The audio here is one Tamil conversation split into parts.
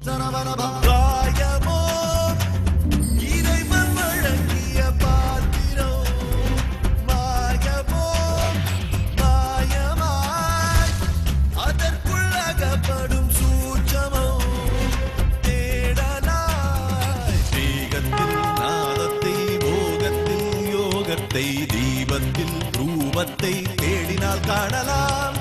காயமோ இறைவன் வழங்கிய பாத்திரம் மாயமோ மாயமாய் அதற்குள்ளகப்படும் சூட்சமோ தேடலாய் வேகத்தில் நாதத்தை போகத்தில் யோகத்தை தீபத்தில் ரூபத்தை தேடினால் காணலாம்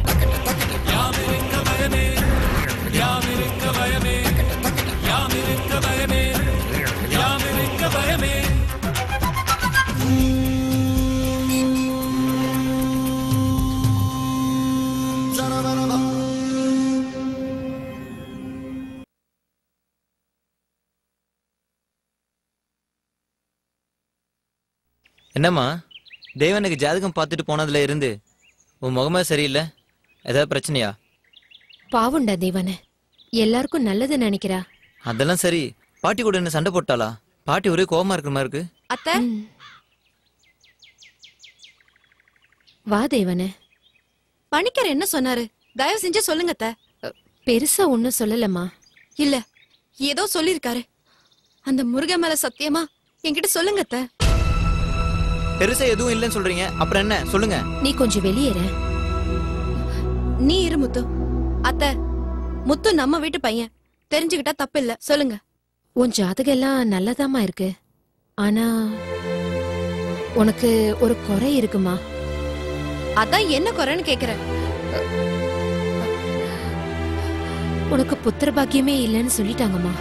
என்னம்மா தேவனுக்கு ஜாதகம் பார்த்துட்டு போனதுல இருந்து உன் முகமே சரியில்லை ஏதாவது பிரச்சனையா பாவம்டா தேவனே எல்லாருக்கும் நல்லது நினைக்கிறா அதெல்லாம் சரி பாட்டி கூட என்ன சண்டை போட்டாளா பாட்டி ஒரே கோவமா இருக்கிற மாதிரி இருக்கு அத்தை வா தேவனே பணிக்கர் என்ன சொன்னாரு தயவு செஞ்சு சொல்லுங்க அத்தை பெருசா ஒண்ணும் சொல்லலம்மா இல்ல ஏதோ சொல்லிருக்காரு அந்த முருகன் மேல சத்தியமா என்கிட்ட சொல்லுங்க அத்தை பெருசா எதுவும் இல்லைன்னு சொல்றீங்க அப்புறம் என்ன சொல்லுங்க நீ கொஞ்சம் வெளியேற நீ இரு முத்து அத்தை முத்து நம்ம வீட்டு பையன் தெரிஞ்சுக்கிட்டா தப்பு இல்ல சொல்லுங்க உன் ஜாதகம் எல்லாம் நல்லதாம்மா இருக்கு ஆனா உனக்கு ஒரு குறை இருக்குமா அதான் என்ன குறைன்னு கேக்குறேன் உனக்கு புத்திர பாக்கியமே இல்லைன்னு சொல்லிட்டாங்கம்மா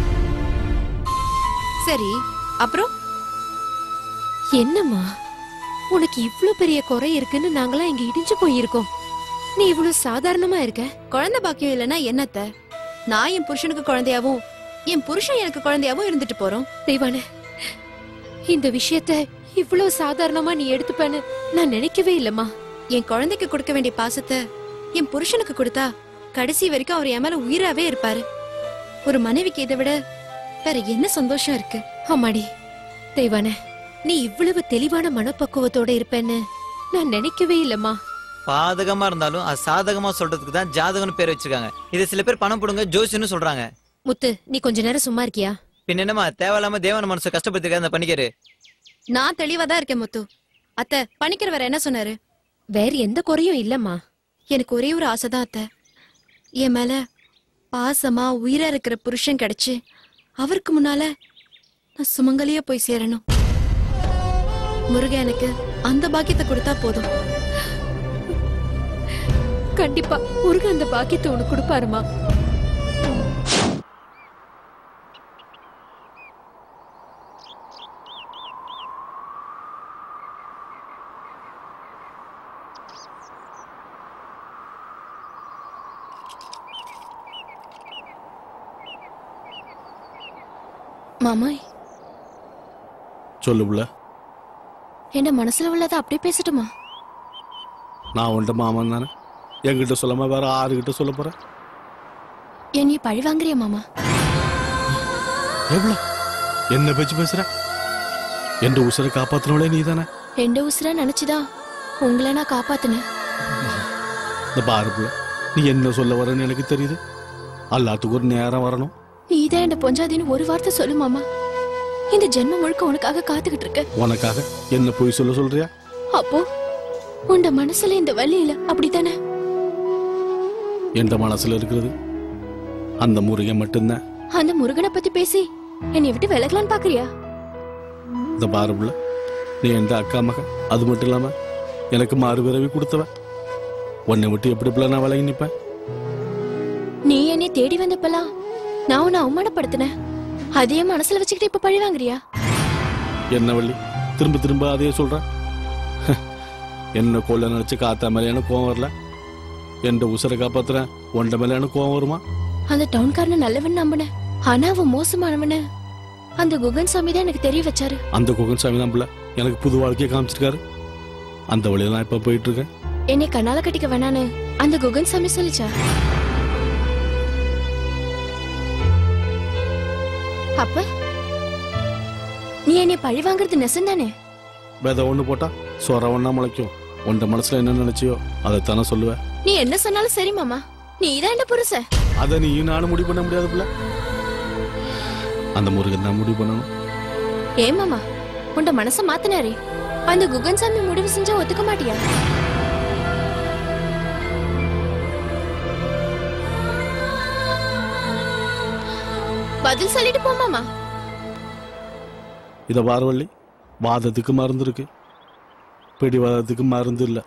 சரி அப்புறம் என்னம்மா உனக்கு இவ்ளோ பெரிய குறை இருக்குன்னு நாங்களாம் இங்க இடிஞ்சு போயிருக்கோம் நீ இவ்வளவு சாதாரணமா இருக்க குழந்தை பாக்கியம் இல்லைன்னா என்னத்த நான் என் புருஷனுக்கு குழந்தையாவும் என் புருஷன் எனக்கு குழந்தையாவும் இருந்துட்டு போறோம் தெய்வானே இந்த விஷயத்த இவ்வளவு சாதாரணமா நீ எடுத்துப்பேன்னு நான் நினைக்கவே இல்லம்மா என் குழந்தைக்கு கொடுக்க வேண்டிய பாசத்தை என் புருஷனுக்கு கொடுத்தா கடைசி வரைக்கும் அவர் என் மேல உயிராவே இருப்பாரு ஒரு மனைவிக்கு இதை விட வேற என்ன சந்தோஷம் இருக்கு அம்மாடி தெய்வானே நீ இவ்வளவு தெளிவான மனப்பக்குவத்தோட இருப்பேன்னு நான் நினைக்கவே இல்லம்மா பாதகமா இருந்தாலும் அது சாதகமா சொல்றதுக்கு தான் ஜாதகம்னு பேர் வச்சிருக்காங்க இதை சில பேர் பணம் போடுங்க ஜோசின்னு சொல்றாங்க முத்து நீ கொஞ்ச நேரம் சும்மா இருக்கியா பின்ன என்னம்மா தேவையில்லாம தேவன மனசை கஷ்டப்படுத்திருக்க அந்த பண்ணிக்காரு நான் தெளிவா தான் இருக்கேன் முத்து அத்தை பணிக்கிற வேற என்ன சொன்னாரு வேற எந்த குறையும் இல்லம்மா எனக்கு ஒரே ஒரு ஆசைதான் அத்தை என் மேல பாசமா உயிரா இருக்கிற புருஷன் கிடைச்சு அவருக்கு முன்னால நான் சுமங்கலியா போய் சேரணும் முருகன் எனக்கு அந்த பாக்கியத்தை கொடுத்தா போதும் கண்டிப்பா முருகன் அந்த பாக்கியத்தை உனக்கு கொடுப்பாருமா மாமாய் சொல்லு புள்ள என்ன மனசுல உள்ளதை அப்படியே பேசட்டுமா நான் உன்ட்ட மாமன் தானே என்கிட்ட சொல்லாம வேற ஆறுகிட்ட சொல்ல போறேன் என்னைய பழி வாங்குறியா மாமா எவ்வளோ என்ன பேச்சு பேசுற என் உசுரை காப்பாத்தினவளே நீ தானே ரெண்டு உசுரா நினைச்சுதான் உங்களை நான் காப்பாத்தினேன் இந்த பாரு புள்ள நீ என்ன சொல்ல வரேன்னு எனக்கு தெரியுது எல்லாத்துக்கும் ஒரு நேரம் வரணும் நீதான் என்ன பொஞ்சாதின்னு ஒரு வார்த்தை சொல்லு மாமா இந்த ஜென்மம் முழுக்க உனக்காக காத்துக்கிட்டு இருக்க உனக்காக என்ன போய் சொல்ல சொல்றியா அப்போ உண்ட மனசுல இந்த வலி இல்ல அப்படித்தானே எந்த மனசுல இருக்கிறது அந்த முருகன் மட்டும்தான் அந்த முருகனை பத்தி பேசி என்னை விட்டு விலகலான்னு பாக்குறியா இந்த பாரு புள்ள நீ எந்த அக்கா மகன் அது மட்டும் இல்லாம எனக்கு மறுபிறவி கொடுத்தவ உன்னை விட்டு எப்படி பிள்ளை நான் விலகி நிப்பேன் நீ என்னை தேடி வந்தப்பலாம் நான் உன்னை அவமானப்படுத்தினேன் அதையே மனசுல வச்சுக்கிட்டு இப்ப பழி வாங்குறியா என்ன வள்ளி திரும்ப திரும்ப அதையே சொல்ற என்ன கொல்ல நினைச்சு காத்தா மேல எனக்கு கோவம் வரல என் உசுரை காப்பாத்துறேன் உண்ட மேல எனக்கு கோவம் வருமா அந்த டவுன்காரன நல்லவன் நம்பினேன் ஆனா அவன் மோசமானவனு அந்த குகன் சாமி தான் எனக்கு தெரிய வச்சாரு அந்த குகன் சாமி தான் பிள்ளை எனக்கு புது வாழ்க்கையை காமிச்சிருக்காரு அந்த வழியில நான் இப்ப போயிட்டு இருக்கேன் என்னை கண்ணால கட்டிக்க வேணான்னு அந்த குகன் சாமி சொல்லிச்சா அப்ப நீ என்னை பழி வாங்குறது நெசந்தானே விதை ஒண்ணு போட்டா சொர ஒண்ணா முளைக்கும் உண்ட மனசுல என்ன நினைச்சியோ அதைத்தானே சொல்லுவேன் நீ என்ன சொன்னாலும் சரி மாமா நீ தான் என்ன புருஷன் அதை நீ நானும் முடிவு பண்ண முடியாது பிள்ளை அந்த முருகன் தான் முடிவு பண்ணணும் ஏமாமா உண்ட மனச மாத்தினாரே அந்த குகன் சாமி முடிவு செஞ்சா ஒத்துக்க மாட்டியா பதில் சொல்லிட்டு போமாமா இதை பார்வள்ளி வாதத்துக்கு மருந்து இருக்கு பிடிவாதத்துக்கு மருந்து இல்லை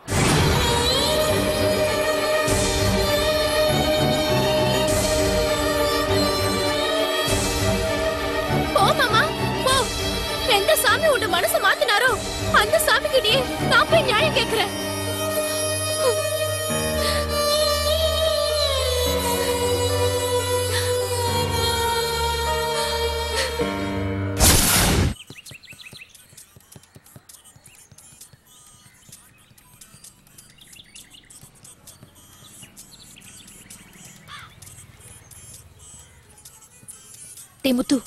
போ மாமா போ எந்த சாமி உன் மனச மாத்தினாரோ அந்த சாமி கிட்டயே நான் போய் நியாயம் கேக்குறேன் டேய் முத்து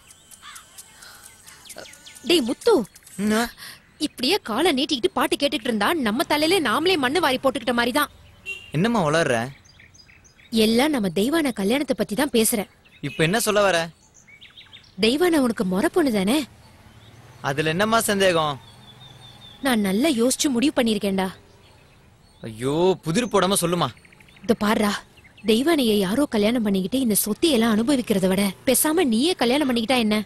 டேய் முத்து என்ன? இப்படியே காலை நீட்டிக்கிட்டு பாட்டு கேட்டுக்கிட்டு இருந்தா நம்ம தலையில நாமளே மண்ணு வாரி போட்டுக்கிட்ட மாதிரி தான் என்னம்மா உளர்ற எல்லாம் நம்ம தெய்வான கல்யாணத்தை பத்தி தான் பேசுறேன் இப்ப என்ன சொல்ல வர தெய்வான உனக்கு முறை பொண்ணு தானே அதுல என்னம்மா சந்தேகம் நான் நல்லா யோசிச்சு முடிவு பண்ணிருக்கேன்டா ஐயோ புதிர் போடாம சொல்லுமா இந்த பாருடா தெய்வானைய யாரோ கல்யாணம் பண்ணிக்கிட்டு இந்த சொத்தை எல்லாம் அனுபவிக்கிறத விட பேசாம நீயே கல்யாணம் பண்ணிக்கிட்டா என்ன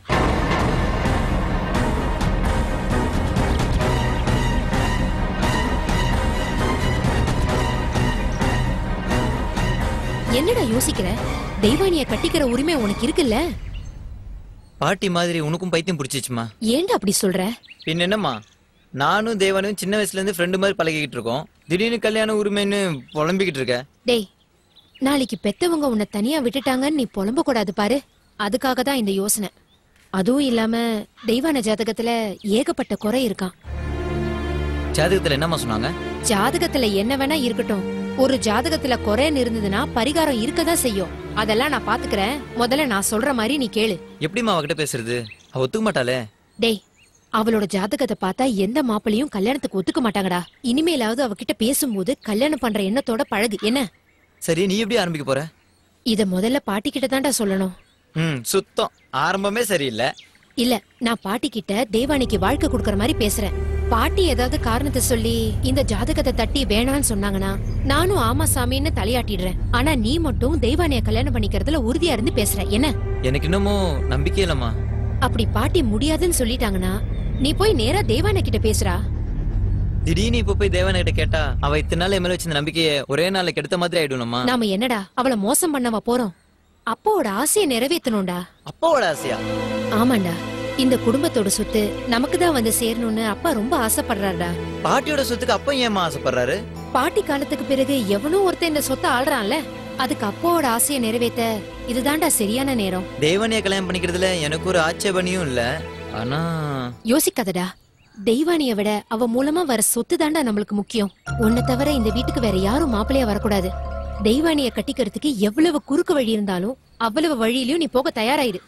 என்னடா யோசிக்கிற தெய்வானிய கட்டிக்கிற உரிமை உனக்கு இருக்குல்ல பாட்டி மாதிரி உனக்கும் பைத்தியம் பிடிச்சிச்சுமா ஏன்டா அப்படி சொல்ற பின் என்னம்மா நானும் தேவனும் சின்ன வயசுல இருந்து ஃப்ரெண்டு மாதிரி பழகிக்கிட்டு இருக்கோம் திடீர்னு கல்யாண உரிமைன்னு புலம்பிக்கிட்டு இருக்க டேய் நாளைக்கு பெத்தவங்க உன்னை தனியா விட்டுட்டாங்கன்னு நீ புலம்ப கூடாது பாரு அதுக்காக தான் இந்த யோசனை அதுவும் இல்லாம தெய்வான ஜாதகத்துல ஏகப்பட்ட குறை இருக்கான் ஜாதகத்துல என்னம்மா சொன்னாங்க ஜாதகத்துல என்ன வேணா இருக்கட்டும் ஒரு ஜாதகத்துல குறைன்னு இருந்ததுன்னா பரிகாரம் இருக்கதான் செய்யும் அதெல்லாம் நான் பாத்துக்கிறேன் முதல்ல நான் சொல்ற மாதிரி நீ கேளு எப்படிம்மா அவகிட்ட பேசுறது அவ ஒத்துக்க மாட்டாளே டேய் அவளோட ஜாதகத்தை பார்த்தா எந்த மாப்பிளையும் கல்யாணத்துக்கு ஒத்துக்க மாட்டாங்கடா இனிமேலாவது அவகிட்ட பேசும்போது கல்யாணம் பண்ற எண்ணத்தோட பழகு என்ன சரி நீ எப்படி ஆரம்பிக்க போற இத முதல்ல பாட்டிக்கிட்ட தான்டா சொல்லணும் ம் சுத்தம் ஆரம்பமே சரியில்லை இல்ல நான் பாட்டி கிட்ட தேவானிக்கு வாழ்க்கை கொடுக்கற மாதிரி பேசுறேன் பாட்டி ஏதாவது காரணத்தை சொல்லி இந்த ஜாதகத்தை தட்டி வேணான்னு சொன்னாங்கன்னா நானும் ஆமா சாமின்னு தலையாட்டிடுறேன் ஆனா நீ மட்டும் தெய்வானிய கல்யாணம் பண்ணிக்கிறதுல உறுதியா இருந்து பேசுற என்ன எனக்கு இன்னமும் நம்பிக்கை இல்லம்மா அப்படி பாட்டி முடியாதுன்னு சொல்லிட்டாங்கன்னா நீ போய் நேரா தேவான கிட்ட பேசுறா திடீர்னு இப்ப போய் தேவன கிட்ட கேட்டா அவ இத்தனை நாள் என் மேல வச்சிருந்த நம்பிக்கையை ஒரே நாள்ல கெடுத்த மாதிரி ஆயிடும்மா நாம என்னடா அவள மோசம் பண்ணவா போறோம் அப்பாவோட ஆசையை நிறைவேத்தணும்டா அப்பாவோட ஆசையா ஆமாண்டா இந்த குடும்பத்தோட சொத்து நமக்கு தான் வந்து சேரணும்னு அப்பா ரொம்ப ஆசைப்படுறாருடா பாட்டியோட சொத்துக்கு அப்பா ஏமா ஆசைப்படுறாரு பாட்டி காலத்துக்கு பிறகு எவனோ ஒருத்தன் இந்த சொத்தை ஆள்றான்ல அதுக்கு அப்பாவோட ஆசையை நிறைவேத்த இதுதான்டா சரியான நேரம் தேவனைய கல்யாணம் பண்ணிக்கிறதுல எனக்கு ஒரு ஆட்சேபணியும் இல்ல ஆனா யோசிக்காதடா தெய்வானிய விட அவ மூலமா வர சொத்து தாண்டா நம்மளுக்கு முக்கியம் உன்னை தவிர இந்த வீட்டுக்கு வேற யாரும் மாப்பிள்ளையா வரக்கூடாது தெய்வானிய கட்டிக்கிறதுக்கு எவ்வளவு குறுக்கு வழி இருந்தாலும் அவ்வளவு வழியிலயும் நீ போக தயாராயிரு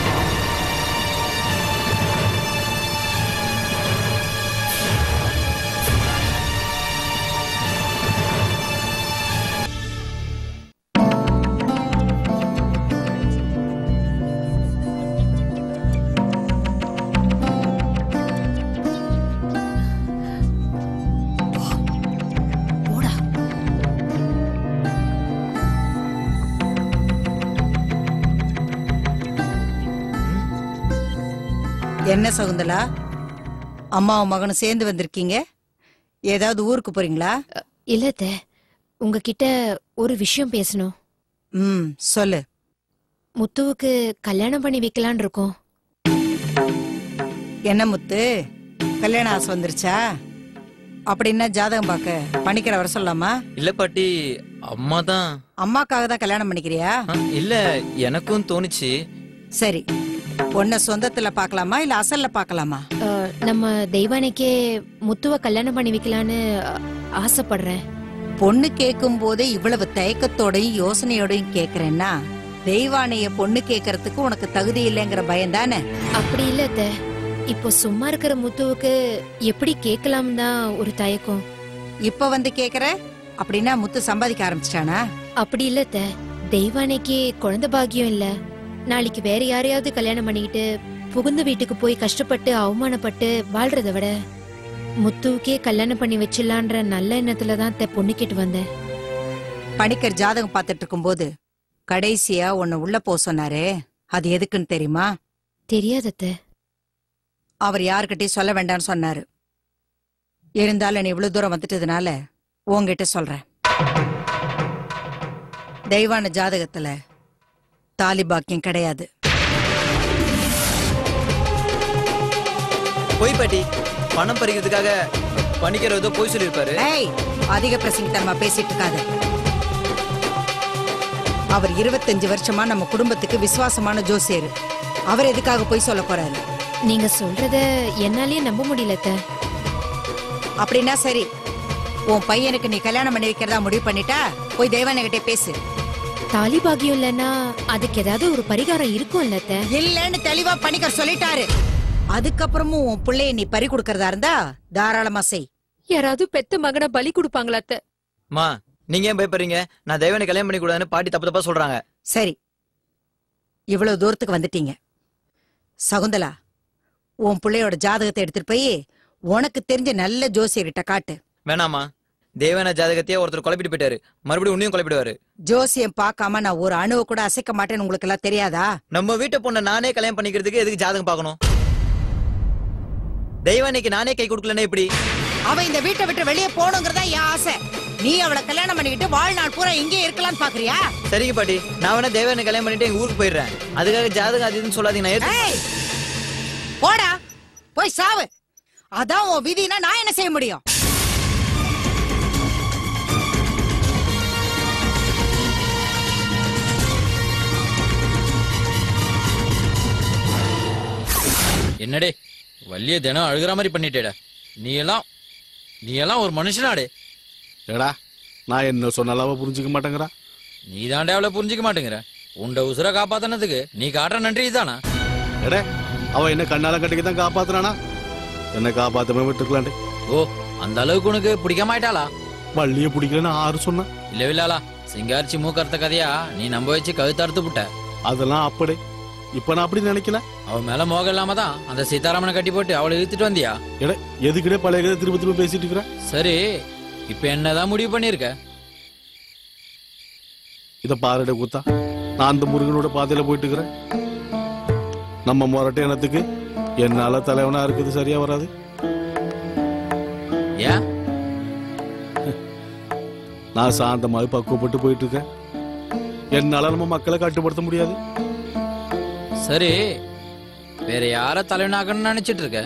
போடா என்ன சகுந்தலா அம்மாவும் மகனும் சேர்ந்து வந்திருக்கீங்க ஏதாவது ஊருக்கு போறீங்களா இல்ல அத்தை, உங்ககிட்ட ஒரு விஷயம் பேசணும் ம் சொல்லு முத்துவுக்கு கல்யாணம் பண்ணி வைக்கலான் இருக்கோம் என்ன முத்து கல்யாண ஆசை வந்துருச்சா அப்படின்னா ஜாதகம் பார்க்க பண்ணிக்கிற வர சொல்லலாமா இல்ல பாட்டி அம்மா தான் அம்மாக்காக தான் கல்யாணம் பண்ணிக்கிறியா இல்ல எனக்கும் தோணுச்சு சரி உன்னை சொந்தத்துல பார்க்கலாமா இல்ல அசல்ல பார்க்கலாமா அஹ், நம்ம தெய்வானைக்கே முத்துவ கல்யாணம் பண்ணி வைக்கலான்னு அஹ், ஆசைப்படுறேன் பொண்ணு கேட்கும் போதே இவ்வளவு தயக்கத்தோடையும் யோசனையோடையும் கேக்குறேன்னா தெய்வானைய பொண்ணு கேட்கறதுக்கு உனக்கு தகுதி இல்லைங்கிற பயம் தானே அப்படி இல்ல அத்தை. இப்போ சும்மா இருக்கிற முத்துவுக்கு எப்படி கேட்கலாம் தான் ஒரு தயக்கம் இப்ப வந்து கேக்குற அப்படின்னா முத்து சம்பாதிக்க ஆரம்பிச்சிட்டானா அப்படி இல்ல அத்தை. தெய்வானைக்கு குழந்தை பாக்கியம் இல்ல நாளைக்கு வேற யாரையாவது கல்யாணம் பண்ணிக்கிட்டு புகுந்த வீட்டுக்கு போய் கஷ்டப்பட்டு அவமானப்பட்டு வாழ்றத விட முத்துவுக்கே கல்யாணம் பண்ணி வச்சிடலான்ற நல்ல எண்ணத்துல தான் அத்தை பொண்ணு கேட்டு வந்தேன் பணிக்கர் ஜாதகம் பார்த்துட்டு இருக்கும்போது கடைசியா உன்னை உள்ள போக சொன்னாரே அது எதுக்குன்னு தெரியுமா தெரியாது அத்தை அவர் யாருக்கிட்டயும் சொல்ல வேண்டாம்னு சொன்னாரு இருந்தாலும் நீ இவ்வளவு தூரம் வந்துட்டதுனால உன்கிட்ட சொல்றேன் தெய்வான ஜாதகத்துல தாலி பாக்கியம் கிடையாது போய் பாட்டி பணம் பறிக்கிறதுக்காக பணிக்கிற ஏதோ போய் சொல்லியிருப்பாரு ஏய் அதிக பிரசங்கித்தனமா பேசிட்டு இருக்காத அவர் இருபத்தஞ்சு வருஷமா நம்ம குடும்பத்துக்கு விசுவாசமான ஜோசியர் அவர் எதுக்காக போய் சொல்ல போறாரு நீங்க சொல்றத என்னாலயே நம்ப முடியல அத்தை அப்படின்னா சரி உன் பையனுக்கு நீ கல்யாணம் பண்ணி வைக்கிறதா முடிவு பண்ணிட்டா போய் தெய்வானகிட்டே பேசு தாலி பாக்கியம் இல்லைன்னா அதுக்கு ஏதாவது ஒரு பரிகாரம் இருக்கும்ல அத்தை இல்லன்னு தெளிவா பணிக்கர் சொல்லிட்டாரு அதுக்கப்புறமும் உன் பிள்ளைய நீ பறி கொடுக்கறதா இருந்தா தாராளமா செய் யாராவது பெத்த மகனை பலி கொடுப்பாங்களா அத்தை மா நீங்க ஏன் பயப்படுறீங்க நான் தெய்வனை கல்யாணம் பண்ணி கூடாதுன்னு பாட்டி தப்பு தப்பா சொல்றாங்க சரி இவ்வளவு தூரத்துக்கு வந்துட்டீங்க சகுந்தலா உன் பிள்ளையோட ஜாதகத்தை எடுத்துட்டு போய் உனக்கு தெரிஞ்ச நல்ல ஜோசியர்கிட்ட காட்டு வேணாமா தேவன ஜாதகத்தையே ஒருத்தர் குழப்பிட்டு போயிட்டாரு மறுபடியும் உன்னையும் குழப்பிடுவாரு ஜோசியம் பார்க்காம நான் ஒரு அணுவை கூட அசைக்க மாட்டேன்னு உங்களுக்கு எல்லாம் தெரியாதா நம்ம வீட்டை பொண்ணை நானே கல்யாணம் பண்ணிக்கிறதுக்கு எதுக்கு ஜாதகம் பார்க்கணும் தெய்வானைக்கு நானே கை கொடுக்கலன்னா எப்படி அவ இந்த வீட்டை விட்டு வெளியே போகணுங்கிறதா என் ஆசை நீ அவளை கல்யாணம் பண்ணிக்கிட்டு வாழ்நாள் பூரா இங்கே இருக்கலாம்னு பாக்குறியா சரிங்க பாட்டி நான் வேணா தேவனை கல்யாணம் பண்ணிட்டு எங்க ஊருக்கு போயிடுறேன் அதுக்காக ஜாதகம் அது இதுன்னு சொல்லாதீங்க நான் ஏத்து- ஏய் போடா போய் சாவு அதான் உன் விதினா நான் என்ன செய்ய முடியும் என்னடே வள்ளிய தினம் அழுகிற மாதிரி பண்ணிட்டேடா நீ எல்லாம் நீ எல்லாம் ஒரு மனுஷனாடே ஏடா நான் என்ன சொன்னாலும் அவ புரிஞ்சுக்க மாட்டேங்கிறா நீ தாண்டே அவளை புரிஞ்சுக்க மாட்டேங்கிற உண்ட உசுர காப்பாத்தினதுக்கு நீ காட்டுற நன்றி தானா எடே அவ என்ன கண்ணால கட்டிக்கு தான் காப்பாத்துறானா என்ன காப்பாத்தாம விட்டுருக்கலாண்டே ஓ அந்த அளவுக்கு உனக்கு பிடிக்காம ஆயிட்டாளா வள்ளிய பிடிக்கலன்னு ஆறு சொன்னா இல்ல வில்லாளா சிங்காரிச்சி மூக்கறுத்த கதையா நீ நம்ப வச்சு கழுத்தறுத்து விட்ட அதெல்லாம் அப்படி இப்ப நான் அப்படி நினைக்கல அவ மேல மோகம் இல்லாம தான் அந்த சீதாராமனை கட்டி போட்டு அவளை இழுத்துட்டு வந்தியா எடே எதுக்கிட்டே பழைய கதை திரும்ப திரும்ப பேசிட்டு இருக்கிற சரி இப்ப என்னதான் முடிவு பண்ணிருக்க இத பாருடே கூத்தா நான் அந்த முருகனோட பாதையில போயிட்டு இருக்கிறேன் நம்ம முரட்டை இனத்துக்கு என்னால தலைவனா இருக்குது சரியா வராது ஏன் நான் சாந்தமாக பக்குவப்பட்டு போயிட்டு இருக்கேன் என்னால நம்ம மக்களை கட்டுப்படுத்த முடியாது சரி வேற யார தலைவனாக்கணும்னு நினைச்சிட்டு இருக்க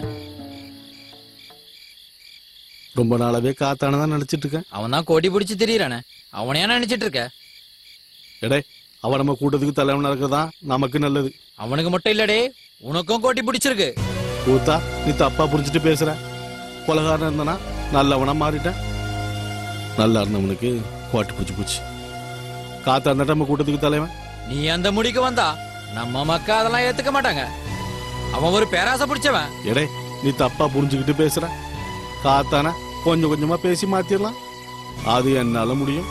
ரொம்ப நாளாவே காத்தானதான் தான் நினைச்சிட்டு இருக்கேன் அவன் தான் கோடி பிடிச்சு திரியறானே அவனையா நினைச்சிட்டு இருக்க எடே அவன் நம்ம கூட்டத்துக்கு தலைவனா இருக்கதான் நமக்கு நல்லது அவனுக்கு மட்டும் இல்லடே உனக்கும் கோட்டி பிடிச்சிருக்கு கூத்தா நீ தப்பா புரிஞ்சுட்டு பேசுற கொலகாரன் இருந்தனா நல்லவனா மாறிட்டேன் நல்லா இருந்தவனுக்கு கோட்டை பிடிச்சி போச்சு காத்தா இருந்தா நம்ம கூட்டத்துக்கு தலைவன் நீ அந்த முடிக்கு வந்தா நம்ம மக்கா அதெல்லாம் ஏத்துக்க மாட்டாங்க அவன் ஒரு பேராசை பிடிச்சவன் எடே நீ தப்பா புரிஞ்சுக்கிட்டு பேசுற காத்தானா கொஞ்சம் கொஞ்சமா பேசி மாத்திரலாம் அது என்னால முடியும்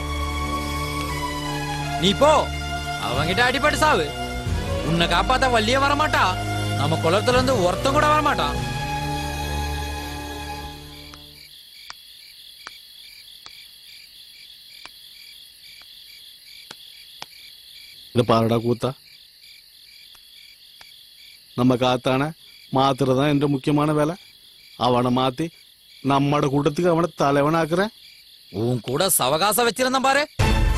நீ போ அவங்கிட்ட அடிபட்டு சாவு உன்னை காப்பாத்த வள்ளியே வரமாட்டா நம்ம குளத்துல இருந்து ஒருத்தன் கூட வரமாட்டான் இத பாருடா கூத்தா நம்ம காத்தான மாத்துறதான் என்ற முக்கியமான வேலை அவனை மாத்தி நம்மட கூட்டத்துக்கு அவனை தலைவனாக்குறேன் உன் கூட சவகாசம் வச்சிருந்தான் பாரு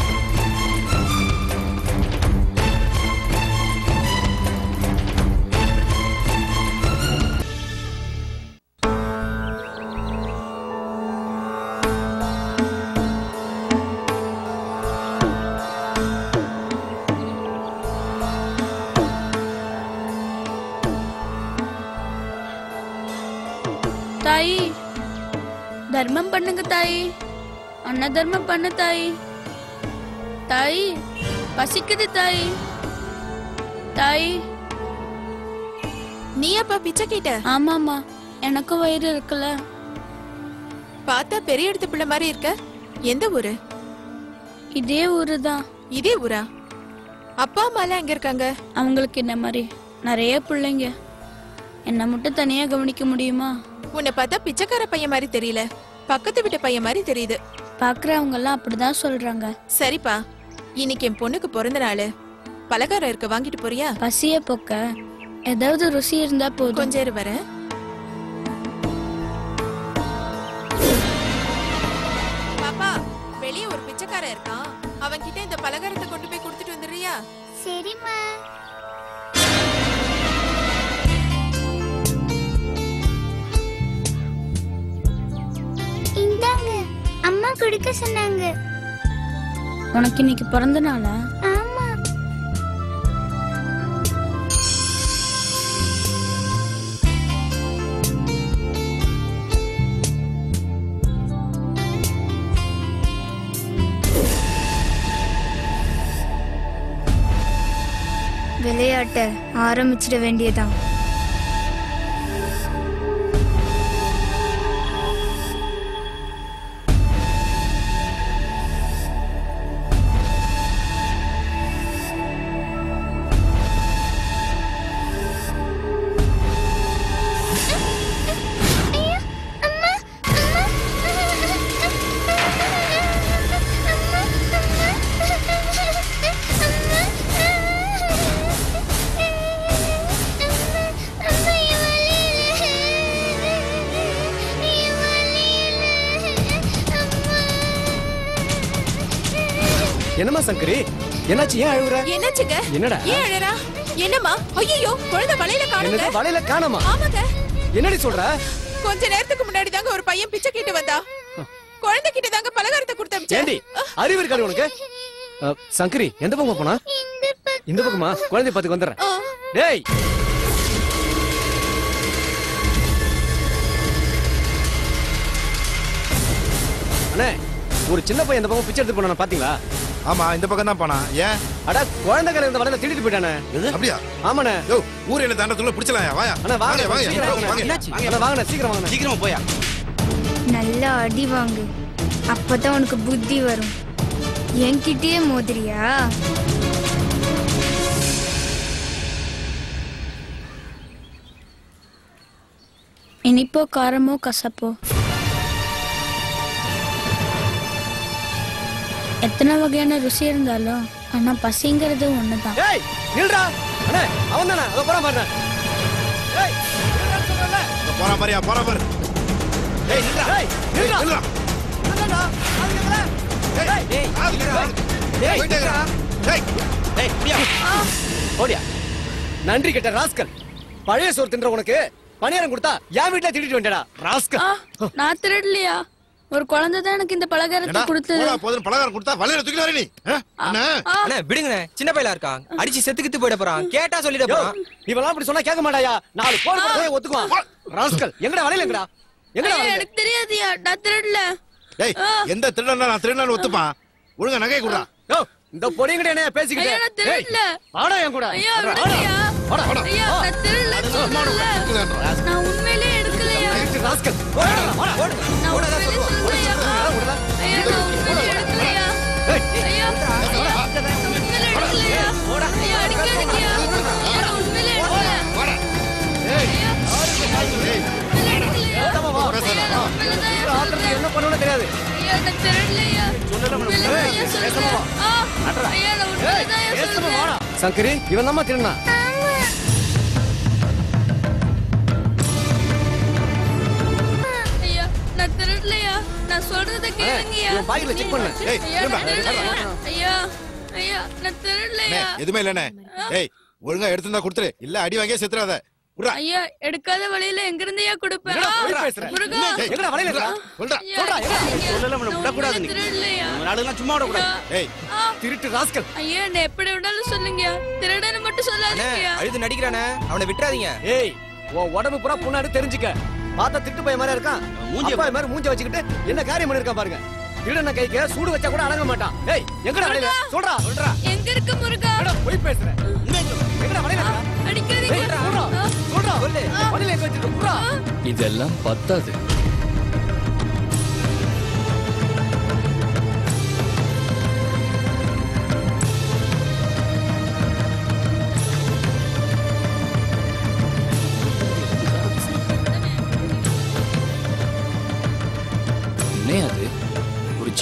தாயி தர்மம் பண்ணுங்க தாயி அன்ன தர்மம் பண்ணு தாயி தாயி பசிக்குது தாயி தாயி நீ அப்பா பிச்சை கேட்ட ஆமாமா எனக்கும் வயிறு இருக்குல்ல பார்த்தா பெரிய இடத்து பிள்ளை மாதிரி இருக்க எந்த ஊரு இதே ஊரு தான் இதே ஊரா அப்பா அம்மா எல்லாம் எங்க இருக்காங்க அவங்களுக்கு என்ன மாதிரி நிறைய பிள்ளைங்க என்ன மட்டும் தனியா கவனிக்க முடியுமா உன்னை பார்த்தா பிச்சைக்கார பையன் மாதிரி தெரியல பக்கத்து வீட்டு பையன் மாதிரி தெரியுது பாக்குறவங்க எல்லாம் அப்படிதான் சொல்றாங்க சரிப்பா இன்னைக்கு என் பொண்ணுக்கு பிறந்த நாள் பலகாரம் இருக்க வாங்கிட்டு போறியா பசிய போக்க ஏதாவது ருசி இருந்தா போதும் கொஞ்சம் இரு வரேன் பாப்பா வெளியே ஒரு பிச்சைக்காரன் இருக்கான் அவன் கிட்ட இந்த பலகாரத்தை கொண்டு போய் கொடுத்துட்டு வந்துடுறியா சரிம்மா இந்தாங்க அம்மா குடுக்க சொன்னாங்க உனக்கு இன்னைக்கு பிறந்த நாளா ஆமா விளையாட்ட ஆரம்பிச்சிட வேண்டியதான் என்னம்மா சங்கரி என்னாச்சு ஏன் அழுகுற என்னாச்சுங்க என்னடா? ஏன் அழறா என்னம்மா ஐயோ குழந்தை வலையில காணுங்க என்னது வலையில காணோமா ஆமாங்க என்னடி சொல்ற கொஞ்ச நேரத்துக்கு முன்னாடி தாங்க ஒரு பையன் பிச்சை கேட்டு வந்தா குழந்தை கிட்ட தாங்க பலகாரத்தை கொடுத்த ஏண்டி அறிவு இருக்காது உனக்கு அ, சங்கரி எந்த பக்கம் போனா இந்த பக்கமா குழந்தை பாத்துக்கு வந்துடுறேன் டேய் அண்ணே ஒரு சின்ன பையன் இந்த பக்கம் பிச்சை எடுத்து போனா பாத்தீங்களா ஆமா இந்த பக்கம் தான் போனா ஏன் அட குழந்தைகள் இந்த வலையில திருடிட்டு போயிட்டானே அப்படியா ஆமாண்ணே யோ ஊரையில தாண்டத்துள்ள பிடிச்சலாம் வாயா அண்ணா வாங்க வாங்க சீக்கிரம் வாங்க வாங்க. வாங்க அண்ணா, வாங்கண்ணே சீக்கிரம் வாங்க சீக்கிரமா போயா நல்லா அடி வாங்கு அப்பதான் உனக்கு புத்தி வரும் என்கிட்டயே மோதிரியா இனிப்போ காரமோ கசப்போ எத்தனை வகையான ருசி இருந்தாலும் ஆனா பசிங்கிறது ஒண்ணுதான் ஏய் நில்றா அண்ணே அவன் தானே அதை போறான் பாருண்ணே ஏய் நில்றான்னு சொல்றேன்ல. போறா பாரியா போறா பாரு ஏய் நில்றா ஏய் நில்றா நில்றா. நில்றா அது கேக்கல ஏய் ஏய் காது கேக்குதா? ஏய் போயிட்டே இருக்கா? ஏய் ஏய் முடியா ஓடியா நன்றி கெட்ட ராஸ்கல் பழைய சோறு தின்ற உனக்கு பணியாரம் கொடுத்தா என் வீட்டுல திட்டிட்டு வந்தடா ராஸ்கல் ஆ, நான் திருடலையா ஒரு குழந்தை தான் எனக்கு இந்த பலகாரத்தை ஏண்டா, கொடுத்தது போடா, போதும் பலகாரம் கொடுத்தா வலையில தூக்கி வர நீ ஆ? என்ன அண்ணே விடுங்கண்ணே சின்ன பையலா இருக்கான் அடிச்சு செத்து கித்து போயிட போறான் கேட்டா சொல்லிட போறான் இவெல்லாம் அப்படி சொன்னா கேட்க மாட்டாயா நாலு கோல் போய் ஒத்துக்குவான் ராஸ்கல் எங்கடா வலையில எங்கடா எங்கடா ஐயா, வலையில எனக்கு தெரியாதுயா நான் திருடல ஏய் எந்த திருடனா நான் திருடனான்னு ஒத்துப்பான் ஒழுங்கா நகையை கொடுறா யோ இந்த பொடியங்கட என்ன பேசிக்கிட்டு ஐயா, நான் திருடல. ஏய், வாடா என் கூட ஐயா வாடா, விடுங்கய்யா வாடா, வாடா. ஐயா நான் திருடலன்னு சொல்லல நான் உண்மையிலே எடுக்கலையா திருட்டு ராஸ்கல் வாடா, வாடா, வாடா. நான் உண்மையிலே சொல்லலையா ஐயா நான் உண்மையிலே எடுக்கலையா ஐயா ஐயா நான் உண்மையிலே எடுக்கலையா ஐயா அடிக்காதீங்கயா ஐயா நான் உண்மையிலே எடுக்கல ஐயா உண்மையிலே எடுக்கலையா ஏத்தமா வா. ஐயா நான் உண்மையிலே தான் இந்த ஆத்திரத்துக்கு என்ன பண்ணுவேன்னு தெரியாது ஐயா நான் திருடலையா உண்மையிலே தான் ஐயா சொல்றேன் ஆ ஐயா நான் உண்மையிலே தான் ஐயா சொல்றேன் சங்கரி இவன் தான் திருண்ணா ஐயா நான் திருடலையா நான் சொல்றத கேளுங்கய்யா இவன் பாக்கெட்ல செக் பண்ணு ஏய் ஐயா திரும்ப நான் திருடலையா ஐயா ஐயா நான் திருடலையா எதுவுமே இல்லனே ஏய் ஒழுங்கா எடுத்துருந்தா கொடுத்துரு இல்ல அடி வாங்கியே செத்துறாத விட்றா ஐயா எடுக்காத வழியில எங்க இருந்தையா கொடுப்பேன் என்னடா ஆ, பொய் பேசுற? முருகா ஏய், எங்கடா வலையில இருக்கா சொல்றா ஐயா, சொல்றா, எங்க? ஐயா, சொல்லல, அவனை நான் விடக்கூடாது உண்மையிலே நீ. திருடலையா ஆளுங்கெல்லாம் சும்மா விடக்கூடாது ஏய் ஆ, திருட்டு ராஸ்கல் ஐயா என்ன எப்படி விடாலும் சொல்லுங்க திருடன்னு மட்டும் சொல்லாதீங்கய்யா அழுது நடிக்கிறானே அவனை விட்டுறாதீங்க ஏய் உன் உடம்பு பூரா புண்ணாடு தெரிஞ்சுக்க பார்த்தா திட்டு பையன் மாதிரி இருக்கான் மூஞ்சிய மூஞ்சி மாதிரி மூஞ்ச வச்சுக்கிட்டு என்ன காரியம் பண்ணிருக்கான் பாருங்க திருடன கைக்கு சூடு வச்சா கூட அடங்க மாட்டான் ஏய் எங்கடா வலையில சொல்றா சொல்றா எங்க இருக்கு முருகா எங்கடா போய் பேசுற எங்கடா வலையில இருக்கா? அடிக்காதீங்க ஏய், சொல்றா சொல்றா சொல்லு வலையில எங்க வச்சிருக்க புறா இதெல்லாம் பத்தாது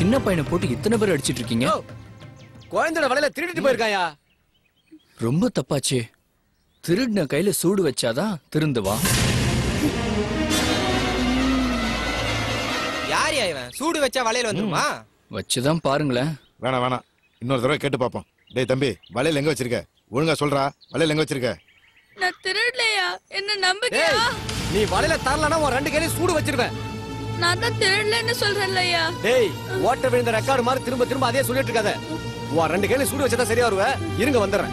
சின்ன பையனை போட்டு இத்தனை பேர் அடிச்சிட்டு இருக்கீங்க குழந்தையோட வலையில திருடிட்டு போயிருக்காயா ரொம்ப தப்பாச்சே திருடின கையில சூடு வச்சாதான் திருந்துவா யார் இவன் சூடு வச்சா வலையில வந்துருமா வச்சுதான் பாருங்களேன் வேணாம் வேணாம் இன்னொரு தடவை கேட்டு பார்ப்போம் டேய் தம்பி வலையில எங்க வச்சிருக்க ஒழுங்கா சொல்றா வலையில எங்க வச்சிருக்க நான் திருடலையா என்ன நம்பிக்கையா நீ வலையில தரலனா உன் ரெண்டு கையில சூடு வச்சிருவேன் நான் தான் திருடலன்னு சொல்றேன்லையா டேய் ஓட்ட விழுந்த ரெக்கார்டு மாதிரி திரும்ப திரும்ப அதே சொல்லிட்டு இருக்காத உன் ரெண்டு கையில சூடு வச்சதா சரியா வருவ இருங்க வந்துடுறேன்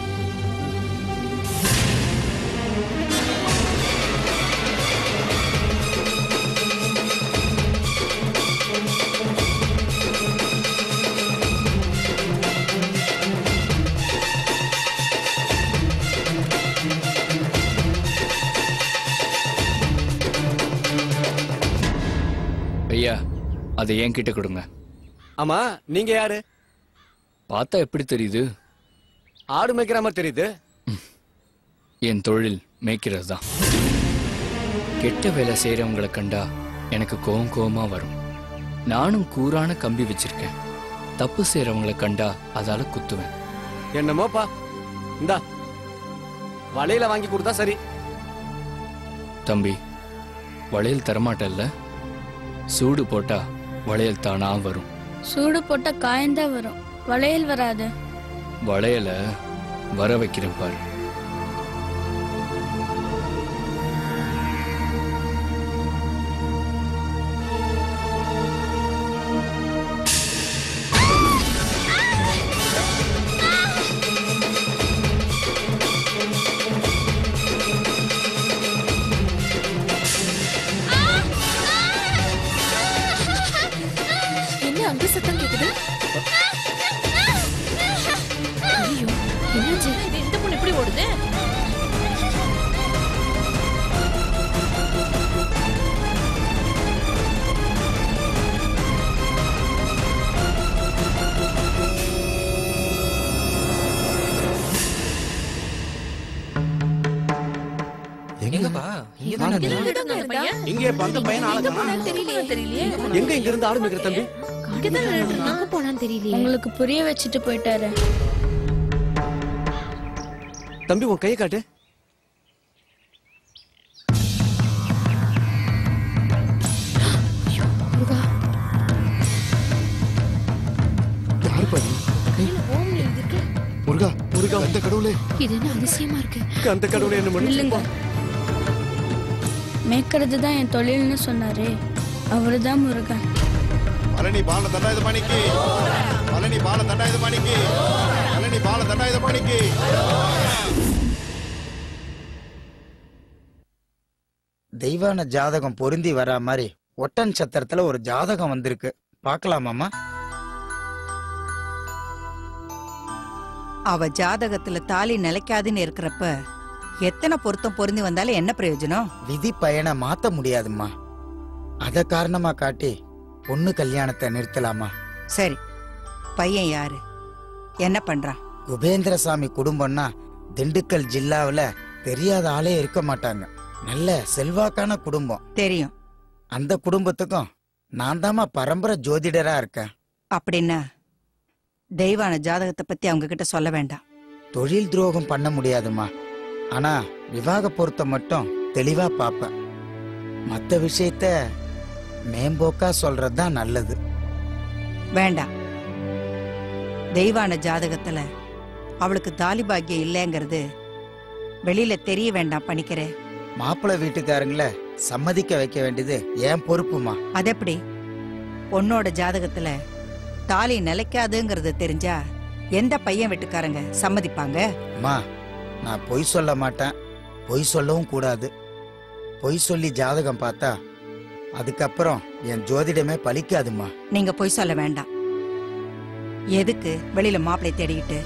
ஐயா அதை என்கிட்ட கொடுங்க ஆமா நீங்க யாரு பார்த்தா எப்படி தெரியுது ஆடு மேய்க்கிற மாதிரி தெரியுது என் தொழில் மேய்க்கிறது தான் கெட்ட வேலை செய்யறவங்களை கண்டா எனக்கு கோவம் கோவமா வரும் நானும் கூரான கம்பி வச்சிருக்கேன் தப்பு செய்யறவங்களை கண்டா அதால குத்துவேன் என்னமோப்பா இந்தா வலையில வாங்கி கொடுத்தா சரி தம்பி வளையல் தரமாட்டல்ல சூடு போட்டா வளையல் தானா வரும் சூடு போட்டா காயந்தா வரும் வளையல் வராது வளையல வர வைக்கிறேன் பாரு என்ன அங்க சத்தம் கேக்குது ஐயோ என்னாச்சு இது இந்த பொண்ணு இப்படி ஓடுது எங்கப்பா இங்க தானே எங்க அந்த பையன் இங்கே அந்த பையன் எங்க போனான்னு தெரியலையே தெரியலையே எங்க இங்க இருந்து ஆடு மேய்க்கிற தம்பி எங்க போனான்னு தெரியலையே உங்களுக்கு புரிய வச்சுட்டு போயிட்டாரு தம்பி உன் கையை காட்டு முருகா யாரு பாரு முருகா முருகா அந்த கடவுளே இது என்ன அதிசயமா இருக்கு அந்த கடவுளை என்ன இல்லைங்க மேய்க்கிறது தான் என் தொழில்னு சொன்னாரு அவரு தான் முருகன் பழனி பால தண்டாயுத மணிக்கு பழனி பால தண்டாயுத மணிக்கு பழனி பால தண்டாயுத மணிக்கு தெய்வான ஜாதகம் பொருந்தி வரா மாதிரி ஒட்டன் சத்திரத்துல ஒரு ஜாதகம் வந்திருக்கு பார்க்கலாமாமா அவ ஜாதகத்துல தாலி நிலைக்காதுன்னு இருக்கிறப்ப எத்தனை பொருத்தம் பொருந்தி வந்தாலும் என்ன பிரயோஜனம் விதி பயனை மாத்த முடியாதும்மா அத காரணமா காட்டி பொண்ணு கல்யாணத்தை நிறுத்தலாமா சரி பையன் யாரு என்ன பண்றான் குபேந்திரசாமி குடும்பம்னா திண்டுக்கல் ஜில்லாவுல தெரியாத ஆளே இருக்க மாட்டாங்க நல்ல செல்வாக்கான குடும்பம் தெரியும் அந்த குடும்பத்துக்கும் நான் தாம்மா பரம்பரை ஜோதிடரா இருக்கேன் அப்படின்னா தெய்வான ஜாதகத்தை பத்தி அவங்க கிட்ட சொல்ல வேண்டாம் தொழில் துரோகம் பண்ண முடியாதும்மா ஆனா விவாக பொருத்தம் மட்டும் தெளிவா பாப்பேன் மத்த விஷயத்த மேம்போக்கா சொல்றது தான் நல்லது வேண்டாம் தெய்வான ஜாதகத்துல அவளுக்கு தாலி பாக்கியம் இல்லைங்கிறது வெளியில தெரிய வேண்டாம் பணிக்கிறேன் மாப்பிள்ளை வீட்டுக்காரங்கள சம்மதிக்க வைக்க வேண்டியது ஏன் பொறுப்புமா அதெப்படி பொண்ணோட ஜாதகத்துல தாலி நிலைக்காதுங்கிறது தெரிஞ்சா எந்த பையன் வீட்டுக்காரங்க சம்மதிப்பாங்க அம்மா நான் பொய் சொல்ல மாட்டேன் பொய் சொல்லவும் கூடாது பொய் சொல்லி ஜாதகம் பார்த்தா அதுக்கப்புறம் என் ஜோதிடமே பலிக்காதும்மா நீங்க போய் சொல்ல வேண்டாம் எதுக்கு வெளியில மாப்பிளை தேடிக்கிட்டு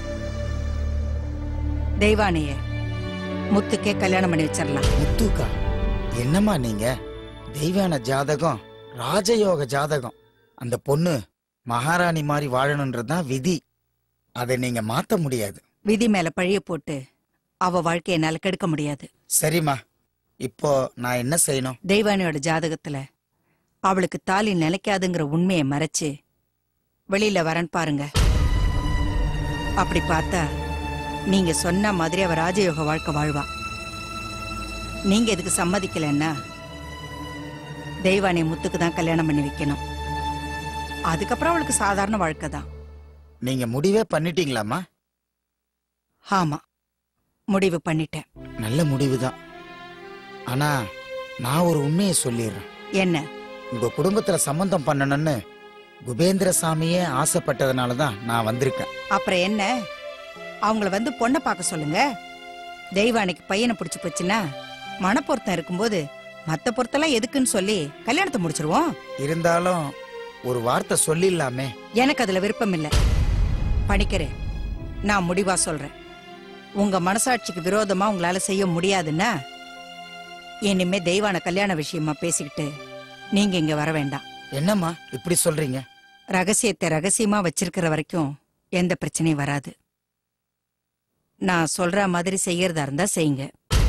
தெய்வானைய முத்துக்கே கல்யாணம் பண்ணி வச்சிடலாம் முத்துக்கா என்னம்மா நீங்க தெய்வான ஜாதகம் ராஜயோக ஜாதகம் அந்த பொண்ணு மகாராணி மாதிரி வாழணுன்றதுதான் விதி அதை நீங்க மாத்த முடியாது விதி மேல பழிய போட்டு அவ வாழ்க்கைய என்னால கெடுக்க முடியாது சரிம்மா இப்போ நான் என்ன செய்யணும் தெய்வானியோட ஜாதகத்துல அவளுக்கு தாலி நிலைக்காதுங்கிற உண்மையை மறைச்சு வெளியில வரேன்னு பாருங்க அப்படி பார்த்தா நீங்க சொன்ன மாதிரி அவ ராஜயோக வாழ்க்கை வாழ்வா நீங்க இதுக்கு சம்மதிக்கலைன்னா தெய்வானை முத்துக்கு தான் கல்யாணம் பண்ணி வைக்கணும் அதுக்கப்புறம் அவளுக்கு சாதாரண வாழ்க்கை தான் நீங்க முடிவே பண்ணிட்டீங்களாம்மா ஆமா முடிவு பண்ணிட்டேன் நல்ல முடிவுதான் ஆனா நான் ஒரு உண்மையை சொல்லிடுறேன் என்ன உங்க குடும்பத்துல சம்பந்தம் பண்ணணும்னு குபேந்திர சாமியே ஆசைப்பட்டதுனால தான் நான் வந்திருக்கேன் அப்புறம் என்ன அவங்கள வந்து பொண்ணை பார்க்க சொல்லுங்க தெய்வானைக்கு பையனை பிடிச்சு போச்சுன்னா மனப்பொருத்தம் இருக்கும்போது மத்த பொருத்தெல்லாம் எதுக்குன்னு சொல்லி கல்யாணத்தை முடிச்சிருவோம் இருந்தாலும் ஒரு வார்த்தை சொல்லிடலாமே எனக்கு அதுல விருப்பம் இல்ல பணிக்கிறேன் நான் முடிவா சொல்றேன் உங்க மனசாட்சிக்கு விரோதமா உங்களால செய்ய முடியாதுன்னா இனிமே தெய்வான கல்யாண விஷயமா பேசிக்கிட்டு நீங்க இங்க வர வேண்டாம் என்னம்மா இப்படி சொல்றீங்க ரகசியத்தை ரகசியமா வச்சிருக்கிற வரைக்கும் எந்த பிரச்சனையும் வராது நான் சொல்ற மாதிரி செய்யறதா இருந்தா செய்யுங்க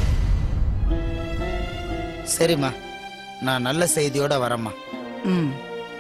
சரிம்மா நான் நல்ல செய்தியோட வரேம்மா ம்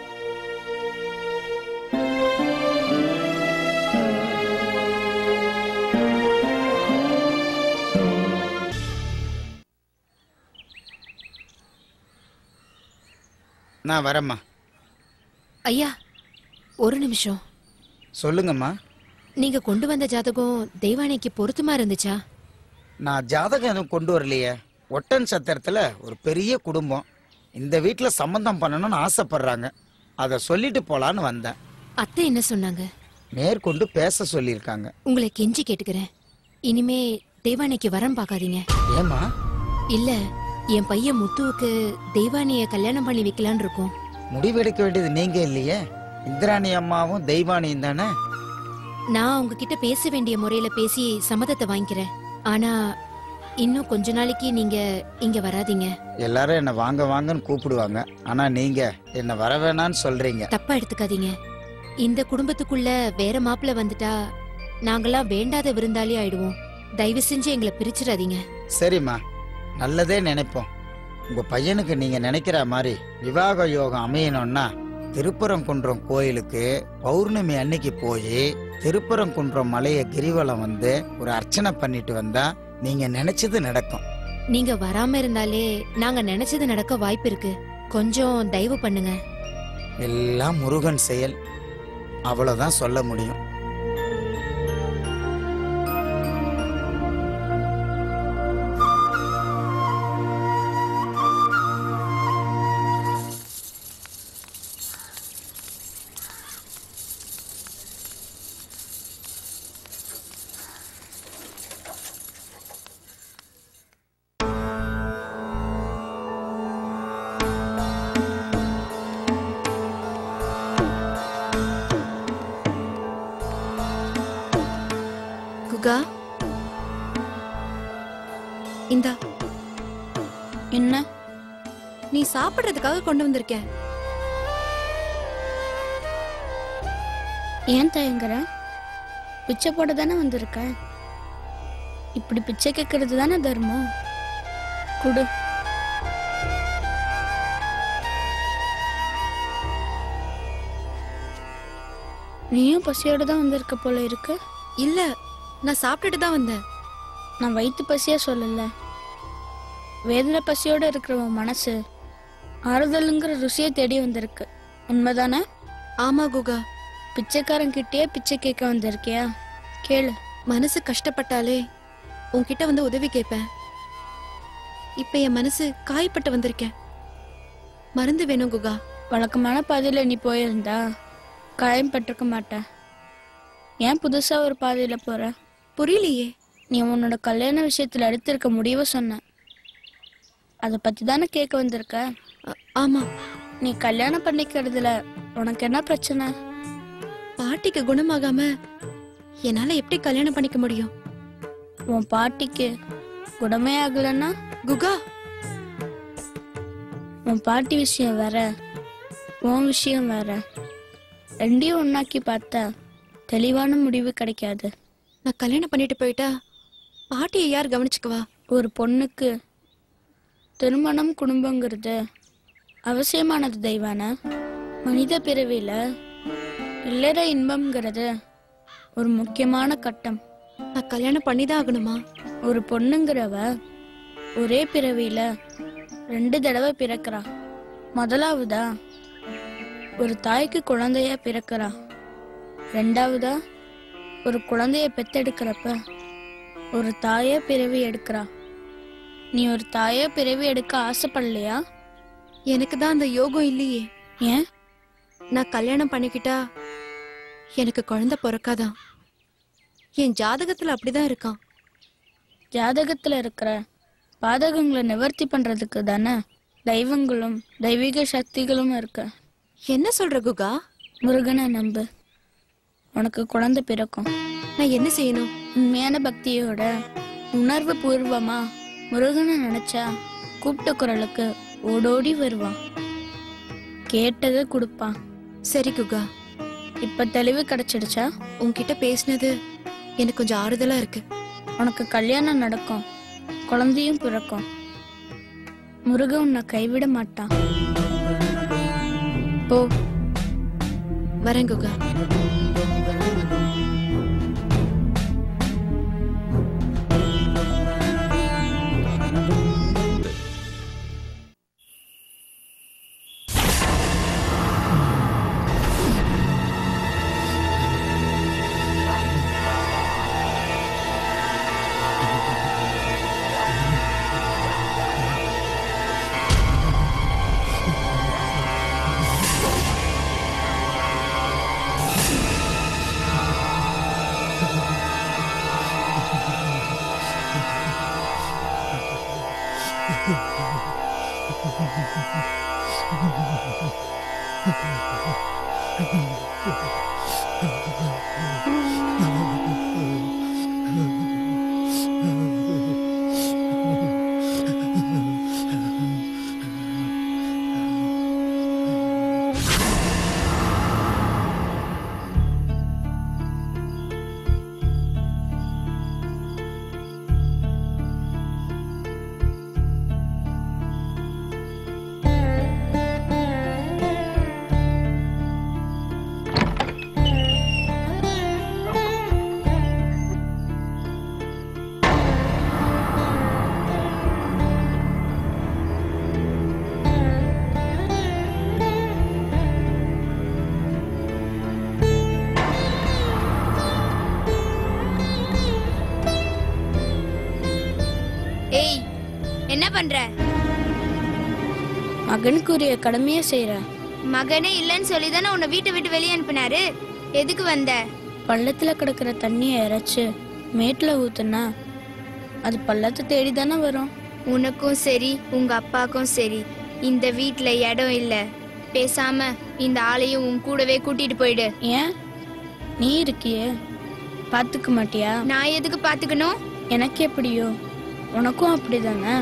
நான் வரேம்மா ஐயா ஒரு நிமிஷம் சொல்லுங்கம்மா நீங்க கொண்டு வந்த ஜாதகம் தெய்வானைக்கு பொருத்தமா இருந்துச்சா நான் ஜாதகம் எதுவும் கொண்டு வரலையே ஒட்டன் சத்திரத்துல ஒரு பெரிய குடும்பம் இந்த வீட்டுல சம்பந்தம் பண்ணணும்னு ஆசைப்படுறாங்க அதை சொல்லிட்டு போலான்னு வந்தேன் அத்தை என்ன சொன்னாங்க மேற்கொண்டு பேச சொல்லியிருக்காங்க உங்களை கெஞ்சி கேட்டுக்கிறேன் இனிமே தெய்வானைக்கு வரம் பார்க்காதீங்க ஏமா இல்ல என் பையன் முத்துவுக்கு தெய்வானிய கல்யாணம் பண்ணி வைக்கலான்னு இருக்கோம் முடிவெடுக்க வேண்டியது நீங்க இல்லையே இந்திராணி அம்மாவும் தெய்வானியும் தானே நான் உங்ககிட்ட பேச வேண்டிய முறையில பேசி சம்மதத்தை வாங்கிக்கிறேன் ஆனா இன்னும் கொஞ்ச நாளைக்கு நீங்க இங்க வராதீங்க எல்லாரும் என்ன வாங்க வாங்கன்னு கூப்பிடுவாங்க ஆனா நீங்க என்ன வர வேணான்னு சொல்றீங்க தப்பா எடுத்துக்காதீங்க இந்த குடும்பத்துக்குள்ள வேற மாப்பிள்ள வந்துட்டா நாங்கெல்லாம் வேண்டாத விருந்தாளி ஆயிடுவோம் தயவு செஞ்சு எங்களை பிரிச்சிடாதீங்க சரிம்மா நல்லதே நினைப்போம் உங்க பையனுக்கு நீங்க நினைக்கிற மாதிரி விவாக யோகம் அமையணும்னா திருப்பரங்குன்றம் கோயிலுக்கு பௌர்ணமி அன்னைக்கு போய் திருப்பரங்குன்றம் மலைய கிரிவலம் வந்து ஒரு அர்ச்சனை பண்ணிட்டு வந்தா நீங்க நினைச்சது நடக்கும் நீங்க வராம இருந்தாலே நாங்க நினைச்சது நடக்க வாய்ப்பு இருக்கு கொஞ்சம் தயவு பண்ணுங்க எல்லாம் முருகன் செயல் அவ்வளவுதான் சொல்ல முடியும் குகா இந்தா என்ன நீ சாப்பிடுறதுக்காக கொண்டு வந்திருக்கேன் ஏன் தயங்குற பிச்சை போட தானே வந்திருக்கேன் இப்படி பிச்சை கேட்கறது தானே தர்மம் குடு நீயும் பசியோட தான் வந்திருக்க போல இருக்கு இல்ல நான் சாப்பிட்டுட்டு தான் வந்தேன் நான் வயிற்று பசியா சொல்லல வேதனை பசியோட இருக்கிற உன் மனசு ஆறுதலுங்கிற ருசியை தேடி வந்திருக்கு உண்மைதானே ஆமா குகா பிச்சைக்காரன் கிட்டே பிச்சை கேட்க வந்திருக்கியா கேளு மனசு கஷ்டப்பட்டாலே உன்கிட்ட வந்து உதவி கேட்பேன் இப்ப என் மனசு காயப்பட்டு வந்திருக்கேன் மருந்து வேணும் குகா வழக்கமான பாதையில நீ போயிருந்தா காயம் பட்டிருக்க மாட்ட ஏன் புதுசா ஒரு பாதையில போற புரியலையே நீ உன்னோட கல்யாண விஷயத்துல எடுத்திருக்க முடிவை சொன்ன அத பத்தி தானே கேட்க வந்திருக்க ஆமா நீ கல்யாணம் பண்ணிக்கிறதுல உனக்கு என்ன பிரச்சனை பாட்டிக்கு குணமாகாம என்னால எப்படி கல்யாணம் பண்ணிக்க முடியும் உன் பாட்டிக்கு குணமே ஆகலன்னா குகா உன் பாட்டி விஷயம் வேற உன் விஷயம் வேற ரெண்டையும் ஒன்னாக்கி பார்த்தா தெளிவான முடிவு கிடைக்காது நான் கல்யாணம் பண்ணிட்டு போயிட்டா பாட்டியை யார் கவனிச்சுக்குவா ஒரு பொண்ணுக்கு திருமணம் குடும்பங்கிறது அவசியமானது தெய்வான மனித பிறவியில இல்லற இன்பம்ங்கிறது ஒரு முக்கியமான கட்டம் நான் கல்யாணம் பண்ணிதான் ஆகணுமா ஒரு பொண்ணுங்கிறவ ஒரே பிறவியில ரெண்டு தடவை பிறக்கிறா முதலாவதா ஒரு தாய்க்கு குழந்தையா பிறக்கிறா ரெண்டாவதா ஒரு குழந்தைய பெத்தெடுக்கிறப்ப ஒரு தாயா பிறவி எடுக்கிறா நீ ஒரு தாயா பிறவி எடுக்க ஆசைப்படலையா எனக்கு தான் அந்த யோகம் இல்லையே ஏன் நான் கல்யாணம் பண்ணிக்கிட்டா எனக்கு குழந்தை பிறக்காதான் என் ஜாதகத்துல அப்படிதான் இருக்கான் ஜாதகத்துல இருக்கிற பாதகங்களை நிவர்த்தி பண்றதுக்கு தானே தெய்வங்களும் தெய்வீக சக்திகளும் இருக்கு என்ன சொல்ற குகா முருகனை நம்பு உனக்கு குழந்தை பிறக்கும் நான் என்ன செய்யணும் உண்மையான பக்தியோட உணர்வு பூர்வமா முருகனை நினைச்சா கூப்பிட்ட குரலுக்கு ஓடோடி வருவான் கேட்டதை கொடுப்பான் சரி குகா இப்ப தெளிவு கிடைச்சிடுச்சா உன்கிட்ட பேசினது எனக்கு கொஞ்சம் ஆறுதலா இருக்கு உனக்கு கல்யாணம் நடக்கும் குழந்தையும் பிறக்கும் முருகன் உன்னை கைவிட மாட்டான் போ வரேன் குகா ஏய் என்ன பண்ற மகனுக்குரிய கடமையை செய்யற மகனே இல்லைன்னு சொல்லி தானே உன்னை வீட்டை விட்டு வெளியே அனுப்பினாரு எதுக்கு வந்த பள்ளத்துல கிடக்கிற தண்ணியை இறைச்சு மேட்டுல ஊத்துனா அது பள்ளத்தை தேடி தானே வரும் உனக்கும் சரி உங்க அப்பாக்கும் சரி இந்த வீட்ல இடம் இல்ல பேசாம இந்த ஆளையும் உன் கூடவே கூட்டிட்டு போயிடு ஏன் நீ இருக்கியே பாத்துக்க மாட்டியா நான் எதுக்கு பாத்துக்கணும் எனக்கு எப்படியோ உனக்கும் அப்படிதானே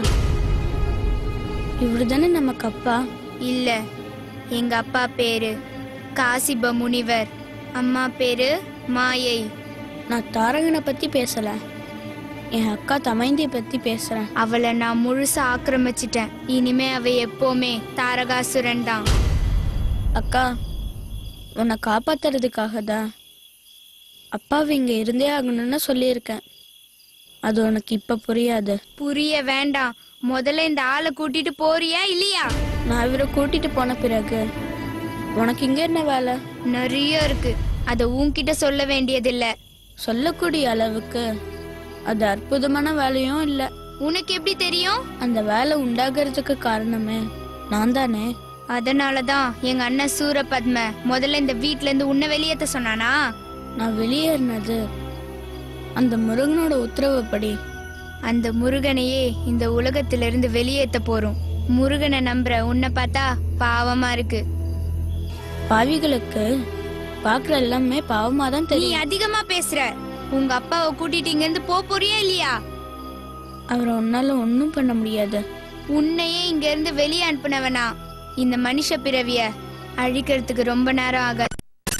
இவரு தானே நமக்கு அப்பா இல்ல எங்க அப்பா பேரு காசிப முனிவர் அம்மா பேரு மாயை நான் தாரகனை பத்தி பேசல என் அக்கா தமைந்திய பத்தி பேசுறேன் அவளை நான் முழுசா ஆக்கிரமிச்சிட்டேன் இனிமே அவ எப்பவுமே தாரகாசுரன் தான் அக்கா உன்னை காப்பாத்துறதுக்காக தான் அப்பாவை இங்க இருந்தே ஆகணும்னு சொல்லியிருக்கேன் அது உனக்கு இப்ப புரியாது புரிய வேண்டாம் முதல்ல இந்த ஆளை கூட்டிட்டு போறியா இல்லையா நான் இவரை கூட்டிட்டு போன பிறகு உனக்கு இங்க என்ன வேலை நிறைய இருக்கு அத உன்கிட்ட சொல்ல வேண்டியதில்ல சொல்லக்கூடிய அளவுக்கு அது அற்புதமான வேலையும் இல்ல உனக்கு எப்படி தெரியும் அந்த வேலை உண்டாகிறதுக்கு காரணமே நான் தானே அதனாலதான் எங்க அண்ணன் சூரபத்ம முதல்ல இந்த வீட்ல இருந்து உன்னை வெளியேத்த சொன்னானா நான் வெளியேறினது அந்த முருகனோட உத்தரவுப்படி அந்த முருகனையே இந்த உலகத்திலிருந்து வெளியேத்த போறோம் முருகனை நம்புற உன்னை பார்த்தா பாவமா இருக்கு பாவிகளுக்கு பாக்குற எல்லாமே பாவமா தான் நீ தெரியும் அதிகமா பேசுற உங்க அப்பாவை கூட்டிட்டு இங்க இருந்து போப் போறியா இல்லையா அவரை உன்னால ஒன்னும் பண்ண முடியாது உன்னையே இங்க இருந்து வெளியே அனுப்புனவனா இந்த மனுஷ பிறவிய அழிக்கிறதுக்கு ரொம்ப நேரம் ஆகாது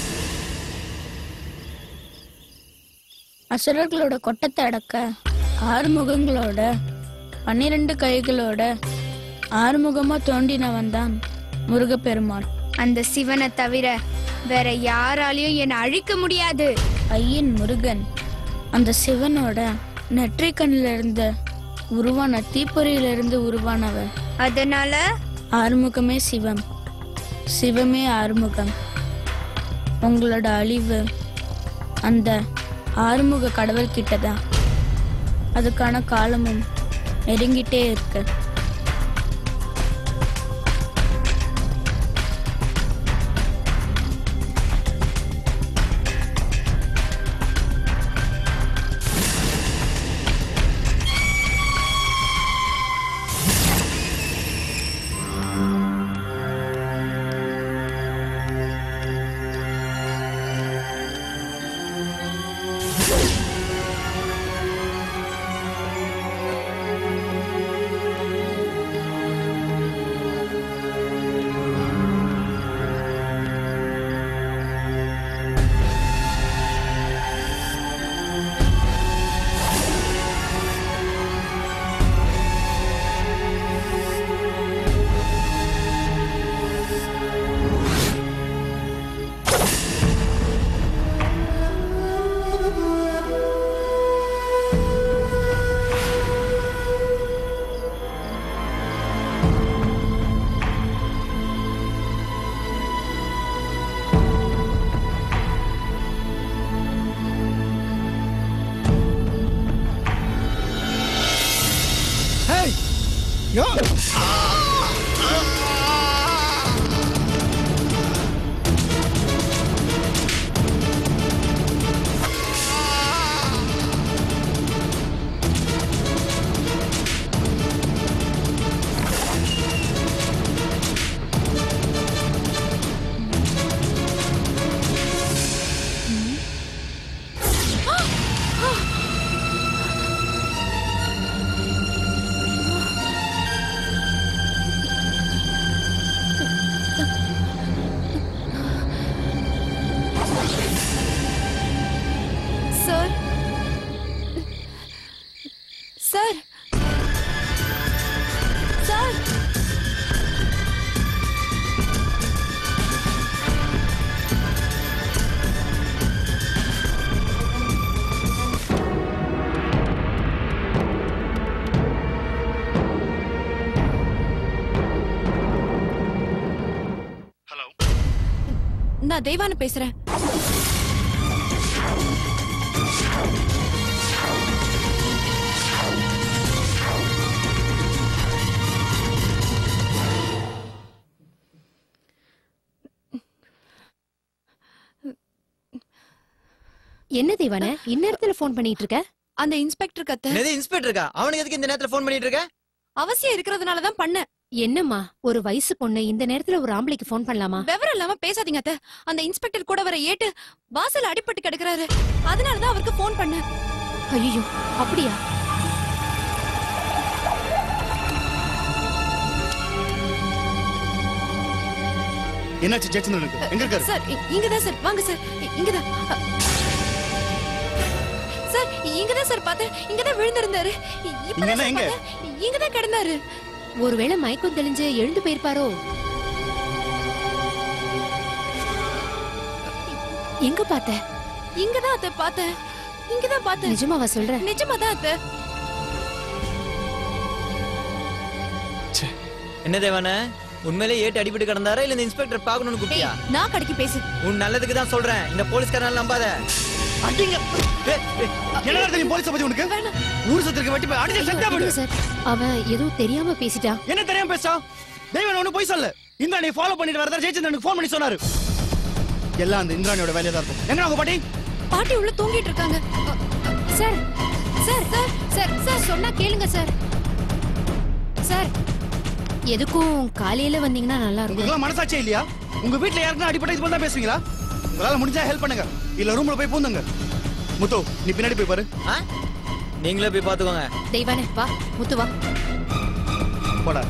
அசுரர்களோட கொட்டத்தை அடக்க ஆறு முகங்களோட பன்னிரண்டு கைகளோட ஆறுமுகமா தோண்டினவன் தான் முருகப்பெருமான் அந்த சிவனை தவிர வேற யாராலையும் என்னை அழிக்க முடியாது ஐயன் முருகன் அந்த சிவனோட நெற்றிக் கண்ணில இருந்து உருவான தீப்பொறியில இருந்து உருவானவ அதனால ஆறுமுகமே சிவம் சிவமே ஆறுமுகம் உங்களோட அழிவு அந்த ஆறுமுக கடவுள் கிட்டதான் அதுக்கான காலமும் நெருங்கிட்டே இருக்கு Hey! Yo! Sir sir sir நான் தெய்வானு பேசுறேன் என்ன தேவான இந்நேரத்துல ஃபோன் பண்ணிட்டு இருக்க அந்த இன்ஸ்பெக்டர் கத்த என்னது இன்ஸ்பெக்டருக்கா அவனுக்கு எதுக்கு இந்த நேரத்துல ஃபோன் பண்ணிட்டு இருக்க அவசியம் இருக்கிறதுனால தான் பண்ண என்னம்மா ஒரு வயசு பொண்ணு இந்த நேரத்துல ஒரு ஆம்பளைக்கு ஃபோன் பண்ணலாமா விவரம் இல்லாம பேசாதீங்க அத்தை அந்த இன்ஸ்பெக்டர் கூட வர ஏட்டு வாசல் அடிபட்டு கிடக்குறாரு அதனாலதான் அவருக்கு ஃபோன் பண்ண ஐயோ அப்படியா என்னாச்சு ஜெயச்சந்திரனுக்கு எங்க இருக்காரு சார் இ- இங்கதான் சார் வாங்க சார் இ- இங்கதான் அ, சார் இங்கதான் சார் பார்த்தேன் இங்கதான் விழுந்திருந்தாரு இ- இப்பதான் இங்கன்னா சார் எங்க? பார்த்தேன். இங்கதான் கிடந்தாரு ஒருவேளை மயக்கம் தெளிஞ்சு எழுந்து போயிருப்பாரோ எங்க பார்த்த இங்கதான் அத்தை பார்த்தேன் இங்கதான் பார்த்தேன் நிஜமாவா சொல்ற நிஜமாதான் அத்தை என்ன தேவான உண்மையிலே ஏட்டு அடிபட்டு கிடந்தாரா இல்ல இந்த இன்ஸ்பெக்டர் பாக்கணும்னு கூப்பிட்டியா நான் கடைக்கு பேசு உன் நல்லதுக்கு தான் சொல்றேன் இந்த போலீஸ்காரனால நம்பாத அடிங்க என்ன தெரியும் போலீஸ் பத்தி உனக்கு ஊர் சுத்திருக்கு வெட்டி போய் அடிச்சு செத்தா இல்ல சார் அவன் ஏதோ தெரியாம பேசிட்டான் என்ன தெரியாம பேசா தெய்வன் ஒண்ணு போய் சொல்லு இந்திராணி ஃபாலோ பண்ணிட்டு வரதா ஜெயச்சந்திரனுக்கு ஃபோன் பண்ணி சொன்னாரு எல்லாம் அந்த இந்திராணியோட வேலையா தான் இருக்கும் எங்க உங்க பாட்டி பாட்டி உள்ள தூங்கிட்டு இருக்காங்க அ, அ, sir sir sir sir sir சொன்னா கேளுங்க சார் சார் எதுக்கும் காலையில வந்தீங்கன்னா நல்லா இருக்கும் உங்களுக்கு மனசாட்சியே இல்லையா உங்க வீட்ல யாருக்குன்னா அடிப்பட்ட இது போல தான் பேசுவீங்களா உங்களால முடிஞ்சா ஹெல்ப் பண்ணுங்க இல்ல ரூம்ல போய் பூந்துங்க முத்து நீ பின்னாடி போய் பாரு நீங்களே போய் பாத்துக்கோங்க தெய்வானே வா முத்து வா போடா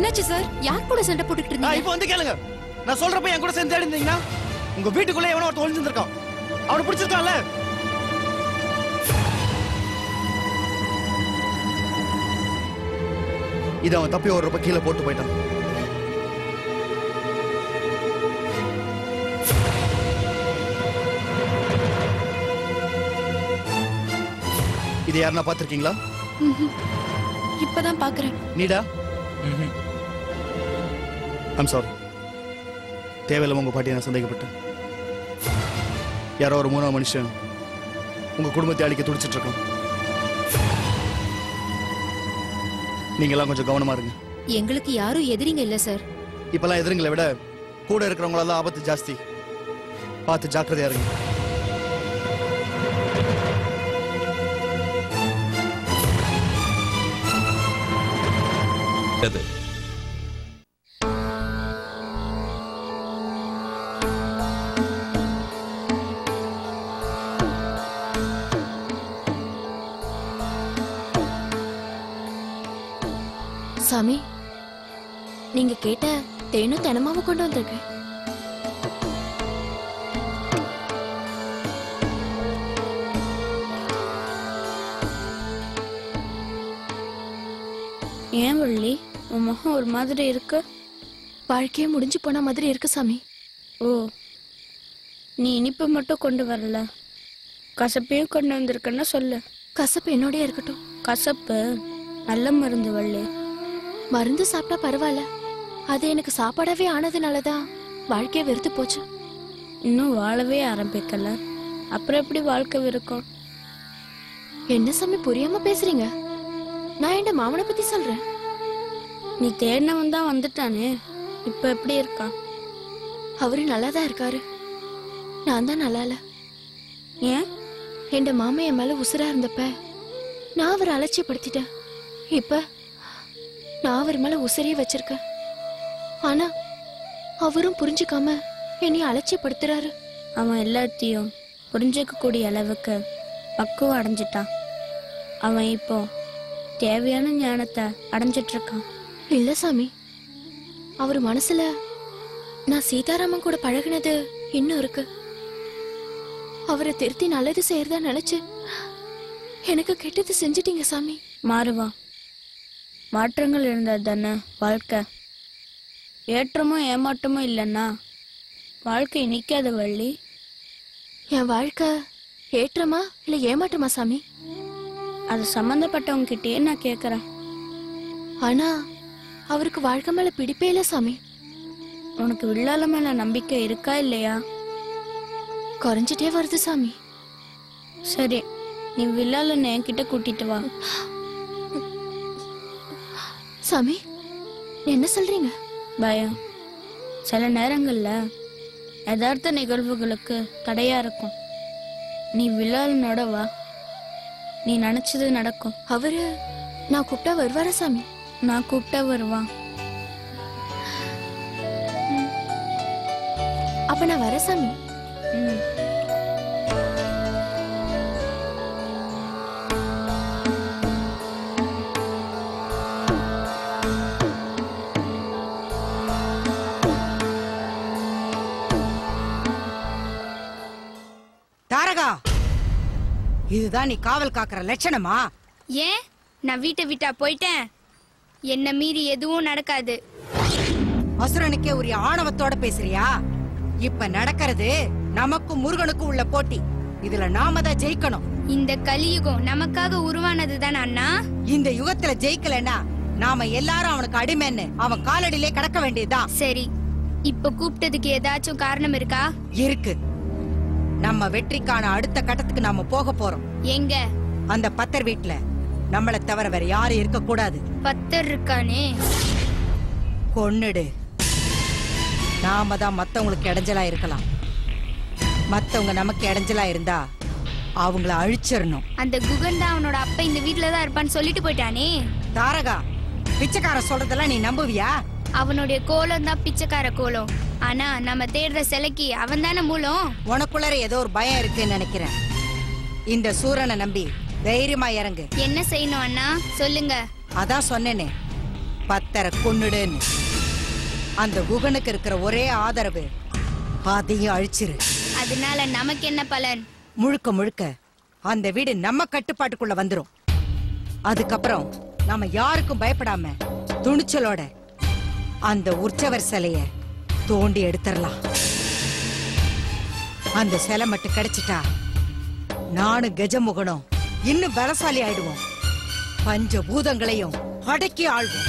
என்னாச்சு சார் யார் கூட சண்டை போட்டுக்கிட்டு ஆ, இருந்தீங்க இப்போ வந்து கேளுங்க நான் சொல்றப்ப என் கூட சேர்ந்து தேடி இருந்தீங்கன்னா உங்க வீட்டுக்குள்ள எவனோ ஒருத்தன் ஒளிஞ்சிருக்கான் அவனை பிடிச்சிருக்கான்ல இது அவன் தப்பி ஒரு ரூபாய் கீழே போட்டு போயிட்டான் இது யாருன்னா பாத்திருக்கீங்களா ம்ஹும். இப்பதான் பாக்குறேன் நீடா ஐம் சாரி தேவையில்லாம உங்க பாட்டியை நான் சந்தேகப்பட்டேன் யாரோ ஒரு மூணாவது மனுஷன் உங்க குடும்பத்தை அழிக்க துடிச்சிட்டு இருக்கான் நீங்க எல்லாம் கொஞ்சம் கவனமா இருங்க எங்களுக்கு யாரும் எதிரிங்க இல்ல சார் இப்பெல்லாம் எதிரிங்களை விட கூட இருக்கிறவங்களால ஆபத்து ஜாஸ்தி பார்த்து ஜாக்கிரதையா இருங்க அது சாமி நீங்க கேட்ட தேனும் தினமாவும் கொண்டு வந்திருக்கேன் ஏன் வள்ளி உன் முகம் ஒரு மாதிரி இருக்கு வாழ்க்கையே முடிஞ்சு போன மாதிரி இருக்கு சாமி ஓ நீ இனிப்பு மட்டும் கொண்டு வரல கசப்பையும் கொண்டு வந்திருக்கன்னு சொல்லு கசப்பு என்னோடய இருக்கட்டும் கசப்பு நல்ல மருந்து வள்ளி மருந்து சாப்பிட்டா பரவாயில்ல அது எனக்கு சாப்பாடாவே ஆனதுனாலதான் வாழ்க்கைய வெறுத்து போச்சு இன்னும் வாழவே ஆரம்பிக்கல அப்புறம் எப்படி வாழ்க்கை இருக்கும் என்ன சாமி புரியாம பேசுறீங்க நான் என் மாமனை பத்தி சொல்றேன் நீ தேடினவன் தான் வந்துட்டானே இப்ப எப்படி இருக்கான் அவரு நல்லா தான் இருக்காரு நான் தான் நல்லா இல்ல ஏன் என் மாமா என் மேல உசுரா இருந்தப்ப நான் அவரை அலட்சியப்படுத்திட்டேன் இப்ப நான் அவர் மேல உசுரையே வச்சிருக்கேன் ஆனா அவரும் புரிஞ்சுக்காம என்னை அலட்சியப்படுத்துறாரு அவன் எல்லாத்தையும் புரிஞ்சுக்க கூடிய அளவுக்கு பக்குவம் அடைஞ்சிட்டான் அவன் இப்போ தேவையான ஞானத்தை அடைஞ்சிட்டு இருக்கான் இல்ல சாமி அவர் மனசுல நான் சீதாராமன் கூட பழகுனது இன்னும் இருக்கு அவரை திருத்தி நல்லது செய்யறதா நினைச்சு எனக்கு கெட்டது செஞ்சிட்டீங்க சாமி மாறுவா மாற்றங்கள் இருந்தால் தானே வாழ்க்கை ஏற்றமும் ஏமாற்றமும் இல்லைன்னா வாழ்க்கை நிற்காத வள்ளி என் வாழ்க்கை ஏற்றமா இல்ல ஏமாற்றமா சாமி அது சம்மந்தப்பட்டவங்க கிட்டயே நான் கேட்குறேன் ஆனா அவருக்கு வாழ்க்கை மேல பிடிப்பே இல்ல சாமி உனக்கு வில்லால மேல நம்பிக்கை இருக்கா இல்லையா குறைஞ்சிட்டே வருது சாமி சரி நீ வில்லால என்கிட்ட கூட்டிட்டு வா சாமி என்ன சொல்றீங்க பயம் சில நேரங்கள்ல யதார்த்த நிகழ்வுகளுக்கு தடையா இருக்கும் நீ வில்லாலனோட வா நீ நினைச்சது நடக்கும் அவரு நான் கூப்பிட்டா வருவாரா சாமி நான் கூப்பிட்டா வருவான் அப்ப நான் வரேன் சாமி ம் தாரகா இதுதான் நீ காவல் காக்குற லட்சணமா ஏன் நான் வீட்டை விட்டா போயிட்டேன் என்ன மீறி எதுவும் நடக்காது அசுரனுக்கே உரிய ஆணவத்தோட பேசுறியா இப்ப நடக்கிறது நமக்கும் முருகனுக்கும் உள்ள போட்டி இதுல நாம தான் ஜெயிக்கணும் இந்த கலியுகம் நமக்காக உருவானது தானே அண்ணா இந்த யுகத்துல ஜெயிக்கலன்னா நாம எல்லாரும் அவனுக்கு அடிமைன்னு அவன் காலடியிலே கடக்க வேண்டியதுதான் சரி இப்ப கூப்பிட்டதுக்கு ஏதாச்சும் காரணம் இருக்கா இருக்கு நம்ம வெற்றிக்கான அடுத்த கட்டத்துக்கு நாம போக போறோம் எங்க அந்த பத்தர் வீட்ல நம்மள தவிர வேற யாரும் இருக்க கூடாது பத்தர் இருக்கானே கொன்னுடு நாம தான் மத்தவங்களுக்கு இடைஞ்சலா இருக்கலாம் மத்தவங்க நமக்கு இடைஞ்சலா இருந்தா அவங்கள அழிச்சிடணும் அந்த குகன் தான் அவனோட அப்பா இந்த வீட்ல தான் இருப்பான்னு சொல்லிட்டு போயிட்டானே தாரகா பிச்சைக்காரன் சொல்றதெல்லாம் நீ நம்புவியா அவனுடைய கோலம் தான் பிச்சைக்கார கோலம் ஆனா நம்ம தேடுற சிலைக்கு அவன் தானே மூலம் உனக்குள்ளர ஏதோ ஒரு பயம் இருக்குன்னு நினைக்கிறேன் இந்த சூரனை நம்பி தைரியமா இறங்கு என்ன செய்யணும் அண்ணா சொல்லுங்க அதான் சொன்னேனே பத்தரை கொன்னுடுன்னு அந்த குகனுக்கு இருக்கிற ஒரே ஆதரவு அதையும் அழிச்சிரு அதனால நமக்கு என்ன பலன் முழுக்க முழுக்க அந்த வீடு நம்ம கட்டுப்பாட்டுக்குள்ள வந்துரும் அதுக்கப்புறம் நாம யாருக்கும் பயப்படாம துணிச்சலோட அந்த உற்சவர் சிலைய தோண்டி எடுத்துடலாம் அந்த சிலை மட்டும் கிடைச்சிட்டா நானும் கஜமுகனும் இன்னும் பலசாலி ஆயிடுவோம் பஞ்ச பூதங்களையும் அடக்கி ஆள்வோம்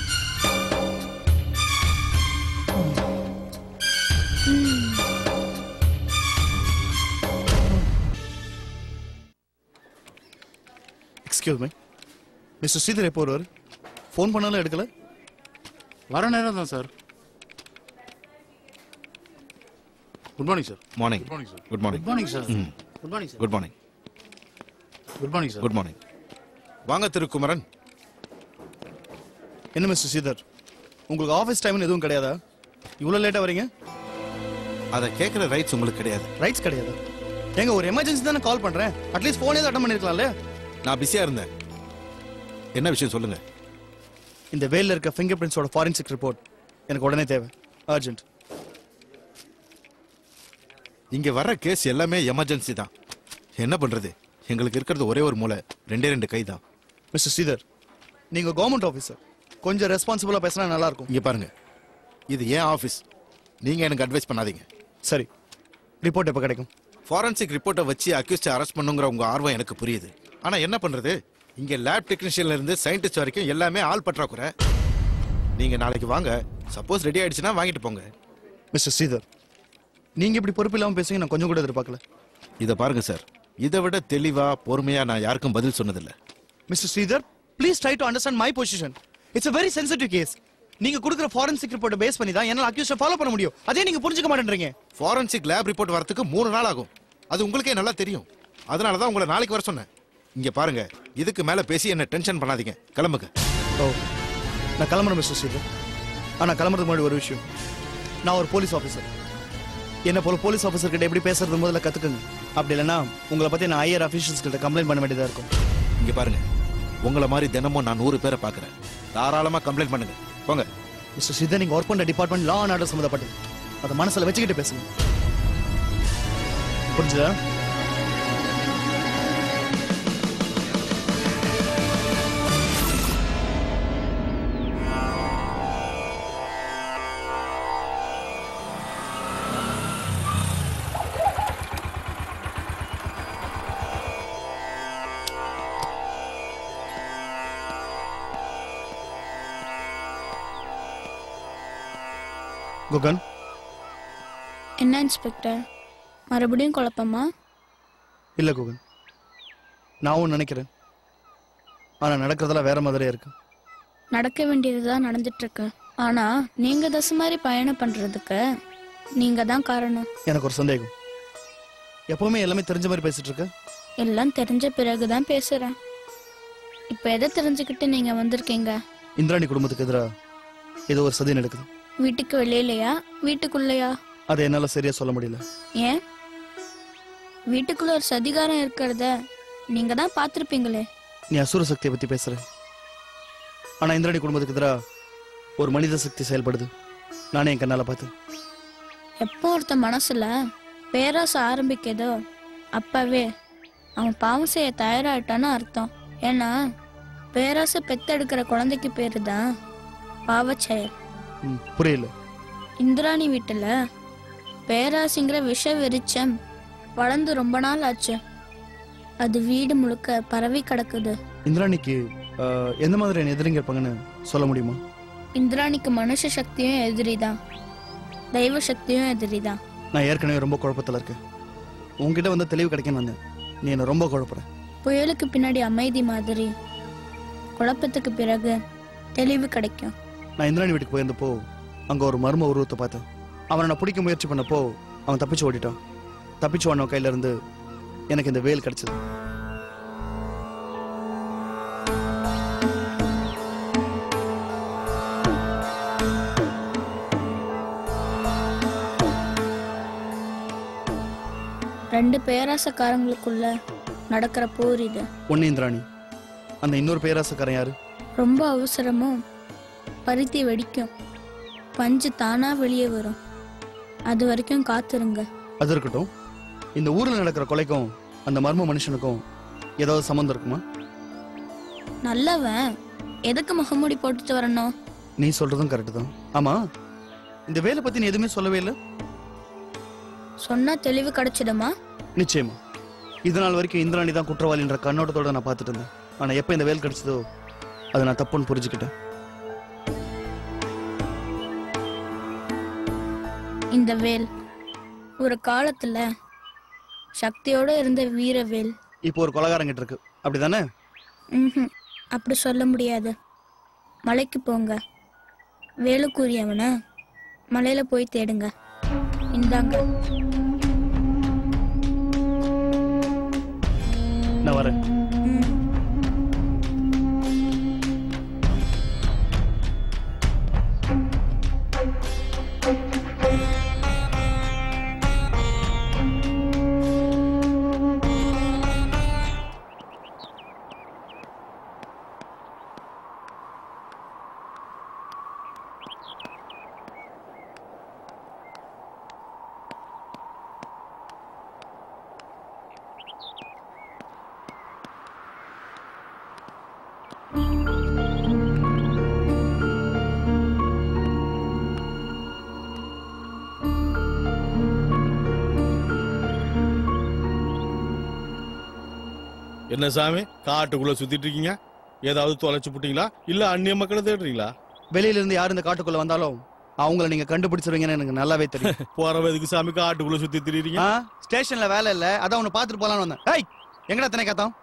எக்ஸ்கியூஸ் மீ மிஸ்டர் ஸ்ரீதர் எப்போ வருவார் ஃபோன் பண்ணாலும் எடுக்கல வர நேரம் தான் sir good morning sir morning Good morning, sir. Good morning Good morning, sir. Good morning, sir. Good morning good morning sir good morning வாங்க திருக்குமரன் என்ன மிஸ்டர் ஸ்ரீதர் உங்களுக்கு ஆஃபீஸ் டைம்னு எதுவும் கிடையாதா இவ்வளோ லேட்டாக வரீங்க அதை கேட்குற ரைட்ஸ் உங்களுக்கு கிடையாது ரைட்ஸ் கிடையாது ஏங்க ஒரு எமர்ஜென்சி தானே கால் பண்ணுறேன் அட்லீஸ்ட் ஃபோனே அட்டன் பண்ணிருக்கலாம்ல நான் பிஸியாக இருந்தேன் என்ன விஷயம் சொல்லுங்க இந்த வேலில் இருக்க ஃபிங்கர் பிரிண்ட்ஸோட ஃபாரன்சிக் ரிப்போர்ட் எனக்கு உடனே தேவை அர்ஜென்ட் இங்க வர்ற கேஸ் எல்லாமே எமர்ஜென்சி தான் என்ன பண்றது எங்களுக்கு இருக்கிறது ஒரே ஒரு மூளை ரெண்டே ரெண்டு கை தான் மிஸ்டர் ஸ்ரீதர் நீங்கள் கவர்மெண்ட் ஆஃபீஸர் கொஞ்சம் ரெஸ்பான்சிபிளாக பேசினா நல்லா இருக்கும் இங்க பாருங்க இது ஏன் ஆஃபீஸ் நீங்க எனக்கு அட்வைஸ் பண்ணாதீங்க சரி ரிப்போர்ட் எப்போ கிடைக்கும் ஃபாரன்சிக் ரிப்போர்ட்டை வச்சு அக்யூஸ்ட் அரெஸ்ட் பண்ணுங்கிற உங்க ஆர்வம் எனக்கு புரியுது ஆனா என்ன பண்றது இங்க லேப் டெக்னீஷியன்ல இருந்து சயின்டிஸ்ட் வரைக்கும் எல்லாமே ஆள் பற்றாக்குறை நீங்க நாளைக்கு வாங்க சப்போஸ் ரெடி ஆயிடுச்சுன்னா வாங்கிட்டு போங்க மிஸ்டர் ஸ்ரீதர் நீங்கள் இப்படி பொறுப்பு இல்லாமல் பேசுங்க நான் கொஞ்சம் கூட எதிர்பார்க்கல இதை பாருங்க சார் இதை விட தெளிவா பொறுமையா நான் யாருக்கும் பதில் சொன்னதில்லை mister Sridhar please try to understand my position it's a very sensitive case நீங்க கொடுக்குற ஃபாரன்சிக் ரிப்போர்ட்டை பேஸ் பண்ணி தான் என்னால அக்யூஸ்ட ஃபாலோ பண்ண முடியும் அதே நீங்க புரிஞ்சுக்க மாட்டேன்றீங்க ஃபாரன்சிக் லேப் ரிப்போர்ட் வரதுக்கு மூணு நாள் ஆகும் அது உங்களுக்கே நல்லா தெரியும் அதனால தான் உங்களை நாளைக்கு வர சொன்னேன் இங்க பாருங்க இதுக்கு மேல பேசி என்ன டென்ஷன் பண்ணாதீங்க கிளம்புங்க ஓ நான் கிளம்புறேன் மிஸ்டர் ஸ்ரீதர் ஆனா கிளம்புறதுக்கு முன்னாடி ஒரு விஷயம் நான் ஒரு போலீஸ் ஆஃபீஸர் என்ன போல போலீஸ் ஆஃபீஸர் கிட்ட எப்படி பேசுறது முதல்ல கத்துக்குங்க அப்படி இல்லைன்னா உங்களை பத்தி நான் ஹையர் அஃபீஷியல்ஸ் கிட்ட கம்ப்ளைண்ட் பண்ண வேண்டியதா இருக்கும் இங்க பாருங்க உங்களை மாதிரி தினமும் நான் நூறு பேரை பார்க்கறேன் தாராளமா கம்ப்ளைண்ட் பண்ணுங்க போங்க மிஸ்டர் ஸ்ரீதர் நீங்க ஒர்க் பண்ற டிபார்ட்மெண்ட் லா அண்ட் ஆர்டர் சம்மந்தப்பட்டது அதை மனசுல வச்சுக்கிட்டு பேசுங்க புரிஞ்சுதா குகன் என்ன இன்ஸ்பெக்டர் மறுபடியும் குழப்பமா இல்ல குகன் நான் ஒன்று நினைக்கிறேன் ஆனா நடக்கிறதெல்லாம் வேற மாதிரியே இருக்கு நடக்க வேண்டியதுதான் நடந்துட்டு இருக்கு ஆனா நீங்க தசை மாதிரி பயணம் பண்றதுக்கு நீங்க தான் காரணம் எனக்கு ஒரு சந்தேகம் எப்பவுமே எல்லாமே தெரிஞ்ச மாதிரி பேசிட்டு இருக்க எல்லாம் தெரிஞ்ச பிறகுதான் பேசுறேன் இப்ப எதை தெரிஞ்சுக்கிட்டு நீங்க வந்திருக்கீங்க இந்திராணி குடும்பத்துக்கு எதிராக ஏதோ ஒரு சதி நடக்குது வீட்டுக்கு வெளியிலயா வீட்டுக்குள்ளயா அதை என்னால சரியா சொல்ல முடியல ஏன் வீட்டுக்குள்ள ஒரு சதிகாரம் இருக்கிறத நீங்க தான் பார்த்திருப்பீங்களே நீ அசுர சக்தியை பத்தி பேசுற ஆனா இந்திராணி குடும்பத்துக்கு எதிராக ஒரு மனித சக்தி செயல்படுது நானே என் கண்ணால பார்த்தேன் எப்போ ஒருத்த மனசுல பேராசை ஆரம்பிக்குதோ அப்பவே அவன் பாவம் செய்ய தயாராயிட்டான்னு அர்த்தம் ஏன்னா பேராசை பெத்தெடுக்கிற குழந்தைக்கு பேரு தான் பாவச்செயல் ம், புரியல இந்திராணி வீட்டுல பேராசிங்கிற விஷ வெறிச்சம் வளர்ந்து ரொம்ப நாள் ஆச்சு அது வீடு முழுக்க பரவி கிடக்குது இந்திராணிக்கு ஆஹ், எந்த மாதிரியான எதிரிங்க இருப்பாங்கன்னு சொல்ல முடியுமா இந்திராணிக்கு மனுஷ சக்தியும் எதிரிதான் தெய்வ சக்தியும் எதிரிதான் நான் ஏற்கனவே ரொம்ப குழப்பத்துல இருக்கேன் உன்கிட்ட வந்து தெளிவு கிடைக்கணும் வந்தேன் நீ என்ன ரொம்ப குழப்புற புயலுக்கு பின்னாடி அமைதி மாதிரி குழப்பத்துக்கு பிறகு தெளிவு கிடைக்கும் நான் இந்திராணி வீட்டுக்கு போயிருந்தப்போ அங்க ஒரு மர்ம உருவத்தை பார்த்தேன் அவனை நான் பிடிக்க முயற்சி பண்ணப்போ அவன் தப்பிச்சு ஓடிட்டான் தப்பிச்சு ஓடின கையில இருந்து எனக்கு இந்த வேல் கிடைச்சது ரெண்டு பேராசக்காரங்களுக்குள்ள நடக்கிற போர் இது ஒன்னு இந்திராணி அந்த இன்னொரு பேராசக்காரன் யாரு ரொம்ப அவசரமும் பருத்தி வெடிக்கும் பஞ்சு தானா வெளியே வரும் அது வரைக்கும் காத்துருங்க அது இருக்கட்டும் இந்த ஊர்ல நடக்கிற கொலைக்கும் அந்த மர்ம மனுஷனுக்கும் ஏதாவது சம்மந்தம் இருக்குமா நல்லவன் எதுக்கு முகமூடி போட்டுட்டு வரணும் நீ சொல்றதும் கரெக்ட் தான் ஆமா இந்த வேலை பத்தி நீ எதுவுமே சொல்லவே இல்லை சொன்னா தெளிவு கிடைச்சிடுமா நிச்சயமா இது நாள் வரைக்கும் இந்திராணி தான் குற்றவாளின்ற கண்ணோட்டத்தோட நான் பார்த்துட்டு இருந்தேன் ஆனா எப்ப இந்த வேலை கிடைச்சதோ அதை நான் தப்புன்னு புரிஞ்சுக்கிட்டேன் இந்த வேல் ஒரு காலத்துல சக்தியோட இருந்த வீரவேல் இப்போ ஒரு கொலகாரங்கிட்ட இருக்கு அப்படிதானே ம்ஹும். அப்படி சொல்ல முடியாது மலைக்கு போங்க வேலுக்குரியவன மலையில போய் தேடுங்க இந்தாங்க நான் வரேன் என்ன சாமி காட்டுக்குள்ள சுத்திட்டு இருக்கீங்க ஏதாவது தொலைச்சு புட்டீங்களா இல்ல அந்நிய மக்களை தேடுறீங்களா வெளியில இருந்து யார் இந்த காட்டுக்குள்ள வந்தாலும் அவங்கள நீங்க கண்டுபிடிச்சிருவீங்கன்னு எனக்கு நல்லாவே தெரியும் போறவதுக்கு சாமி காட்டுக்குள்ள சுத்தி திரியுறீங்க ஆ, ஸ்டேஷன்ல வேலை இல்ல அதான் உன்னை பாத்துட்டு போலான்னு வந்தேன் ஏய் எங்கடா தினை காத்தோம்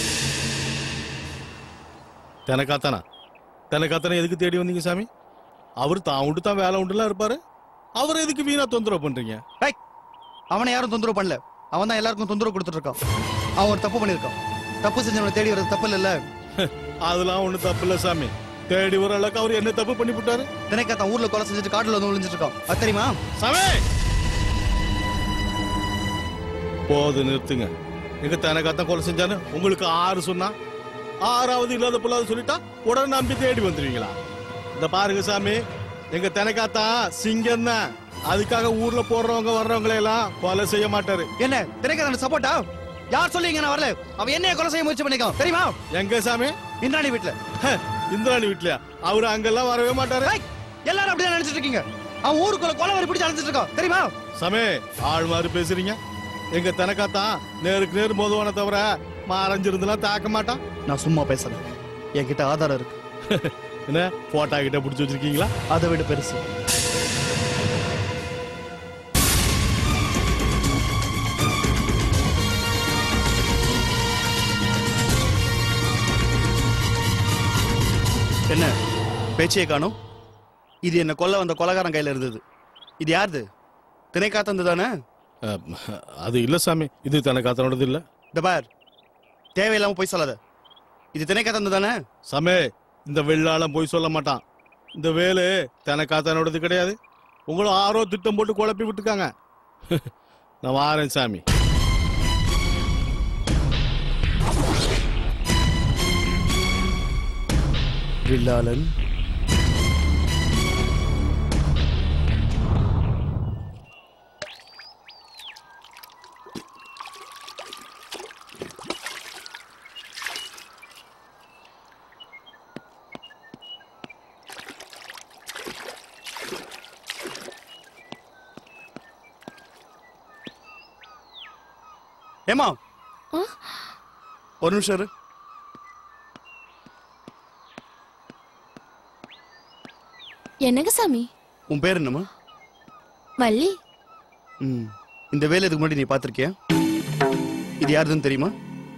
தெனக்காத்தானா தெனக்காத்தானா எதுக்கு தேடி வந்தீங்க சாமி அவர் தான் உண்டு தான் வேலை உண்டுலாம் இருப்பாரு அவர் எதுக்கு வீணா தொந்தரவு பண்றீங்க ஏய் அவனை யாரும் தொந்தரவு பண்ணல அவன் தான் எல்லாருக்கும் தொந்தரவு கொடுத்துட்டு இருக்கான் அவன் ஒரு தப்பு பண்ணிருக்கான் தப்பு செஞ்சவனை தேடி வர்றது தப்பு இல்ல அதெல்லாம் ஒண்ணு தப்பு இல்ல சாமி தேடி வர அளவுக்கு அவர் என்ன தப்பு பண்ணி விட்டாரு தினைக்காத்தான் ஊர்ல கொலை செஞ்சுட்டு காட்டுல வந்து விழுந்துட்டு இருக்கான் அது தெரியுமா சாமி போது நிறுத்துங்க எங்க தெனக்காத்தான் கொலை செஞ்சானு உங்களுக்கு ஆறு சொன்னா ஆறாவது இல்லாத பொல்லாத சொல்லிட்டா உடனே நம்பி தேடி வந்துருவீங்களா இந்த பாருங்க சாமி எங்க தெனக்காத்தா சிங்கம் தான் அதுக்காக ஊர்ல போடுறவங்க வர்றவங்களை எல்லாம் கொலை செய்ய மாட்டாரு என்ன தினைக்காத்தன் சப்போர்ட்டா யார் சொல்லிங்க நான் வரல அவன் என்னைய கொலை செய்ய முயற்சி பண்ணிக்கான் தெரியுமா எங்க சாமி இந்திராணி வீட்டுல இந்திராணி வீட்லயா அவரு அங்கெல்லாம் வரவே மாட்டாரு எல்லாரும் அப்படியே நினைச்சிட்டு இருக்கீங்க அவன் ஊருக்குள்ள கொலை வரி பிடிச்சு அழைச்சிட்டு இருக்கான் தெரியுமா சமே ஆள் மாதிரி பேசுறீங்க எங்க தனக்காத்தான் நேருக்கு நேர் மோதுவான தவிர மறைஞ்சிருந்தெல்லாம் தாக்க மாட்டான் நான் சும்மா பேசுறேன் என்கிட்ட ஆதாரம் இருக்கு என்ன போட்டா கிட்ட புடிச்சு வச்சிருக்கீங்களா அதை விட பெருசு என்ன பேச்சையே காணும் இது என்ன கொல்ல வந்த கொலகாரன் கையில இருந்தது இது யாருது திணைக்காத்தந்து தானே அஹ், அது இல்ல சாமி இது தனக்காத்தனோடது இல்ல இந்த பார் தேவையில்லாம போய் சொல்லாத இது திணைக்காத்தந்து தானே சமே இந்த வெள்ளாளம் போய் சொல்ல மாட்டான் இந்த வேலு தனக்காத்தனோடது கிடையாது உங்களை ஆரோ திட்டம் போட்டு குழப்பி விட்டுருக்காங்க நான் வாரேன் சாமி வில்லாளன் ஏமா ஒரு நிமிஷம் இரு என்னங்க சாமி உன் பேர் என்னம்மா வள்ளி ம் இந்த வேலை இதுக்கு முன்னாடி நீ பார்த்திருக்கியா இது யாருதுன்னு தெரியுமா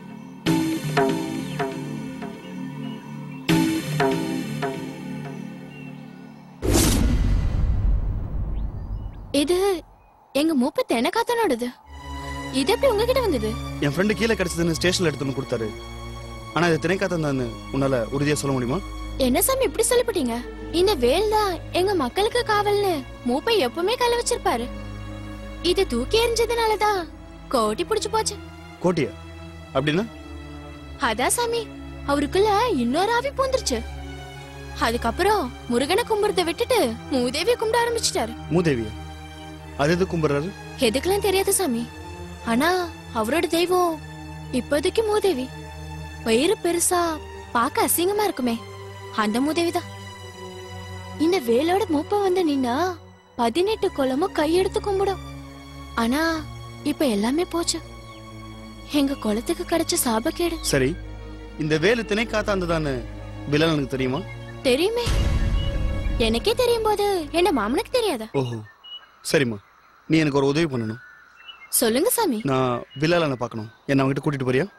இது எங்க மூப்ப தெனக்காத்தனோடது இது எப்படி உங்ககிட்ட வந்தது என் ஃப்ரெண்டு கீழே கிடைச்சதுன்னு ஸ்டேஷன்ல எடுத்து வந்து கொடுத்தாரு ஆனா இது திணைக்காத்தம் தான் உன்னால உறுதியா சொல்ல முடியுமா என்ன சாமி இப்படி சொல்லிவிட்டீங்க இந்த வேல் தான் எங்க மக்களுக்கு காவல்னு மூப்பை எப்பவுமே கல வச்சிருப்பாரு இது தூக்கி எறிஞ்சதுனாலதான் கோட்டி புடிச்சு போச்சு கோட்டியா அப்படின்னா அதான் சாமி அவருக்குள்ள இன்னொரு ஆவி பூந்துருச்சு அதுக்கப்புறம் முருகனை கும்பிடுறத விட்டுட்டு மூதேவிய கும்பிட ஆரம்பிச்சிட்டாரு மூதேவியா அது எது கும்பிடுறாரு எதுக்கெல்லாம் தெரியாது சாமி ஆனா அவரோட தெய்வம் இப்போதைக்கு மூதேவி வயிறு பெருசா பார்க்க அசிங்கமா இருக்குமே அந்த மூதேவி தான் இந்த வேலோட மூப்ப வந்து நின்னா பதினெட்டு குளமும் கையெடுத்து கும்பிடும் ஆனா இப்ப எல்லாமே போச்சு எங்க குளத்துக்கு கிடைச்ச சாபக்கேடு சரி இந்த வேலு திணை காத்தாந்ததான்னு பிலால் எனக்கு தெரியுமா தெரியுமே எனக்கே தெரியும் போது என்ன மாமனுக்கு தெரியாதா ஓஹோ சரிம்மா நீ எனக்கு ஒரு உதவி பண்ணணும் சொல்லுங்க சாமி நான் பிலாலனை பார்க்கணும் என்ன அவங்ககிட்ட கூட்டிட்டு போறியா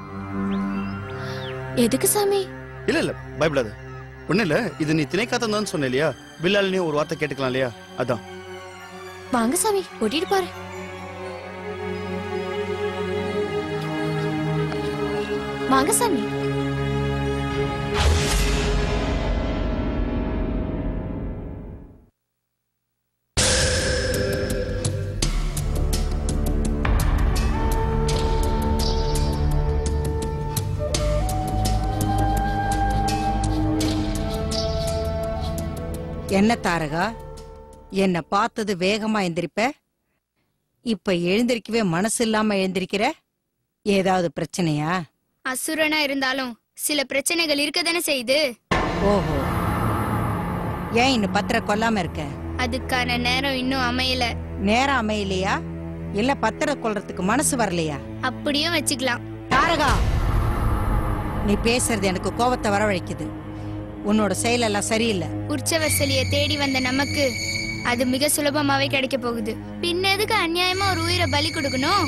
எதுக்கு சாமி இல்ல இல்ல பயப்படாத ஒண்ணும் இல்ல இது நீ திணை காத்தாந்தான்னு சொன்ன இல்லையா பிலால் நீ ஒரு வார்த்தை கேட்டுக்கலாம் இல்லையா அதான் வாங்க சாமி கூட்டிட்டு போறேன் வாங்க சாமி என்ன தாரகா என்ன பார்த்தது வேகமா எந்திரிப்ப இப்ப எழுந்திருக்கவே மனசு இல்லாம எழுந்திருக்கிற ஏதாவது பிரச்சனையா அசுரனா இருந்தாலும் சில பிரச்சனைகள் இருக்கதானே செய்யுது ஓஹோ ஏன் இன்னும் பத்திர கொல்லாம இருக்க அதுக்கான நேரம் இன்னும் அமையல நேரம் அமையலையா இல்ல பத்திர கொல்றதுக்கு மனசு வரலையா அப்படியும் வச்சுக்கலாம் தாரகா நீ பேசுறது எனக்கு கோவத்தை வரவழைக்குது உன்னோட செயலெல்லாம் சரியில்லை உற்சவசலிய தேடி வந்த நமக்கு அது மிக சுலபமாவே கிடைக்க போகுது பின்ன எதுக்கு அநியாயமா ஒரு உயிரை பலி கொடுக்கணும்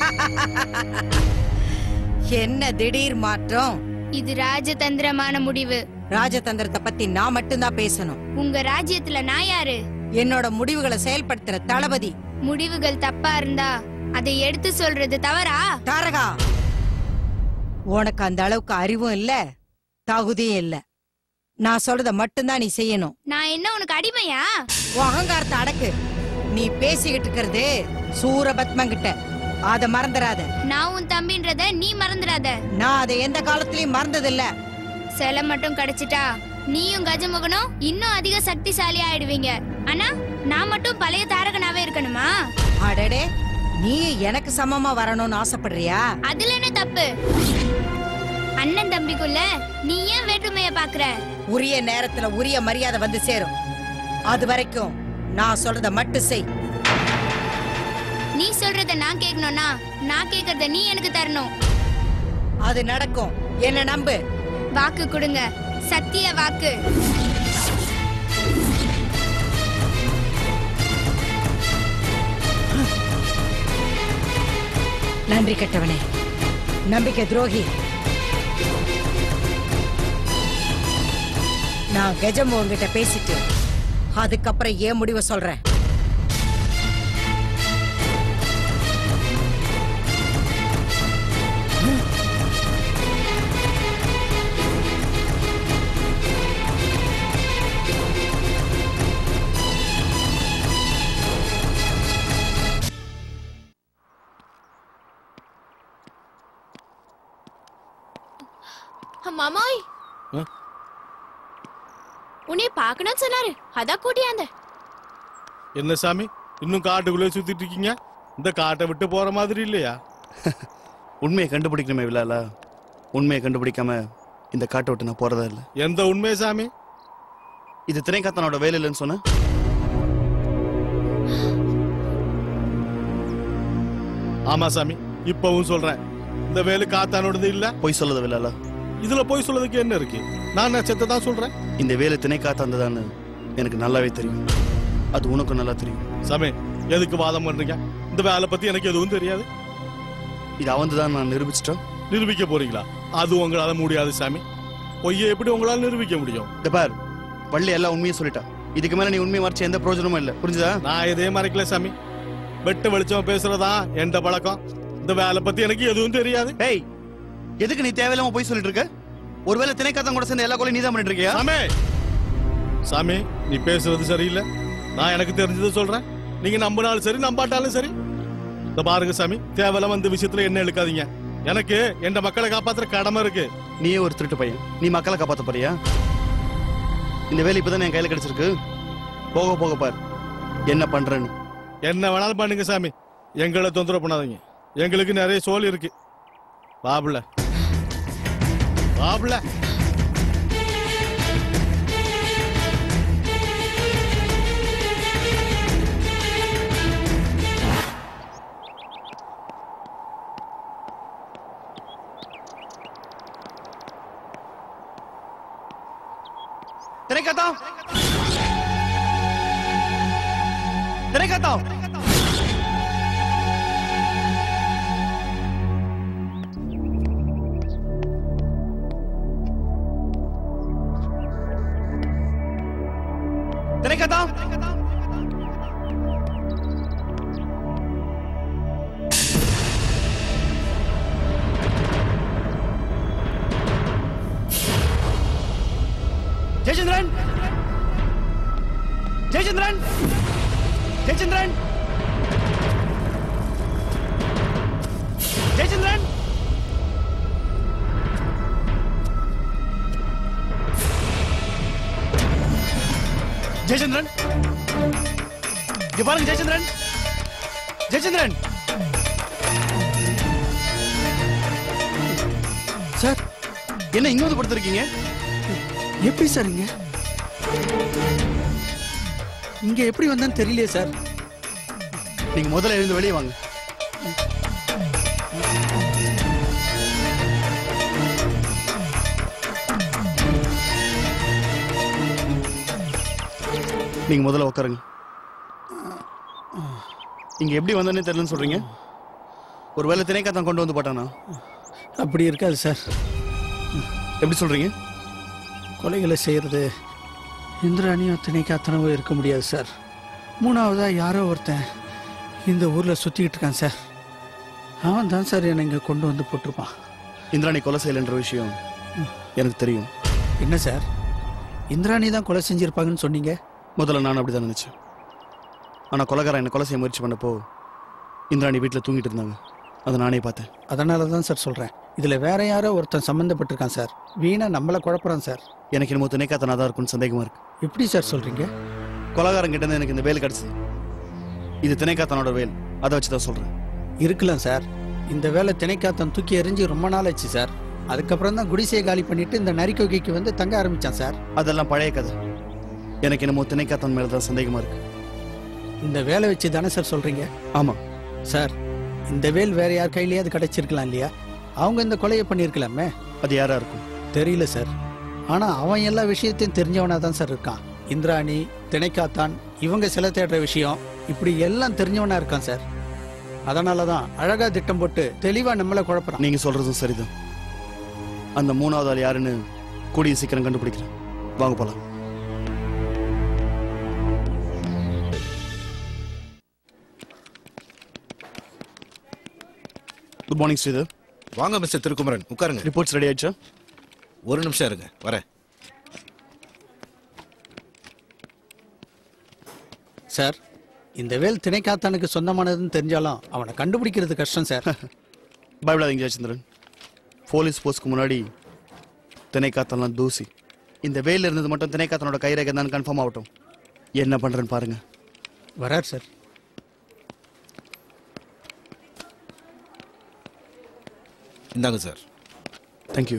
என்ன திடீர் மாற்றம் இது ராஜதந்திரமான முடிவு ராஜதந்திரத்தை பத்தி நான் மட்டும்தான் பேசணும் உங்க ராஜ்யத்துல நான் யாரு என்னோட முடிவுகளை செயல்படுத்துற தளபதி முடிவுகள் தப்பா இருந்தா அதை எடுத்து சொல்றது தவறா தாரகா உனக்கு அந்த அளவுக்கு அறிவும் இல்ல தகுதியும் இல்ல நான் சொல்றத மட்டும்தான் நீ செய்யணும் நான் என்ன உனக்கு அடிமையா உன் அகங்காரத்தை அடக்கு நீ பேசிக்கிட்டு இருக்கிறது சூரபத்மன் கிட்ட அத மறந்துடாத நான் உன் தம்பின்றத நீ மறந்துடாத நான் அதை எந்த காலத்திலயும் மறந்ததில்ல சிலை மட்டும் கிடைச்சிட்டா நீயும் கஜமுகனும் இன்னும் அதிக சக்திசாலி ஆயிடுவீங்க ஆனா நான் மட்டும் பழைய தாரகனாவே இருக்கணுமா அடடே நீ எனக்கு சமமா வரணும்னு ஆசைப்படுறியா அதுல என்ன தப்பு அண்ணன் தம்பிக்குள்ள நீ ஏன் வேற்றுமைய பாக்குற உரிய நேரத்துல உரிய மரியாதை வந்து சேரும் அது வரைக்கும் நான் சொல்றத மட்டும் செய் நீ சொல்றத நான் கேட்கணும்னா நான் கேக்குறத நீ எனக்கு தரணும் அது நடக்கும் என்ன நம்பு வாக்கு கொடுங்க சத்திய வாக்கு நன்றி கெட்டவனே நம்பிக்கை துரோகி நான் கஜம் உங்ககிட்ட பேசிட்டு அதுக்கப்புறம் ஏன் முடிவை சொல்றேன் மாமாய் ஆ? உன்னை பார்க்கணும்னு சொன்னாரு அதான் கூட்டியாந்த என்ன சாமி இன்னும் காட்டுக்குள்ளே சுத்திட்டு இருக்கீங்க இந்த காட்டை விட்டு போற மாதிரி இல்லையா உண்மையை கண்டுபிடிக்கணுமே விழாலா உண்மையை கண்டுபிடிக்காம இந்த காட்டை விட்டு நான் போறதா இல்லை எந்த உண்மை சாமி இது திணைக்காத்தனோட வேலை இல்லைன்னு சொன்ன ஆமா சாமி இப்பவும் சொல்றேன் இந்த வேலு காத்தானோடது இல்ல பொய் சொல்லத விழாலா இதுல போய் சொல்லதுக்கு என்ன இருக்கு நான் நட்சத்தை தான் சொல்றேன் இந்த வேலை திணை காத்தாந்ததான்னு எனக்கு நல்லாவே தெரியும் அது உனக்கும் நல்லா தெரியும் சாமி எதுக்கு வாதம் பண்றீங்க இந்த வேலை பத்தி எனக்கு எதுவும் தெரியாது இது அவன்தான் நான் நிரூபிச்சிட்டோம் நிரூபிக்க போறீங்களா அது உங்களால முடியாது சாமி பொய்யை எப்படி உங்களால நிரூபிக்க முடியும் இந்த பார் வள்ளி எல்லாம் உண்மையை சொல்லிட்டா இதுக்கு மேல நீ உண்மையை மறைச்ச எந்த பிரயோஜனமும் இல்ல புரிஞ்சுதா நான் இதே மறைக்கல சாமி வெட்ட வெளிச்சம் பேசுறதா எந்த பழக்கம் இந்த வேலை பத்தி எனக்கு எதுவும் தெரியாது ஏய் எதுக்கு நீ தேவையில்லாம போய் சொல்லிட்டு இருக்க ஒருவேளை திணைக்காத்தம் கூட சேர்ந்த எல்லா கொலையும் நீ தான் பண்ணிட்டு இருக்கியா சாமி சாமி நீ பேசுறது சரியில்லை நான் எனக்கு தெரிஞ்சதை சொல்றேன் நீங்க நம்பினாலும் சரி நம்பாட்டாலும் சரி இந்த பாருங்க சாமி தேவையில்லாம இந்த விஷயத்துல என்ன இழுக்காதீங்க எனக்கு என் மக்களை காப்பாத்துற கடமை இருக்கு நீயே ஒரு திருட்டு பையன் நீ மக்களை காப்பாத்த போறியா இந்த வேலை இப்பதான் என் கையில கிடைச்சிருக்கு போக போக பாரு என்ன பண்றேன்னு என்ன வேணாலும் பண்ணுங்க சாமி எங்களை தொந்தரவு பண்ணாதீங்க எங்களுக்கு நிறைய சோல் இருக்கு பாபுல பாபுல திரைக்கத்தா திரைக்கத்தா திரைக்கத்தா ஜெயச்சந்திரன் ஜெயச்சந்திரன் ஜெயச்சந்திரன் ஜெயச்சந்திரன் ஜெயச்சந்திரன் இங்க பாருங்க ஜெயச்சந்திரன் ஜெயச்சந்திரன் சார் என்ன இங்க வந்து படுத்திருக்கீங்க எப்படி சார் இங்க இங்க எப்படி வந்தேன்னு தெரியலையே சார் நீங்க முதல்ல எழுந்து வெளியே வாங்க நீங்க முதல்ல உட்காருங்க இங்க எப்படி வந்தேன்னு தெரியலன்னு சொல்றீங்க ஒருவேளை திணைக்காத்தான் கொண்டு வந்து போட்டானா அப்படி இருக்காது சார் எப்படி சொல்றீங்க கொலைகளை செய்யறது இந்திராணியும் திணைக்காத்தனவும் இருக்க முடியாது சார் மூணாவதா யாரோ ஒருத்தன் இந்த ஊர்ல சுத்திக்கிட்டு இருக்கான் சார் அவன் தான் சார் என்னை இங்க கொண்டு வந்து போட்டிருப்பான் இந்திராணி கொலை செய்யலைன்ற விஷயம் எனக்கு தெரியும் என்ன சார் இந்திராணி தான் கொலை செஞ்சிருப்பாங்கன்னு சொன்னீங்க முதல்ல நான் அப்படிதான் நினைச்சேன் ஆனா கொலைகாரன் என்ன கொலை செய்ய முயற்சி பண்ணப்போ இந்திராணி வீட்டில் தூங்கிட்டு இருந்தாங்க அதை நானே பார்த்தேன் அதனால தான் சார் சொல்றேன் இதுல வேற யாரோ ஒருத்தன் சம்மந்தப்பட்டிருக்கான் சார் வீணா நம்மள குழப்பறான் சார் எனக்கு என்னமோ திணைக்காத்தனா தான் இருக்கும்னு சந்தேகமா இருக்கு எப்படி சார் சொல்றீங்க கொலகாரன் கிட்ட இருந்து எனக்கு இந்த வேல் கிடைச்சது இது திணைக்காத்தனோட வேல் அதை வச்சு தான் சொல்றேன் இருக்கலாம் சார் இந்த வேலை திணைக்காத்தன் தூக்கி எறிஞ்சு ரொம்ப நாள் ஆச்சு சார் அதுக்கப்புறம் தான் குடிசையை காலி பண்ணிட்டு இந்த நரிக்கோகைக்கு வந்து தங்க ஆரம்பிச்சான் சார் அதெல்லாம் பழைய கதை எனக்கு என்னமோ திணைக்காத்தன் மேல தான் சந்தேகமா இருக்கு இந்த வேலை வச்சு தானே சார் சொல்றீங்க ஆமா சார் இந்த வேல் வேற யார் கையிலயாவது கிடைச்சிருக்கலாம் இல்லையா அவங்க இந்த கொலையை பண்ணியிருக்கலாமே அது யாரா இருக்கும் தெரியல சார் ஆனா அவன் எல்லா விஷயத்தையும் தெரிஞ்சவனா தான் சார் இருக்கான் இந்திராணி திணைக்காத்தான் இவங்க சில தேடுற விஷயம் இப்படி எல்லாம் தெரிஞ்சவனா இருக்கான் சார் அதனால தான் அழகா திட்டம் போட்டு தெளிவா நம்மள குழப்பறான் நீங்க சொல்றதும் சரிதான் அந்த மூணாவது ஆள் யாருன்னு கூடிய சீக்கிரம் கண்டுபிடிக்கிறேன் வாங்க போலாம் குட் மார்னிங் ஸ்ரீதர் வாங்க மிஸ்டர் திருக்குமரன் உட்காருங்க ரிப்போர்ட்ஸ் ரெடி ஆயிடுச்சா ஒரு நிமிஷம் இருங்க வரேன் சார் இந்த வேல் திணைக்காத்தானுக்கு சொந்தமானதுன்னு தெரிஞ்சாலும் அவனை கண்டுபிடிக்கிறது கஷ்டம் சார் பயப்படாதீங்க ஜெயச்சந்திரன் போலீஸ் போஸ்ட்க்கு முன்னாடி திணைக்காத்தெல்லாம் தூசி இந்த வேல் இருந்தது மட்டும் திணைக்காத்தனோட கைரேகை தான் கன்ஃபார்ம் ஆகட்டும் என்ன பண்றேன்னு பாருங்க வரார் சார் இந்தாங்க சார் தேங்க்யூ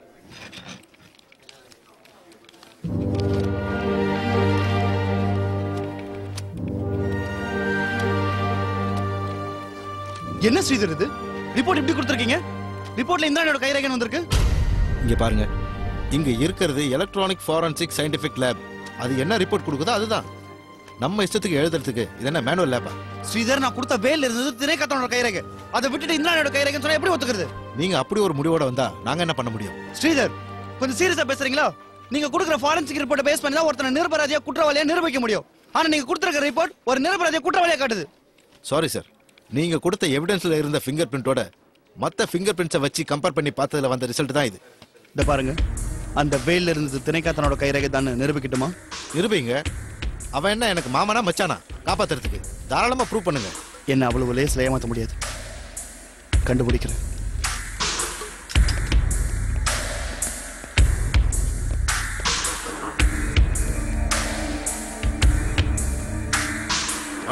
என்ன ஸ்ரீதர் இது ரிப்போர்ட் எப்படி கொடுத்துருக்கீங்க ரிப்போர்ட்ல இந்திராணியோட கைரேகன் வந்திருக்கு இங்க பாருங்க இங்க இருக்கிறது எலக்ட்ரானிக் ஃபாரன்சிக் சயின்டிபிக் லேப் அது என்ன ரிப்போர்ட் கொடுக்குதோ அதுதான் நம்ம இஷ்டத்துக்கு எழுதுறதுக்கு இது என்ன மேனுவல் லேபா ஸ்ரீதர் நான் கொடுத்த வேல் இருந்தது திணைக்காத்தனோட கைரேகை அதை விட்டுட்டு இந்திராணியோட கைரேகன் சொன்னா எப்படி ஒத்துக்கிறது நீங்க அப்படி ஒரு முடிவோட வந்தா நாங்க என்ன பண்ண முடியும் ஸ்ரீதர் கொஞ்சம் சீரியஸா பேசுறீங்களா நீங்க கொடுக்குற ஃபாரன்சிக் ரிப்போர்ட்டை பேஸ் பண்ணி தான் ஒருத்தனை நிரபராதியா குற்றவாளியா நிரூபிக்க முடியும் ஆனா நீங்க கொடுத்துருக்க ரிப்போர்ட் ஒரு நிரபராதியா குற்றவாளியா காட்டுது சாரி சார் நீங்க கொடுத்த எவிடன்ஸ்ல இருந்த ஃபிங்கர் பிரிண்டோட மத்த ஃபிங்கர் பிரிண்ட்ஸை வச்சு கம்பேர் பண்ணி பார்த்ததுல வந்த ரிசல்ட் தான் இது இந்த பாருங்க அந்த வேல்ல இருந்தது திணைக்காத்தனோட கைரேகை தான் நிரூபிக்கட்டுமா நிரூபிங்க அவன் என்ன எனக்கு மாமனா மச்சானா காப்பாத்துறதுக்கு தாராளமா ப்ரூவ் பண்ணுங்க என்ன அவ்வளவு லேஸ்ல ஏமாத்த முடியாது கண்டுபிடிக்கிறேன்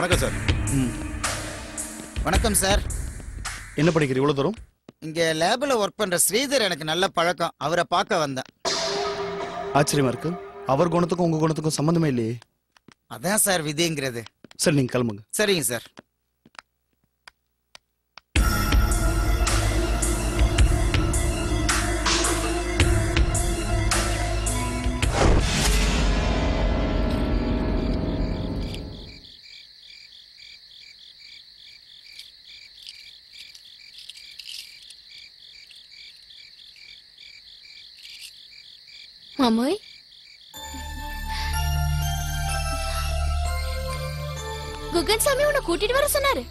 வணக்கம் சார் வணக்கம் சார் என்ன படிக்கிற இவ்வளவு தூரம் இங்க லேபில் ஒர்க் பண்ற ஸ்ரீதர் எனக்கு நல்ல பழக்கம் அவரை பார்க்க வந்தேன் ஆச்சரியமா இருக்கு அவர் குணத்துக்கும் உங்க குணத்துக்கும் சம்மந்தமே இல்லையே அதான் சார் விதிங்கிறது சரி நீங்க கிளம்புங்க சரிங்க சார் மாமோய் குகன் சாமி உன்னை கூட்டிட்டு வர சொன்னாரு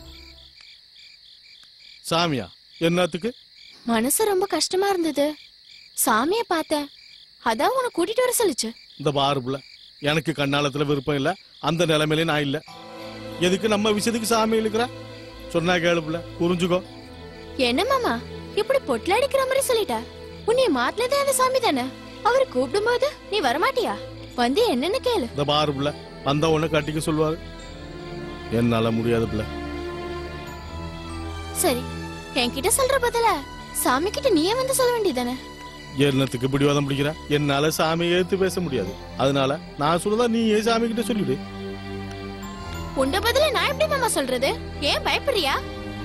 சாமியா என்னத்துக்கு மனசு ரொம்ப கஷ்டமா இருந்தது சாமிய பார்த்தேன் அதான் உன்னை கூட்டிட்டு வர சொல்லுச்சு இந்த பாருப்புல எனக்கு கண்ணாலத்துல விருப்பம் இல்ல அந்த நிலைமையில நான் இல்ல எதுக்கு நம்ம விஷயத்துக்கு சாமி இழுக்கிற சொன்னா கேளுப்புல புரிஞ்சுக்கோ என்ன மாமா இப்படி பொட்ல அடிக்கிற மாதிரி சொல்லிட்ட உன்னைய மாத்தினதே அந்த சாமி தானே அவரு கூப்பிடும்போது நீ வரமாட்டியா வந்து என்னன்னு கேளு இந்த பாருப்புல வந்த உடனே கட்டிக்க சொல்லுவாரு என்னால முடியாது பிள்ளை சரி என்கிட்ட சொல்ற பதில சாமி கிட்ட நீயே வந்து சொல்ல வேண்டியதானே என்னத்துக்கு பிடிவாதம் பிடிக்கிற என்னால சாமி ஏத்து பேச முடியாது அதனால நான் சொல்றதா நீ ஏன் சாமி கிட்ட சொல்லிடு உண்ட பதில நான் எப்படி மாமா சொல்றது ஏன் பயப்படுறியா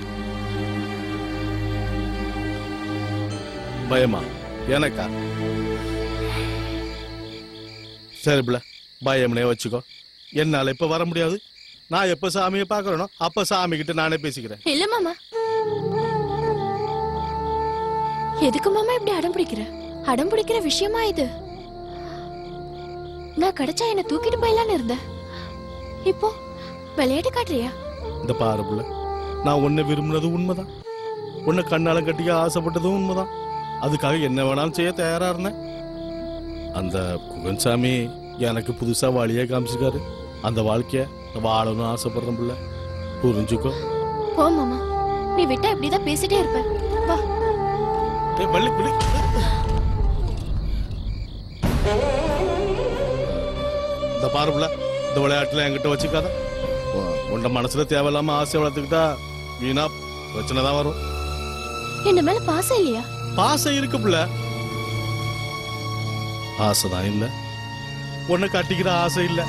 பயமா எனக்கா சரி பிள்ளை பயம்னே வச்சுக்கோ என்னால இப்ப வர முடியாது நான் எப்ப சாமியை பாக்குறேனோ அப்ப சாமி கிட்ட நானே பேசிக்கிறேன் இல்ல மாமா எதுக்கு மாமா இப்படி அடம் பிடிக்கிற அடம் பிடிக்கிற விஷயமா இது நான் கிடைச்சா என்ன தூக்கிட்டு போயிடலான்னு இருந்தேன் இப்போ விளையாட்டு காட்டுறியா இந்த பாரு பிள்ளை நான் உன்னை விரும்பினது உண்மைதான் உன்னை கண்ணால கட்டிக்க ஆசைப்பட்டதும் உண்மைதான் அதுக்காக என்ன வேணாலும் செய்ய தயாரா இருந்தேன் அந்த குகன்சாமி எனக்கு புதுசா வழியே காமிச்சிருக்காரு அந்த வாழ்க்கைய நான் வாழணும்னு ஆசைப்படுறேன் பிள்ளை புரிஞ்சுக்கோ போ மாமா நீ விட்டா இப்படிதான் பேசிட்டே இருப்ப வா ஏய், வள்ளி புலி இந்த பாரு பிள்ளை இந்த விளையாட்டுல என்கிட்ட வச்சுக்காத உ- உன்ட மனசுல தேவையில்லாம ஆசை வளர்த்துக்கிட்டா வீணா பிரச்சனை தான் வரும் என்ன மேல பாசம் இல்லையா பாசம் இருக்கு பிள்ளை ஆசைதான் இல்ல உன்னை கட்டிக்கிற ஆசை இல்ல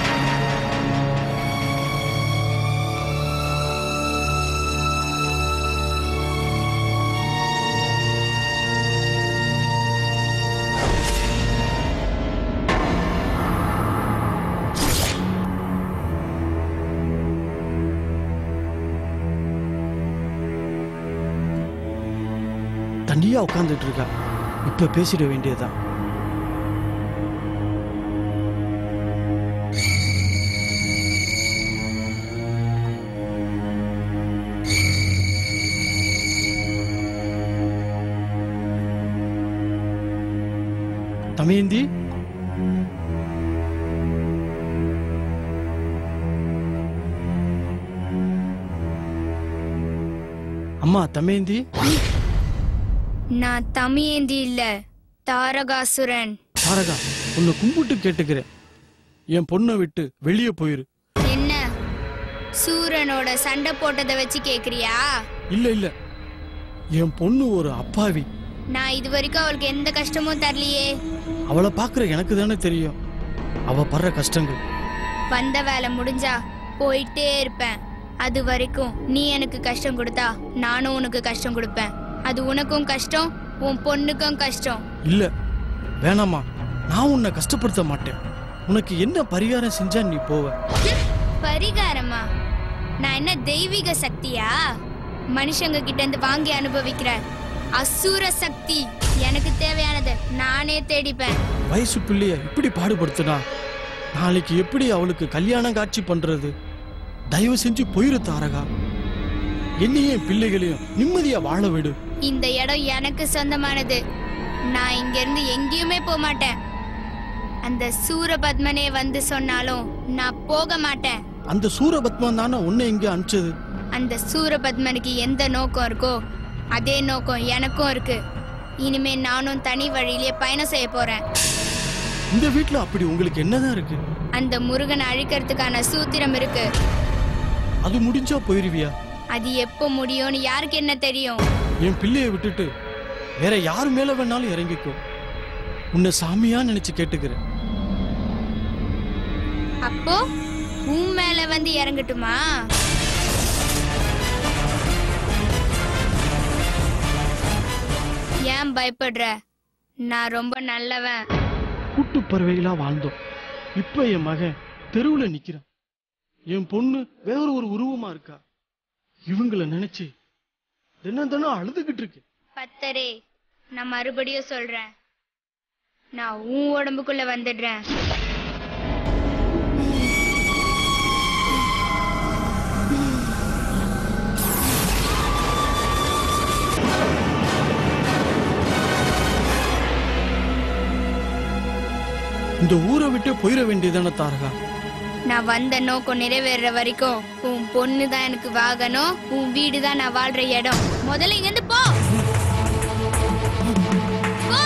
தனியா உட்காந்துட்டு இருக்கா இப்ப பேசிட வேண்டியதுதான் தமயந்தி அம்மா தமயந்தி நான் தமியேந்தி இல்ல தாரகாசுரன் தாரகா உன்னை கும்பிட்டு கேட்டுக்கிறேன் என் பொண்ணை விட்டு வெளியே போயிரு என்ன சூரனோட சண்டை போட்டதை வச்சு கேக்குறியா இல்ல இல்ல என் பொண்ணு ஒரு அப்பாவி நான் இது வரைக்கும் அவளுக்கு எந்த கஷ்டமும் தரலையே அவளை பாக்குற எனக்கு தானே தெரியும் அவ படுற கஷ்டங்கள் வந்த வேலை முடிஞ்சா போயிட்டே இருப்பேன் அது வரைக்கும் நீ எனக்கு கஷ்டம் கொடுத்தா நானும் உனக்கு கஷ்டம் கொடுப்பேன் அது உனக்கும் கஷ்டம் உன் பொண்ணுக்கும் கஷ்டம் இல்ல வேணாம்மா நான் உன்னை கஷ்டப்படுத்த மாட்டேன் உனக்கு என்ன பரிகாரம் செஞ்சா நீ போவ பரிகாரமா நான் என்ன தெய்வீக சக்தியா மனுஷங்க கிட்ட இருந்து வாங்கி அனுபவிக்கிற அசுர சக்தி எனக்கு தேவையானதை நானே தேடிப்பேன் வயசு பிள்ளைய இப்படி பாடுபடுத்துனா நாளைக்கு எப்படி அவளுக்கு கல்யாணம் காட்சி பண்றது தயவு செஞ்சு போயிரு தாரகா என்னையும் என் பிள்ளைகளையும் நிம்மதியா வாழ விடு இந்த இடம் எனக்கு சொந்தமானது நான் இங்க இருந்து எங்கேயுமே போக மாட்டேன் அந்த சூரபத்மனே வந்து சொன்னாலும் நான் போக மாட்டேன் அந்த சூரபத்மன் தானே உன்னை இங்க அனுப்பிச்சது அந்த சூரபத்மனுக்கு எந்த நோக்கம் இருக்கோ அதே நோக்கம் எனக்கும் இருக்கு இனிமே நானும் தனி வழியிலே பயணம் செய்ய போறேன் இந்த வீட்ல அப்படி உங்களுக்கு என்னதான் இருக்கு அந்த முருகனை அழிக்கிறதுக்கான சூத்திரம் இருக்கு அது முடிஞ்சா போயிருவியா அது எப்போ முடியும்னு யாருக்கு என்ன தெரியும் என் பிள்ளைய விட்டுட்டு வேற யார் மேல வேணாலும் இறங்கிக்கோ உன்னை சாமியா நினைச்சு கேட்டுக்கிறேன் அப்போ உன் மேல வந்து இறங்கட்டுமா ஏன் பயப்படுற நான் ரொம்ப நல்லவன் கூட்டு பறவைகளா வாழ்ந்தோம் இப்ப என் மகன் தெருவுல நிக்கிறான் என் பொண்ணு வேற ஒரு உருவமா இருக்கா இவங்கள நினைச்சு தினம் தினம் அழுதுகிட்டு இருக்கு பத்தரே நான் மறுபடியும் சொல்றேன் நான் உன் உடம்புக்குள்ள வந்துடுறேன் இந்த ஊரை விட்டு போயிட வேண்டியதானே தாரகா நான் வந்த நோக்கம் நிறைவேற வரைக்கும் உன் பொண்ணு தான் எனக்கு வாகனம் உன் வீடு தான் நான் வாழ்ற இடம் முதல்ல இங்க இருந்து போ போ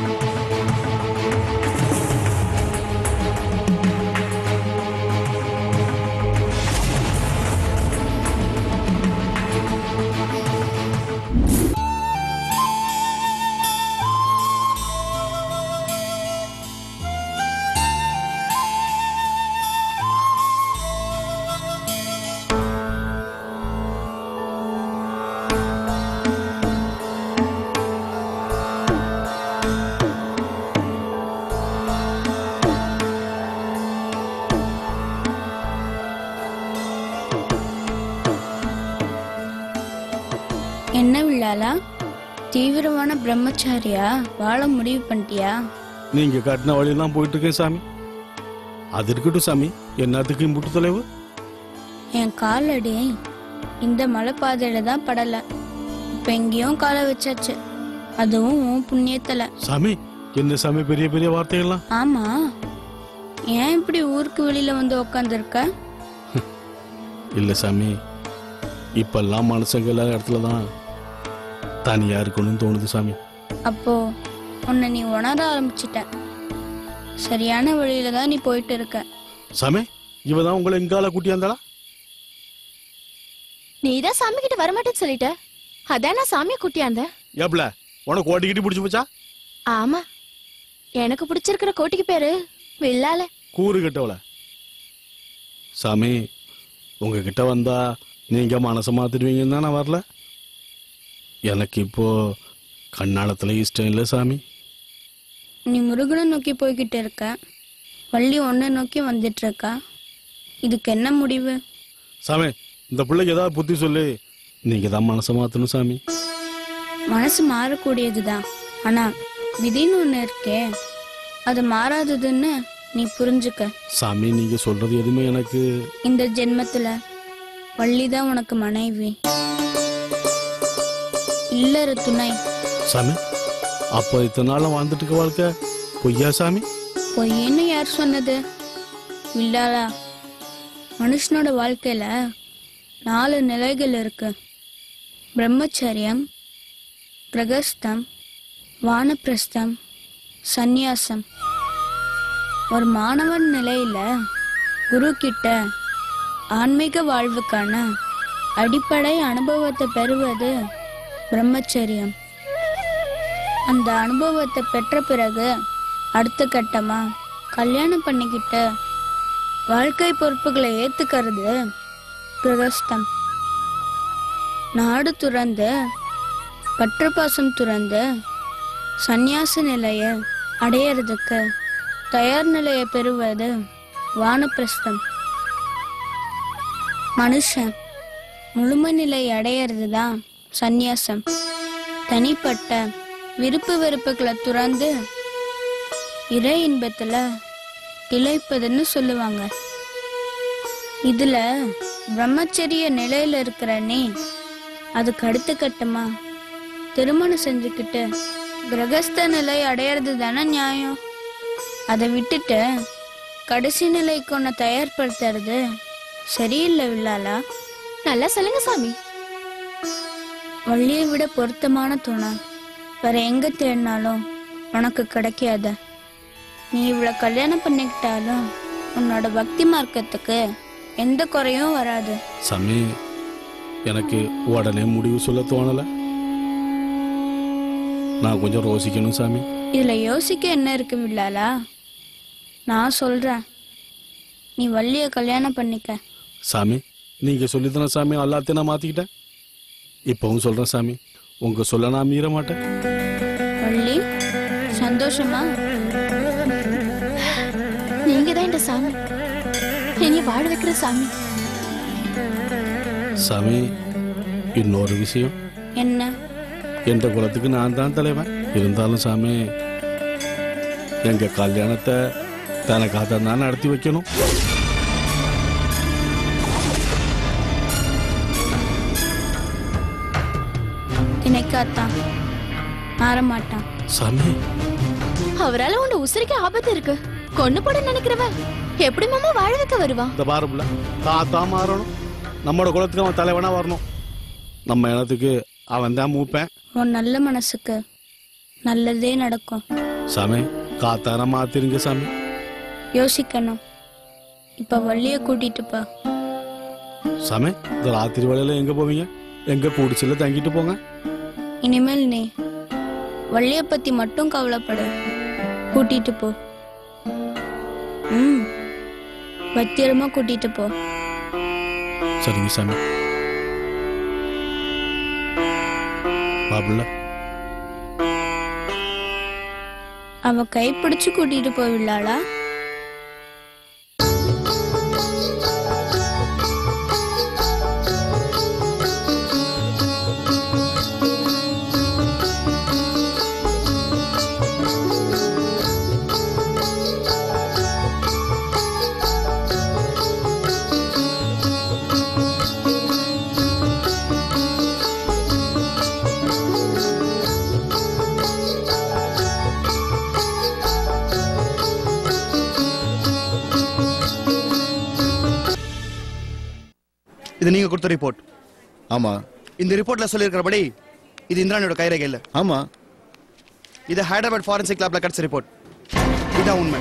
என்ன விழாலா தீவிரமான பிரம்மச்சாரியா வாழ முடிவு பண்ணிட்டியா நீங்க காட்டின வழியெல்லாம் போயிட்டு இருக்கேன் சாமி அது இருக்கட்டும் சாமி என்னத்துக்கு முட்டு தொலைவு என் காலடி இந்த மலைப்பாதையில தான் படல இப்ப எங்கேயும் காலை வச்சாச்சு அதுவும் உன் புண்ணியத்துல சாமி என்ன சாமி பெரிய பெரிய வார்த்தைகள்லாம் ஆமா ஏன் இப்படி ஊருக்கு வெளியில வந்து உக்காந்துருக்க இல்ல சாமி இப்பெல்லாம் மனுஷங்க இல்லாத இடத்துல தான் தனியா இருக்கணும்னு தோணுது சாமி அப்போ உன்னை நீ உணர ஆரம்பிச்சிட்ட சரியான வழியில தான் நீ போயிட்டு இருக்க சாமி இவ தான் உங்களை எங்கால கூட்டியாந்தாளா நீ தான் சாமி கிட்ட வரமாட்டேன்னு சொல்லிட்ட அதான் நான் சாமியை கூட்டியாந்த ஏப்ல உனக்கு ஓட்டிக்கிட்டு பிடிச்சு போச்சா ஆமா எனக்கு பிடிச்சிருக்கிற கோட்டிக்கு பேரு வில்லால கூறு கட்டவள சாமி உங்ககிட்ட வந்தா நீங்க மனசை மாத்திடுவீங்கன்னு தான் நான் வரல எனக்கு இப்போ கண்ணாளத்துல இஷ்டம் இல்லை சாமி நீ முருகனை நோக்கி போய்கிட்டு இருக்க வள்ளி ஒன்னை நோக்கி வந்துட்டு இருக்கா இதுக்கு என்ன முடிவு சாமி இந்த பிள்ளைக்கு ஏதாவது புத்தி சொல்லி நீங்க தான் மனசை மாத்தணும் சாமி மனசு மாறக்கூடியதுதான் ஆனா விதின்னு ஒண்ணு இருக்கே அது மாறாததுன்னு நீ புரிஞ்சுக்க சாமி நீங்க சொல்றது எதுவுமே எனக்கு இந்த ஜென்மத்துல வள்ளி தான் உனக்கு மனைவி இல்லற துணை சாமி அப்போ இத்தனை நாள் வாழ்ந்துட்டு இருக்க வாழ்க்கை பொய்யா சாமி பொய்ன்னு யார் சொன்னது இல்லாதா மனுஷனோட வாழ்க்கையில நாலு நிலைகள் இருக்கு பிரம்மச்சரியம் பிரகஸ்தம் வானப்பிரஸ்தம் சந்நியாசம் ஒரு மாணவன் நிலையில குரு கிட்ட ஆன்மீக வாழ்வுக்கான அடிப்படை அனுபவத்தை பெறுவது பிரம்மச்சரியம் அந்த அனுபவத்தை பெற்ற பிறகு அடுத்த கட்டமா கல்யாணம் பண்ணிக்கிட்டு வாழ்க்கை பொறுப்புகளை ஏத்துக்கிறது கிரகஸ்தம் நாடு துறந்து பற்றுப்பாசம் துறந்து சந்நியாச நிலைய அடையறதுக்கு தயார் நிலையை பெறுவது வானப்பிரஸ்தம் மனுஷன் முழுமை நிலை அடையிறது தான் சந்நியாசம் தனிப்பட்ட விருப்பு வெறுப்புகளை துறந்து இறை இன்பத்துல இழைப்பதுன்னு சொல்லுவாங்க இதுல பிரம்மச்சரிய நிலையில இருக்கிற நீ அதுக்கு அடுத்த கட்டமா திருமணம் செஞ்சுக்கிட்டு கிரகஸ்த நிலை அடையிறது தானே நியாயம் அதை விட்டுட்டு கடைசி நிலைக்கு உன்னை தயார்படுத்துறது சரியில்லை வில்லாலா நல்லா சொல்லுங்க சாமி வள்ளியை விட பொருத்தமான துணை வேற எங்க தேடினாலும் உனக்கு கிடைக்காத நீ இவ்வளவு கல்யாணம் பண்ணிக்கிட்டாலும் உன்னோட பக்தி மார்க்கத்துக்கு எந்த குறையும் வராது சாமி எனக்கு உடனே முடிவு சொல்ல தோணல நான் கொஞ்சம் ரோசிக்கணும் சாமி இதுல யோசிக்க என்ன இருக்கு வில்லாலா நான் சொல்றேன் நீ வள்ளிய கல்யாணம் பண்ணிக்க சாமி நீங்க சொல்லித்தானே சாமி எல்லாத்தையும் நான் மாத்திக்கிட்டேன் இப்பவும் சொல்றேன் சாமி உங்க சொல்ல நான் மீற மாட்டேன் வள்ளி சந்தோஷமா நீங்க தான் இந்த சாமி என்னைய வாழ வைக்கிற சாமி சாமி இன்னொரு விஷயம் என்ன என்ற குலத்துக்கு நான் தான் தலைவன் இருந்தாலும் சாமி எங்க கல்யாணத்தை தனக்காக தான் நடத்தி வைக்கணும் திணைக்காத்தான் மாற மாட்டான் சாமி அவரால உன் உசிரிக்கு ஆபத்து இருக்கு கொன்னு போட நினைக்கிறவ எப்படி மாமா வாழ வைக்க வருவா இந்த பாருப்புல தாத்தா மாறணும் நம்மளோட குலத்துக்கு அவன் தலைவனா வரணும் நம்ம இனத்துக்கு அவன் தான் மூப்பேன் உன் நல்ல மனசுக்கு நல்லதே நடக்கும் சாமி காத்தார மாத்திருங்க சாமி யோசிக்கணும் இப்ப வள்ளிய கூட்டிட்டு போ சாமி இந்த ராத்திரி வேளையில எங்க போவீங்க எங்க குடிச்சில தங்கிட்டு போங்க இனிமேல் நீ வள்ளிய பத்தி மட்டும் கவலைப்படு கூட்டிட்டு போ ம் பத்திரமா கூட்டிட்டு போ சரிங்க சாமி பாபுல்ல அவ கைப்பிடிச்சு கூட்டிட்டு போவில்லாளா இது நீங்க கொடுத்த ரிப்போர்ட் ஆமா இந்த ரிப்போர்ட்ல சொல்லியிருக்கிறபடி இது இந்திராணியோட கைரேகை இல்ல ஆமா இது ஹைதராபாத் ஃபாரன்சிக் லேப்ல கிடைச்ச ரிப்போர்ட் இதான் உண்மை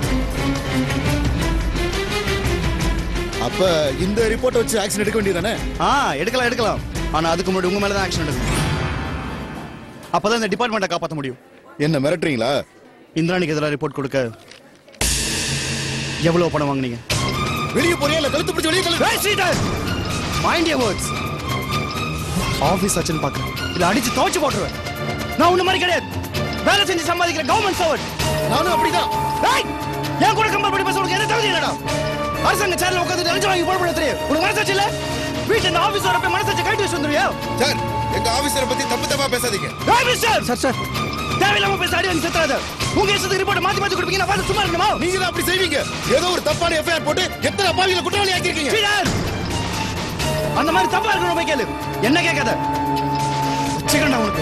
அப்ப இந்த ரிப்போர்ட் வச்சு ஆக்ஷன் எடுக்க வேண்டியதானே ஆ எடுக்கலாம் எடுக்கலாம் ஆனா அதுக்கு முன்னாடி உங்க மேல தான் ஆக்ஷன் எடுக்கணும் அப்பதான் இந்த டிபார்ட்மெண்ட்டை காப்பாற்ற முடியும் என்ன மிரட்டுறீங்களா இந்திராணிக்கு எதிராக ரிப்போர்ட் கொடுக்க எவ்வளவு பணம் வாங்குனீங்க வெளியே போறியா இல்ல கழுத்து பிடிச்சு வெளியே கழு மைண்ட் யூர் வேர்ட்ஸ் ஆபீஸ் ஆச்சுன்னு பாக்குறேன் இல்ல அடிச்சு துவச்சு போட்டுருவேன் நான் உன்ன மாதிரி கிடையாது வேலை செஞ்சு சம்பாதிக்கிற கவர்மெண்ட் சர்வன்ட் நானும் அப்படிதான் ஏய் என் கூட கம்பேர் பண்ணி பேச உனக்கு என்ன தகுதி இல்லடா அரசாங்க சேர்ல உட்காந்து லஞ்சம் வாங்கி போட தெரியும் உனக்கு மனசாச்சு இல்ல வீட்டுல இந்த ஆபீஸ் வரப்ப மனசாச்சு கைட்டு வச்சு வந்துருவியா சார் எங்க ஆபீசரை பத்தி தப்பு தப்பா பேசாதீங்க ஏய் மிஸ்டர் சார் சார் தேவையில்லாம பேச அடி வாங்கி செத்துறாத உங்க இஷ்டத்துக்கு ரிப்போர்ட் மாத்தி மாத்தி கொடுப்பீங்க நான் பார்த்து சும்மா இருக்கணுமா நீங்க தான் அப்படி செய்வீங்க ஏதோ ஒரு தப்பான எஃப்ஐஆர் போட்டு எத்தனை அப்பாவிகளை குற்றவாளி ஆக்கியிருக்கீங்க சீடர் அந்த மாதிரி தப்பா இருக்கணும் போய் கேளு என்ன கேட்காத வச்சுக்கண்டா உனக்கு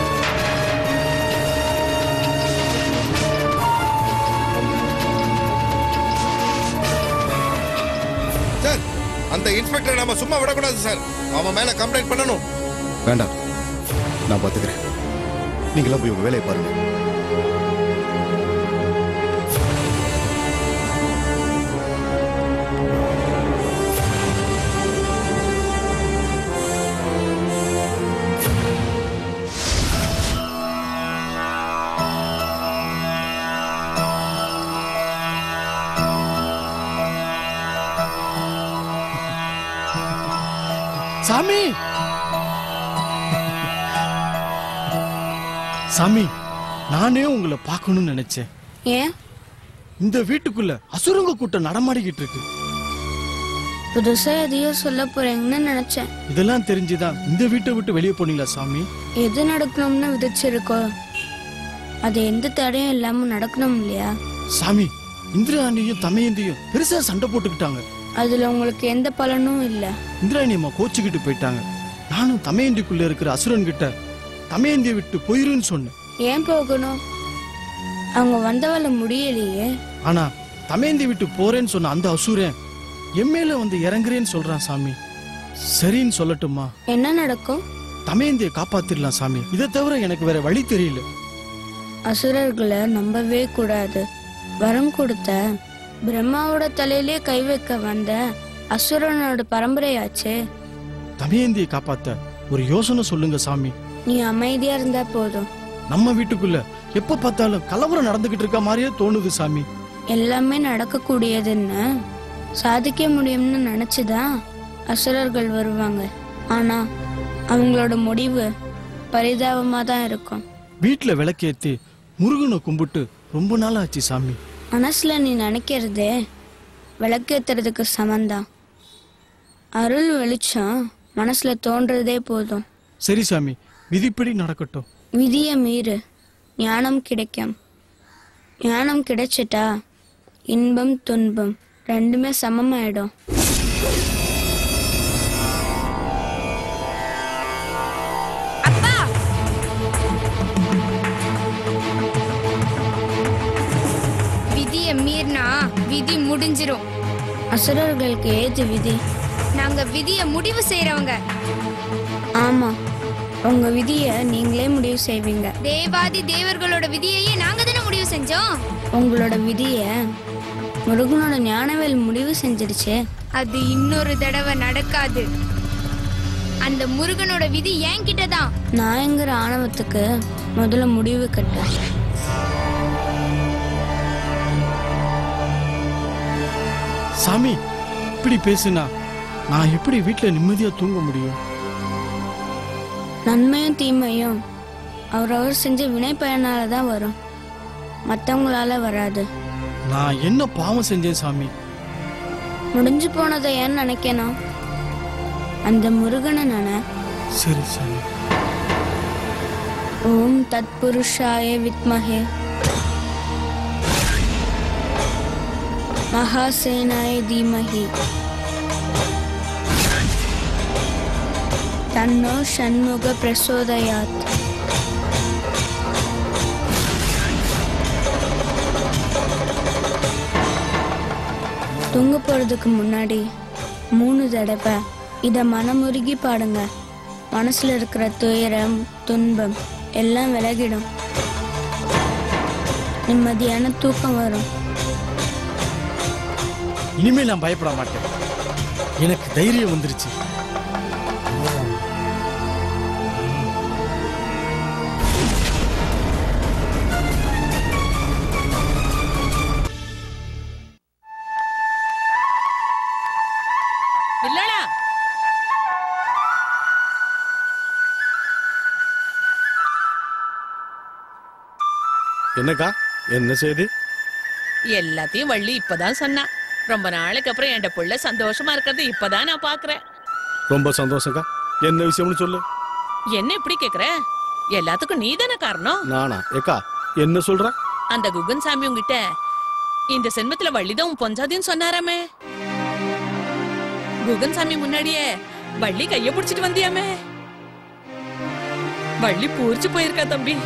சார் அந்த இன்ஸ்பெக்டரை நாம சும்மா விடக்கூடாது சார் அவன் மேல கம்ப்ளைண்ட் பண்ணணும் வேண்டாம் நான் பாத்துக்கிறேன் நீங்களா போய் உங்க வேலையை பாருங்க சாமி சாமி நானே உங்களை பார்க்கணும்னு நினைச்சேன் ஏன் இந்த வீட்டுக்குள்ள அசுரங்க கூட்டம் நடமாடிக்கிட்டு இருக்கு புதுசா எதையோ சொல்ல போறீங்கன்னு நினைச்சேன் இதெல்லாம் தெரிஞ்சுதான் இந்த வீட்டை விட்டு வெளியே போனீங்களா சாமி எது நடக்கணும்னு விதிச்சிருக்கோ அது எந்த தடையும் இல்லாம நடக்கணும் இல்லையா சாமி இந்திராணியும் தமயந்தியும் பெருசா சண்டை போட்டுக்கிட்டாங்க அதுல உங்களுக்கு எந்த பலனும் இல்ல இந்திராணி அம்மா கோச்சுக்கிட்டு போயிட்டாங்க நானும் தமயந்திக்குள்ள இருக்கிற அசுரன் கிட்ட தமயந்தியை விட்டு போயிருன்னு சொன்னேன் ஏன் போகணும் அவங்க வந்தவள முடியலையே ஆனா தமயந்தி விட்டு போறேன்னு சொன்ன அந்த அசுரன் எம்மேல வந்து இறங்குறேன்னு சொல்றான் சாமி சரின்னு சொல்லட்டுமா என்ன நடக்கும் தமயந்தியை காப்பாத்திடலாம் சாமி இதை தவிர எனக்கு வேற வழி தெரியல அசுரர்களை நம்பவே கூடாது வரம் கொடுத்த பிரம்மாவோட தலையிலே கை வைக்க வந்த அசுரனோட பரம்பரையாச்சே தமயந்தியை காப்பாத்த ஒரு யோசனை சொல்லுங்க சாமி நீ அமைதியா இருந்தா போதும் நம்ம வீட்டுக்குள்ள எப்ப பார்த்தாலும் கலவரம் நடந்துகிட்டு இருக்க மாதிரியே தோணுது சாமி எல்லாமே நடக்கக்கூடியதுன்னு சாதிக்க முடியும்னு நினைச்சுதான் அசுரர்கள் வருவாங்க ஆனா அவங்களோட முடிவு பரிதாபமா தான் இருக்கும் வீட்டுல விளக்கேத்தி முருகனை கும்பிட்டு ரொம்ப நாள் ஆச்சு சாமி மனசுல நீ நினைக்கிறதே விளக்கேத்துறதுக்கு சமந்தான் அருள் வெளிச்சம் மனசுல தோன்றதே போதும் சரி சாமி விதிப்படி நடக்கட்டும் விதிய மீறு ஞானம் கிடைக்கும் ஞானம் கிடைச்சிட்டா இன்பம் துன்பம் ரெண்டுமே சமமாயிடும் விதிய மீறினா விதி முடிஞ்சிரும் அசுரர்களுக்கு ஏது விதி நாங்க விதிய முடிவு செய்யறவங்க ஆமா உங்க விதிய நீங்களே முடிவு செய்வீங்க தேவாதி தேவர்களோட விதியையே நாங்க தானே முடிவு செஞ்சோம் உங்களோட விதிய முருகனோட ஞானவேல் முடிவு செஞ்சிடுச்சே அது இன்னொரு தடவை நடக்காது அந்த முருகனோட விதி என்கிட்ட தான் நாயங்கிற ஆணவத்துக்கு முதல்ல முடிவு கட்டு சாமி இப்படி பேசுனா நான் எப்படி வீட்டுல நிம்மதியா தூங்க முடியும் நன்மையும் தீமையும் அவரவர் செஞ்ச வினை பயனால தான் வரும் மற்றவங்களால வராது நான் என்ன பாவம் செஞ்சேன் சாமி முடிஞ்சு போனதை ஏன் நினைக்கணும் அந்த முருகனை நினை சரி சாமி ஓம் தத்புருஷாய வித்மஹே மகாசேனாய தீமஹி தன்னோ ஷண்முக பிரசோதயாத் தூங்க போறதுக்கு முன்னாடி மூணு தடவை இத மனமுருகி பாடுங்க மனசுல இருக்கிற துயரம் துன்பம் எல்லாம் விலகிடும் நிம்மதியான தூக்கம் வரும் இனிமேல் நான் பயப்பட மாட்டேன் எனக்கு தைரியம் வந்துருச்சு இல்லடா என்னக்கா என்ன செய்தி எல்லாத்தையும் வள்ளி இப்பதான் சொன்னா ரொம்ப நாளைக்கு அப்புறம் என் புள்ள சந்தோஷமா இருக்கிறது இப்பதான் நான் பாக்குறேன் ரொம்ப சந்தோஷம்க்கா என்ன விஷயம்னு சொல்லு என்ன இப்படி கேக்குற எல்லாத்துக்கும் நீ தானே காரணம் நானா ஏக்கா என்ன சொல்ற அந்த குகன் சாமி உங்ககிட்ட இந்த சென்மத்துல வள்ளிதான் உன் பொஞ்சாதின்னு சொன்னாராமே குகன் சாமி முன்னாடியே வள்ளி கைய புடிச்சிட்டு வந்தியாமே வள்ளி பூரிச்சு போயிருக்கா தம்பி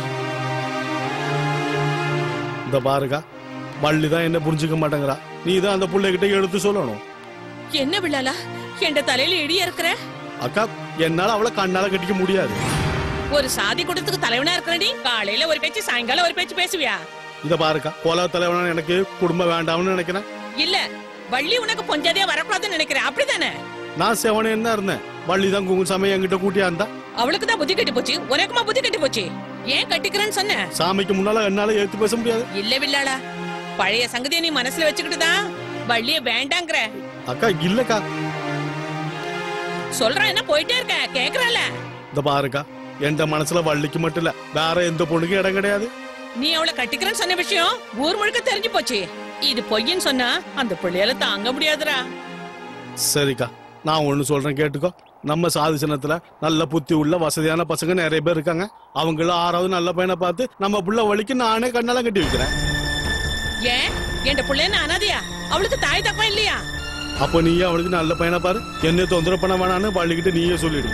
இந்த பாருக்கா வள்ளி தான் என்ன புரிஞ்சுக்க மாட்டேங்கிறா நீ தான் அந்த பிள்ளைகிட்ட எடுத்து சொல்லணும் என்ன விழாலா என் தலையில இடியா இருக்கிற அக்கா என்னால அவளை கண்ணால கட்டிக்க முடியாது ஒரு சாதி கூட்டத்துக்கு தலைவனா இருக்கிற நீ காலையில ஒரு பேச்சு சாயங்காலம் ஒரு பேச்சு பேசுவியா இத பாருக்கா கொலை தலைவனா எனக்கு குடும்பம் வேண்டாம்னு நினைக்கிறேன் இல்ல வள்ளி உனக்கு பொஞ்சாதியா வரக்கூடாதுன்னு நினைக்கிறேன் அப்படிதானே நான் செவனே என்ன இருந்தேன் வள்ளி தான் குங்குசாமி என்கிட்ட கூட்டியா இருந்தா அவளுக்கு தான் புத்தி கட்டி போச்சு உனக்குமா புத்தி கட்டி போச்சு ஏன் கட்டிக்கிறேன்னு சொன்ன சாமிக்கு முன்னால என்னால ஏத்து பேச முடியாது இல்ல வில்லாளா பழைய சங்கதியை நீ மனசுல வச்சுக்கிட்டு தான் வள்ளிய வேண்டாங்கிற அக்கா இல்லக்கா சொல்றேன் என்ன போயிட்டே இருக்க கேக்குறல இந்த பாருக்கா எந்த மனசுல வள்ளிக்கு மட்டும் இல்ல வேற எந்த பொண்ணுக்கும் இடம் கிடையாது நீ அவளை கட்டிக்கிறேன்னு சொன்ன விஷயம் ஊர் முழுக்க தெரிஞ்சு போச்சு இது பொய்ன்னு சொன்னா அந்த பிள்ளையால தாங்க முடியாதுடா சரிக்கா நான் ஒண்ணு சொல்றேன் கேட்டுக்கோ நம்ம சாதி சின்னத்துல நல்ல புத்தி உள்ள வசதியான பசங்க நிறைய பேர் இருக்காங்க அவங்கள ஆறாவது நல்ல பையனை பார்த்து நம்ம புள்ள வழிக்கு நானே கண்ணெல்லாம் கட்டி வைக்கிறேன் ஏன் என் பிள்ளை என்ன அனாதையா அவளுக்கு தாய் தப்பா இல்லையா அப்போ நீயே அவளுக்கு நல்ல பையனை பாரு என்ன தொந்தரவு பண்ண வேணான்னு வள்ளிக்கிட்ட நீயே சொல்லிடு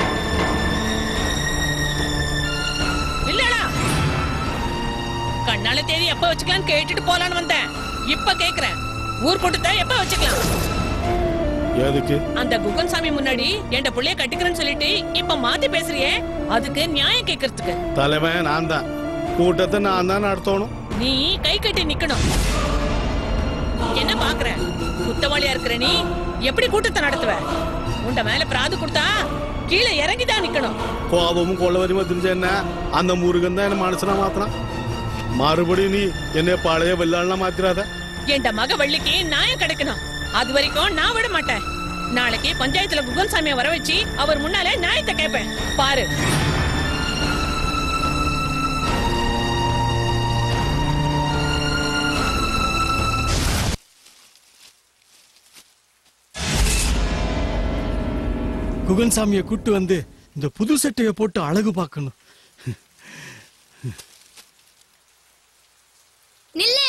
இல்லடா கண்ணால தேதி எப்ப வச்சுக்கலாம்னு கேட்டுட்டு போலான்னு வந்தேன் இப்ப கேக்குறேன் ஊர் கூட்டத்தை எப்ப வச்சுக்கலாம் எதுக்கு அந்த குகன் சாமி முன்னாடி என் புள்ளைய கட்டிக்கிறேன்னு சொல்லிட்டு இப்ப மாத்தி பேசுறியே அதுக்கு நியாயம் கேக்குறதுக்கு தலைவன் நான் தான் கூட்டத்தை நான் தான் நடத்தணும் நீ கை கட்டி நிக்கணும் என்ன பாக்குற குத்தவாளியா இருக்கிற நீ எப்படி கூட்டத்தை நடத்துவ உண்ட மேல பிராது கொடுத்தா கீழே இறங்கிதான் நிக்கணும் கோபமும் கொள்ளவரியுமா தெரிஞ்ச என்ன அந்த முருகன் தான் என்ன மனுஷனா மாத்தினான் மறுபடியும் நீ என்னை பழைய வெள்ளாளனா மாத்திராத என் மக வள்ளிக்கு நியாயம் கிடைக்கணும் அது வரைக்கும் நான் விட மாட்டேன் நாளைக்கு பஞ்சாயத்துல குகன் சாமியை வர வச்சு அவர் முன்னாலே நியாயத்தை கேட்பேன் பாரு குகன்சாமியை கூட்டு வந்து இந்த புது சட்டையை போட்டு அழகு பார்க்கணும் நில்லு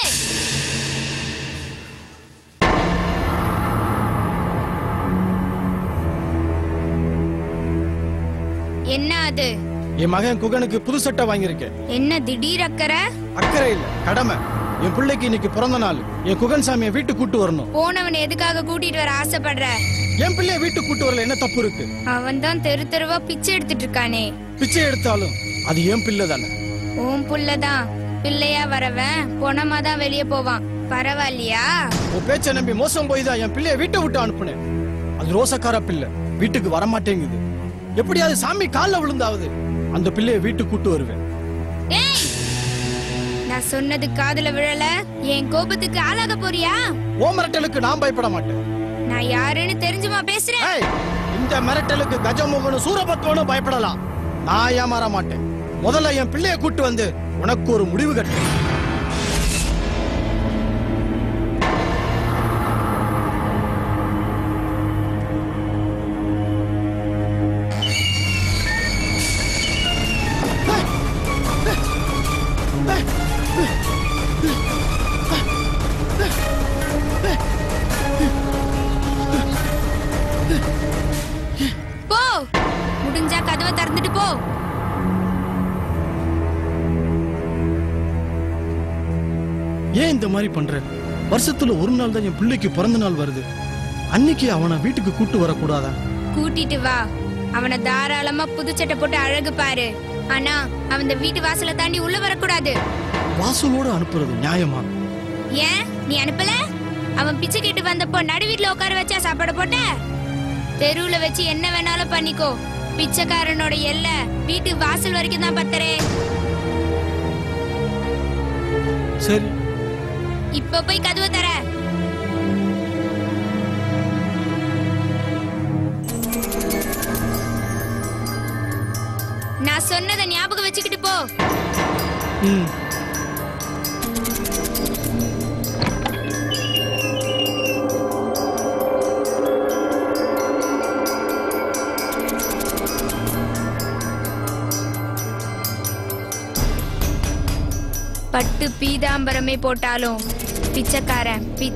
என்ன அது என் மகன் குகனுக்கு புது சட்டை வாங்கியிருக்கேன் என்ன திடீர் அக்கறை அக்கறை இல்ல கடமை என் பிள்ளைக்கு இன்னைக்கு பிறந்த நாள் என் குகன் சாமியை வீட்டுக்கு கூட்டு வரணும் போனவன் எதுக்காக கூட்டிட்டு வர ஆசைப்படுற என் பிள்ளைய வீட்டுக்கு கூட்டு வரல என்ன தப்பு இருக்கு அவன் தான் தெரு தெருவா பிச்சை எடுத்துட்டு இருக்கானே பிச்சை எடுத்தாலும் அது என் பிள்ளை தானே உன் புள்ளதான் பிள்ளையா வரவன் பொணமா தான் வெளியே போவான் பரவாயில்லையா உன் பேச்சை நம்பி மோசம் போய் தான் என் பிள்ளைய வீட்டை விட்டு அனுப்புனேன் அது ரோசக்கார பிள்ளை வீட்டுக்கு வர மாட்டேங்குது எப்படியாவது சாமி கால்ல விழுந்தாவது அந்த பிள்ளைய வீட்டுக்கு கூட்டு வருவேன் ஏய் நான் சொன்னது காதுல விழல என் கோபத்துக்கு ஆளாக போறியா ஓ மிரட்டலுக்கு நான் பயப்பட மாட்டேன் நான் யாருன்னு தெரிஞ்சுமா பேசுறேன் இந்த மிரட்டலுக்கு கஜமுகனும் சூரபத்மனும் பயப்படலாம் நான் ஏமாற மாட்டேன் முதல்ல என் பிள்ளைய கூட்டு வந்து உனக்கு ஒரு முடிவு கட்டு போ முடிஞ்சா கதவை திறந்துட்டு போ ஏன் இந்த மாதிரி பண்ற வருஷத்துல ஒரு நாள் தான் என் பிள்ளைக்கு பிறந்த நாள் வருது அன்னைக்கு அவனை வீட்டுக்கு கூட்டு வரக்கூடாதா கூட்டிட்டு வா அவனை தாராளமா புதுச்சட்டை போட்டு அழகு பாரு ஆனா அவன் இந்த வீட்டு வாசலை தாண்டி உள்ள வரக்கூடாது வாசலோட அனுப்புறது நியாயமா ஏன் நீ அனுப்பல அவன் பிச்சை கேட்டு வந்தப்போ நடு வீட்டுல உட்கார வச்சா சாப்பாடு போட்ட தெருவுல வச்சு என்ன வேணாலும் பண்ணிக்கோ பிச்சைக்காரனோட எல்லை வீட்டு வாசல் வரைக்கும் தான் பத்தரே சரி இப்ப போய் கதவை தர நான் சொன்னதை ஞாபகம் வச்சுக்கிட்டு போ ம் பட்டு பீதாம்பரமே போட்டாலும் பிச்சைக்காரன் பி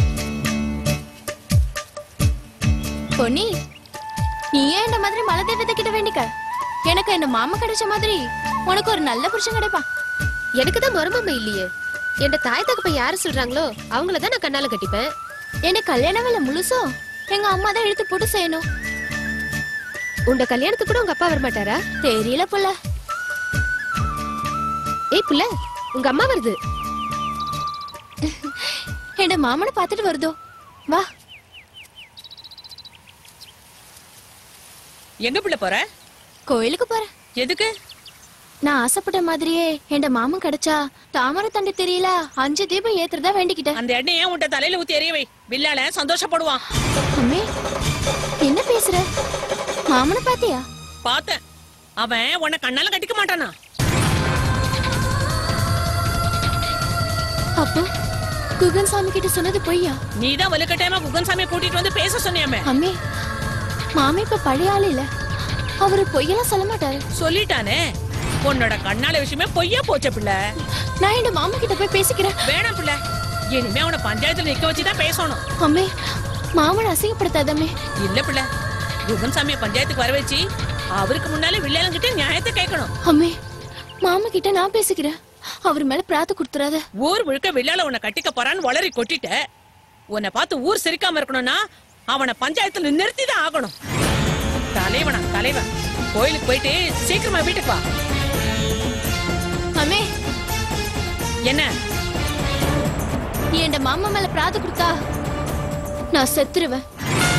பொன்னி நீ ஏன் இந்த மாதிரி மலை தெய்வத்தை கிட்ட வேண்டிக்க எனக்கு என்ன மாமா கிடைச்ச மாதிரி உனக்கு ஒரு நல்ல புருஷன் கிடைப்பா எனக்கு தான் மருமமை இல்லையே என் தாய் தகப்ப யாரு சொல்றாங்களோ அவங்கள தான் நான் கண்ணால கட்டிப்பேன் என்ன கல்யாண வேலை முழுசும் எங்க அம்மா தான் எடுத்து போட்டு செய்யணும் உண்ட கல்யாணத்துக்கு கூட உங்க அப்பா வரமாட்டாரா தெரியல புள்ள ஏய் புள்ள உங்க அம்மா வருது என் மாமனை பார்த்துட்டு வருதோ வா எங்க பிள்ளை போற கோயிலுக்கு போறேன் எதுக்கு நான் ஆசைப்பட்ட மாதிரியே என் மாமன் கிடைச்சா தாமரை தண்டி தெரியல அஞ்சு தீபம் ஏத்துறதா வேண்டிக்கிட்டேன் அந்த எண்ணெயை உன்ட தலையில ஊத்தி எறிய வை வில்லால சந்தோஷப்படுவான் அம்மே என்ன பேசுற மாமனை பாத்தியா பார்த்தேன் அவன் உன்னை கண்ணால கட்டிக்க மாட்டானா அப்போ குகன் சாமி கிட்ட சொன்னது பொய்யா நீதான் வலுக்கட்டாயமா குகன் சாமியை கூட்டிட்டு வந்து பேச சொன்னியாமே அம்மே மாமி இப்ப பழைய ஆள் இல்ல அவரு பொய்யெல்லாம் சொல்ல மாட்டாரு சொல்லிட்டானே உன்னோட கண்ணால விஷயமே பொய்யா போச்ச பிள்ளை நான் என் மாமா கிட்ட போய் பேசிக்கிறேன் வேணாம் பிள்ளை இனிமே அவனை பஞ்சாயத்துல நிக்க வச்சுதான் பேசணும் அம்மே மாமனை அசிங்கப்படுத்தாதம்மே இல்ல பிள்ளை குகன் சாமியை பஞ்சாயத்துக்கு வர வச்சு அவருக்கு முன்னால வில்லேலங்கிட்ட நியாயத்தை கேட்கணும் அம்மே மாமா கிட்ட நான் பேசிக்கிறேன் அவர் மேல பிரார்த்து கொடுத்துறாத ஊர் முழுக்க வில்லால உன்னை கட்டிக்க போறான்னு வளரி கொட்டிட்ட உன்னை பார்த்து ஊர் சிரிக்காம இருக்கணும்னா அவனை பஞ்சாயத்துல நிறுத்தி தான் ஆகணும் தலைவனா தலைவன் கோயிலுக்கு போயிட்டு சீக்கிரமா வீட்டுக்கு வா அம்மே என்ன நீ என் மாமா மேல பிரார்த்து கொடுத்தா நான் செத்துருவேன்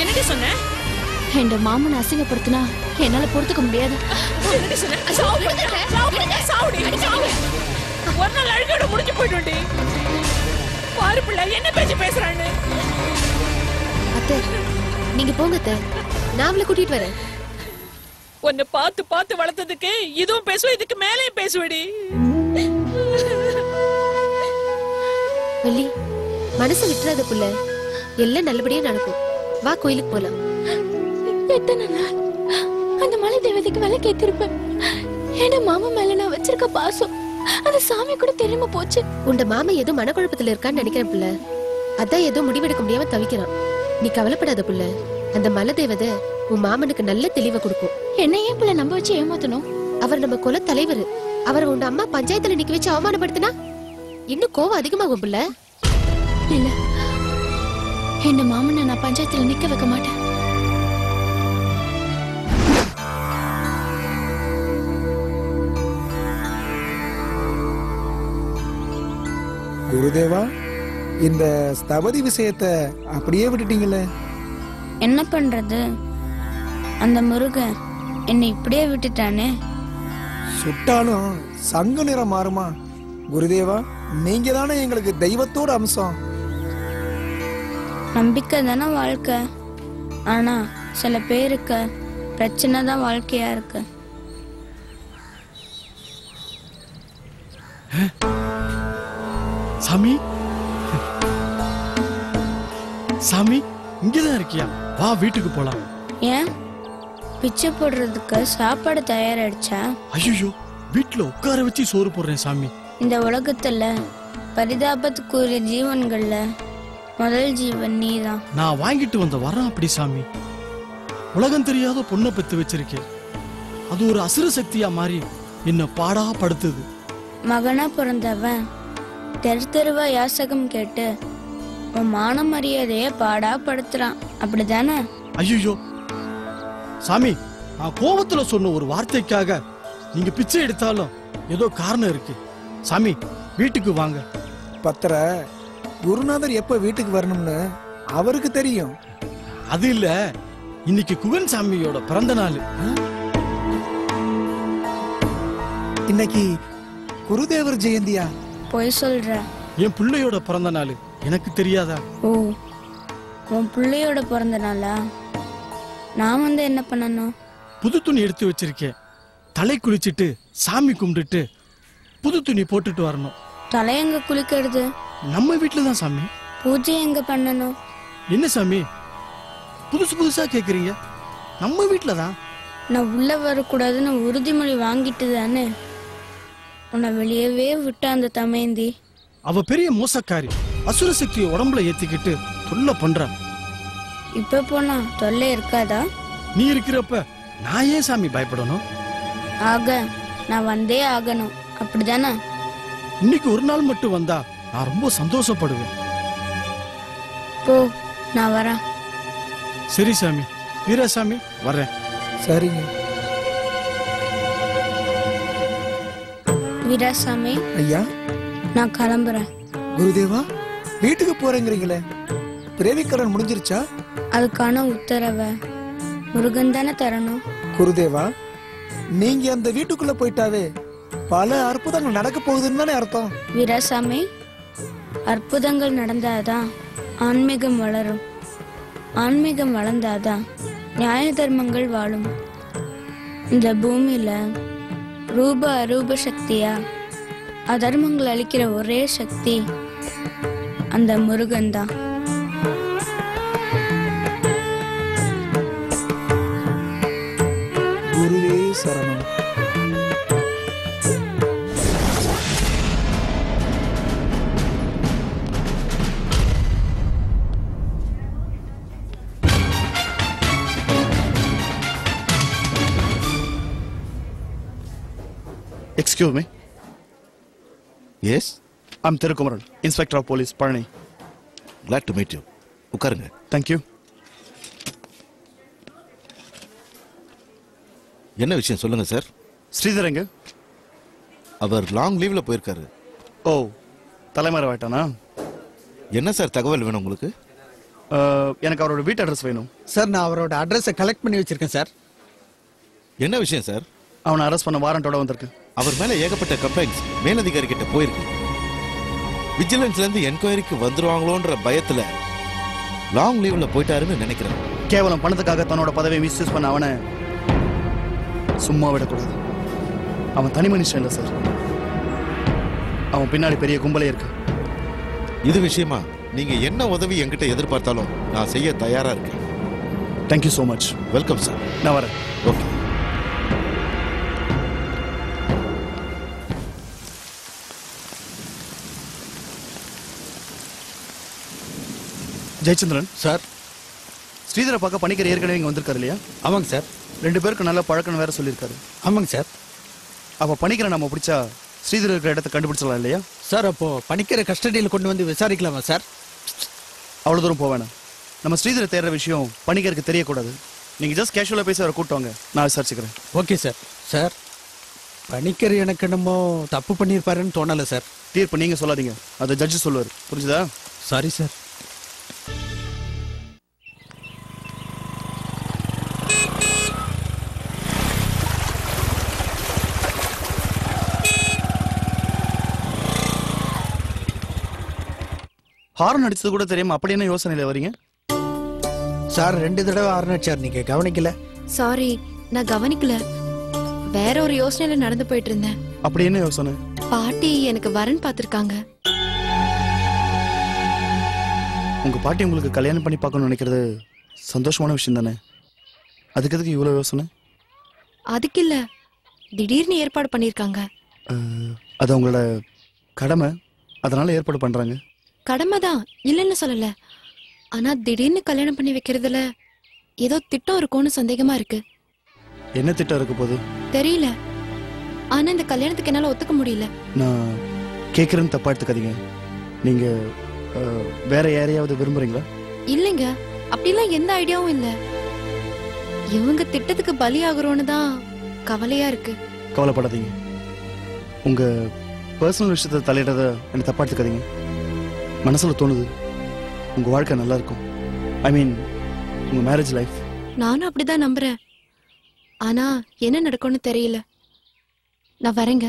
என்னடி சொன்ன என் மாமன் அசிங்கப்படுத்தினா என்னால பொறுத்துக்க முடியாது என்னடி சொன்ன சாவு பண்ணியா? சாவு பண்ணியா? சாவுடி, சாவு. ஒரு நாள் அழுகையோட முடிஞ்சு போயிடும்டி பாரு பிள்ளை என்ன பேச்சு பேசுறான்னு அத்தை நீங்க போங்க அத்தை நான் அவளை கூட்டிட்டு வரேன் உன்னை பார்த்து பார்த்து வளர்த்ததுக்கு இதுவும் பேசுவேன் இதுக்கு மேலேயும் பேசுவடி வள்ளி மனசை விட்டுறாத புள்ள எல்லாம் நல்லபடியா நடக்கும் வா கோயிலுக்கு போலாம் எத்தனை நாள் அந்த மலை தேவதைக்கு விலை கேத்திருப்பேன் ஏன்னா மாமா மேல நான் வச்சிருக்க பாசம் அந்த சாமி கூட தெரியாம போச்சு உண்ட மாமா ஏதோ மனக்குழப்பத்துல இருக்கான்னு நினைக்கிறேன் புள்ள அதான் ஏதோ முடிவெடுக்க முடியாம தவிக்கிறான் நீ கவலைப்படாத புள்ள அந்த மலை தேவதை உன் மாமனுக்கு நல்ல தெளிவை கொடுக்கும் என்ன ஏன் பிள்ளை நம்ப வச்சு ஏமாத்தணும் அவர் நம்ம குல தலைவர் அவரை உன் அம்மா பஞ்சாயத்துல நிக்க வச்சு அவமானப்படுத்தினா இன்னும் கோவம் அதிகமாகும் புள்ள இல்ல என் மாமனை நான் பஞ்சாயத்துல நிக்க வைக்க மாட்டேன் குருதேவா இந்த ஸ்தபதி விஷயத்த அப்படியே விட்டுட்டீங்களே என்ன பண்றது அந்த முருகன் என்னை இப்படியே விட்டுட்டானே சுட்டாலும் சங்கு நிறம் மாறுமா குருதேவா நீங்க தானே எங்களுக்கு தெய்வத்தோட அம்சம் நம்பிக்கை தானே வாழ்க்கை ஆனா சில பேருக்கு பிரச்சனை தான் வாழ்க்கையா இருக்கு சாமி சாமி இங்கதான் இருக்கியா வா வீட்டுக்கு போலாம் ஏன் பிச்சை போடுறதுக்கு சாப்பாடு தயாராயிடுச்சா ஐயோ வீட்டுல உட்கார வச்சு சோறு போடுறேன் சாமி இந்த உலகத்துல பரிதாபத்துக்குரிய ஜீவன்கள்ல முதல் ஜீவன் நீதான் நான் வாங்கிட்டு வந்த வரம் அப்படி சாமி உலகம் தெரியாத பொண்ணை பெத்து வச்சிருக்கேன் அது ஒரு அசுர சக்தியா மாறி என்ன பாடா படுத்துது மகனா பிறந்தவன் தெரு தெருவா யாசகம் கேட்டு உன் மான மரியாதைய பாடா படுத்துறான் அப்படிதானே ஐயோ சாமி நான் கோபத்துல சொன்ன ஒரு வார்த்தைக்காக நீங்க பிச்சை எடுத்தாலும் ஏதோ காரணம் இருக்கு சாமி வீட்டுக்கு வாங்க பத்திர குருநாதர் எப்ப வீட்டுக்கு வரணும்னு அவருக்கு தெரியும் அது இல்ல இன்னைக்கு குகன் சாமியோட பிறந்த நாள் இன்னைக்கு குருதேவர் ஜெயந்தியா பொய் சொல்ற என் பிள்ளையோட பிறந்த நாள் எனக்கு தெரியாதா ஓ உன் பிள்ளையோட பிறந்த நாளா நான் வந்து என்ன பண்ணணும் புது துணி எடுத்து வச்சிருக்கேன் தலை குளிச்சிட்டு சாமி கும்பிட்டுட்டு புது துணி போட்டுட்டு வரணும் தலை எங்க குளிக்கிறது நம்ம வீட்டுல தான் சாமி பூஜை எங்க பண்ணணும் என்ன சாமி புதுசு புதுசா கேக்குறீங்க நம்ம வீட்டுல தான் நான் உள்ள வரக்கூடாதுன்னு உறுதிமொழி வாங்கிட்டு தானே உன்னை வெளியவே விட்ட அந்த தமேந்தி அவ பெரிய மோசக்காரி அசுர சக்தியை உடம்புல ஏத்திக்கிட்டு தொல்லை பண்றா இப்ப போனா தொல்லை இருக்காதா நீ இருக்கிறப்ப நான் ஏன் சாமி பயப்படணும் ஆக நான் வந்தே ஆகணும் அப்படிதானே இன்னைக்கு ஒரு நாள் மட்டும் வந்தா நான் ரொம்ப சந்தோஷப்படுவேன் போ நான் வரேன் சரி சாமி வீராசாமி வர்றேன் சரிங்க வீராசாமி ஐயா நான் கிளம்புறேன் குருதேவா வீட்டுக்கு போறேங்கிறீங்களே பிறவிக்கடன் முடிஞ்சிருச்சா அதுக்கான உத்தரவை முருகன் தானே தரணும் குருதேவா நீங்க அந்த வீட்டுக்குள்ள போயிட்டாவே பல அற்புதங்கள் நடக்க போகுதுன்னு தானே அர்த்தம் வீராசாமி அற்புதங்கள் நடந்தாதான் ஆன்மீகம் வளரும் ஆன்மீகம் வளர்ந்தாதான் நியாய தர்மங்கள் வாழும் இந்த பூமியில ரூப அரூப சக்தியா அதர்மங்கள் அளிக்கிற ஒரே சக்தி அந்த முருகன் தான் குருவே சரணம் excuse me yes I'm Thirukumaran inspector of police Palani glad to meet you உட்காருங்க தேங்க்யூ என்ன விஷயம் சொல்லுங்க சார் ஸ்ரீதர் எங்க அவர் லாங் லீவ்ல போயிருக்காரு ஓ தலைமறைவாயிட்டானா என்ன சார் தகவல் வேணும் உங்களுக்கு அஹ், எனக்கு அவரோட வீட்டு அட்ரஸ் வேணும் சார் நான் அவரோட அட்ரஸை கலெக்ட் பண்ணி வச்சிருக்கேன் சார் என்ன விஷயம் சார் அவனை அரெஸ்ட் பண்ண வாரண்டோட வந்திருக்கு அவர் மேல ஏகப்பட்ட கம்ப்ளைண்ட்ஸ் மேலதிகாரி கிட்ட போயிருக்கு விஜிலன்ஸ்ல இருந்து என்கொயரிக்கு வந்துருவாங்களோன்ற பயத்துல லாங் லீவ்ல போயிட்டாருன்னு நினைக்கிறேன் கேவலம் பணத்துக்காக தன்னோட பதவியை மிஸ்யூஸ் பண்ண அவனை சும்மா விடக்கூடாது அவன் தனி மனுஷன் இல்லை சார் அவன் பின்னாடி பெரிய கும்பலே இருக்கு இது விஷயமா நீங்க என்ன உதவி என்கிட்ட எதிர்பார்த்தாலும் நான் செய்ய தயாரா இருக்கேன் thank you so much welcome sir நான் வரேன் ஓகே ஜெயச்சந்திரன் சார் ஸ்ரீதரை பார்க்க பணிக்கர் ஏற்கனவே இங்கே வந்திருக்காரு இல்லையா ஆமாங்க சார் ரெண்டு பேருக்கு நல்ல பழக்கம் வேற சொல்லியிருக்காரு ஆமாங்க சார் அப்போ பணிக்கரை நம்ம பிடிச்சா ஸ்ரீதர் இருக்கிற இடத்த கண்டுபிடிச்சிடலாம் இல்லையா சார் அப்போ பணிக்கிற கஸ்டடியில் கொண்டு வந்து விசாரிக்கலாமா சார் அவ்வளோ தூரம் போக வேணாம் நம்ம ஸ்ரீதரை தேடுற விஷயம் பணிக்கருக்கு தெரியக்கூடாது நீங்கள் ஜஸ்ட் கேஷுவலாக பேசி அவரை கூப்பிட்டு வாங்க நான் விசாரிச்சுக்கிறேன் ஓகே சார் சார் பணிக்கர் எனக்கு என்னமோ தப்பு பண்ணியிருப்பாருன்னு தோணலை சார் தீர்ப்பு நீங்கள் சொல்லாதீங்க அதை ஜட்ஜு சொல்லுவார் புரிஞ்சுதா சாரி சார் ஹாரன் அடிச்சது கூட தெரியாம அப்படி என்ன யோசனையில வரீங்க சார் ரெண்டு தடவை ஆரம்பிச்சார் நீங்க கவனிக்கல சாரி நான் கவனிக்கல வேற ஒரு யோசனையில நடந்து போயிட்டு இருந்தேன் அப்படி என்ன யோசனை பாட்டி எனக்கு வரன் பார்த்திருக்காங்க உங்க பாட்டி உங்களுக்கு கல்யாணம் பண்ணி பார்க்கணும்னு நினைக்கிறது சந்தோஷமான விஷயம் தானே அதுக்கு எதுக்கு இவ்வளோ யோசனை அதுக்கு இல்ல திடீர்னு ஏற்பாடு பண்ணிருக்காங்க அஹ், அது அவங்களோட கடமை அதனால ஏற்பாடு பண்றாங்க கடமைதான் இல்லைன்னு சொல்லல ஆனா திடீர்னு கல்யாணம் பண்ணி வைக்கிறதுல ஏதோ திட்டம் இருக்கும்னு சந்தேகமா இருக்கு என்ன திட்டம் இருக்க போகுது தெரியல ஆனா இந்த கல்யாணத்துக்கு என்னால ஒத்துக்க முடியல நான் கேட்குறேன்னு தப்பா எடுத்துக்காதீங்க நீங்க அஹ், வேற யாரையாவது விரும்புறீங்களா இல்லைங்க அப்படிலாம் எந்த ஐடியாவும் இல்ல இவங்க திட்டத்துக்கு பலியாகிறோன்னு தான் கவலையா இருக்கு கவலைப்படாதீங்க உங்க பர்சனல் விஷயத்தை தலையிடுறத எனக்கு தப்பா எடுத்துக்காதீங்க மனசுல தோணுது உங்க வாழ்க்கை நல்லா இருக்கும் ஐ மீன் உங்க மேரேஜ் லைஃப் நானும் அப்படிதான் நம்புறேன் ஆனா என்ன நடக்கும்னு தெரியல நான் வரேங்க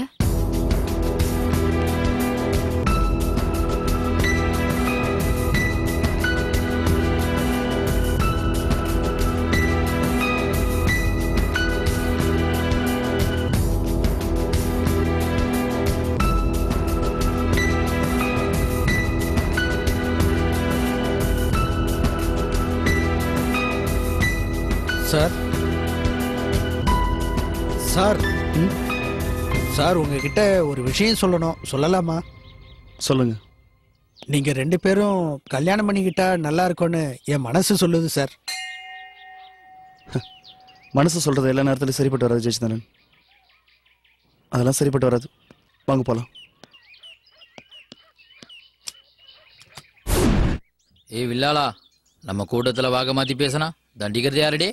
சார் சார் சார் உங்ககிட்ட ஒரு விஷயம் சொல்லணும் சொல்லலாமா சொல்லுங்க நீங்க ரெண்டு பேரும் கல்யாணம் பண்ணிக்கிட்டா நல்லா இருக்கும்னு என் மனசு சொல்லுது சார் மனசு சொல்றது எல்லா நேரத்திலும் சரிப்பட்டு வராது ஜெயச்சந்திரன் அதெல்லாம் சரிப்பட்டு வராது வாங்க போலாம் ஏய் வில்லாளா நம்ம கூட்டத்துல வாக மாத்தி பேசினா தண்டிக்கிறது யாருடே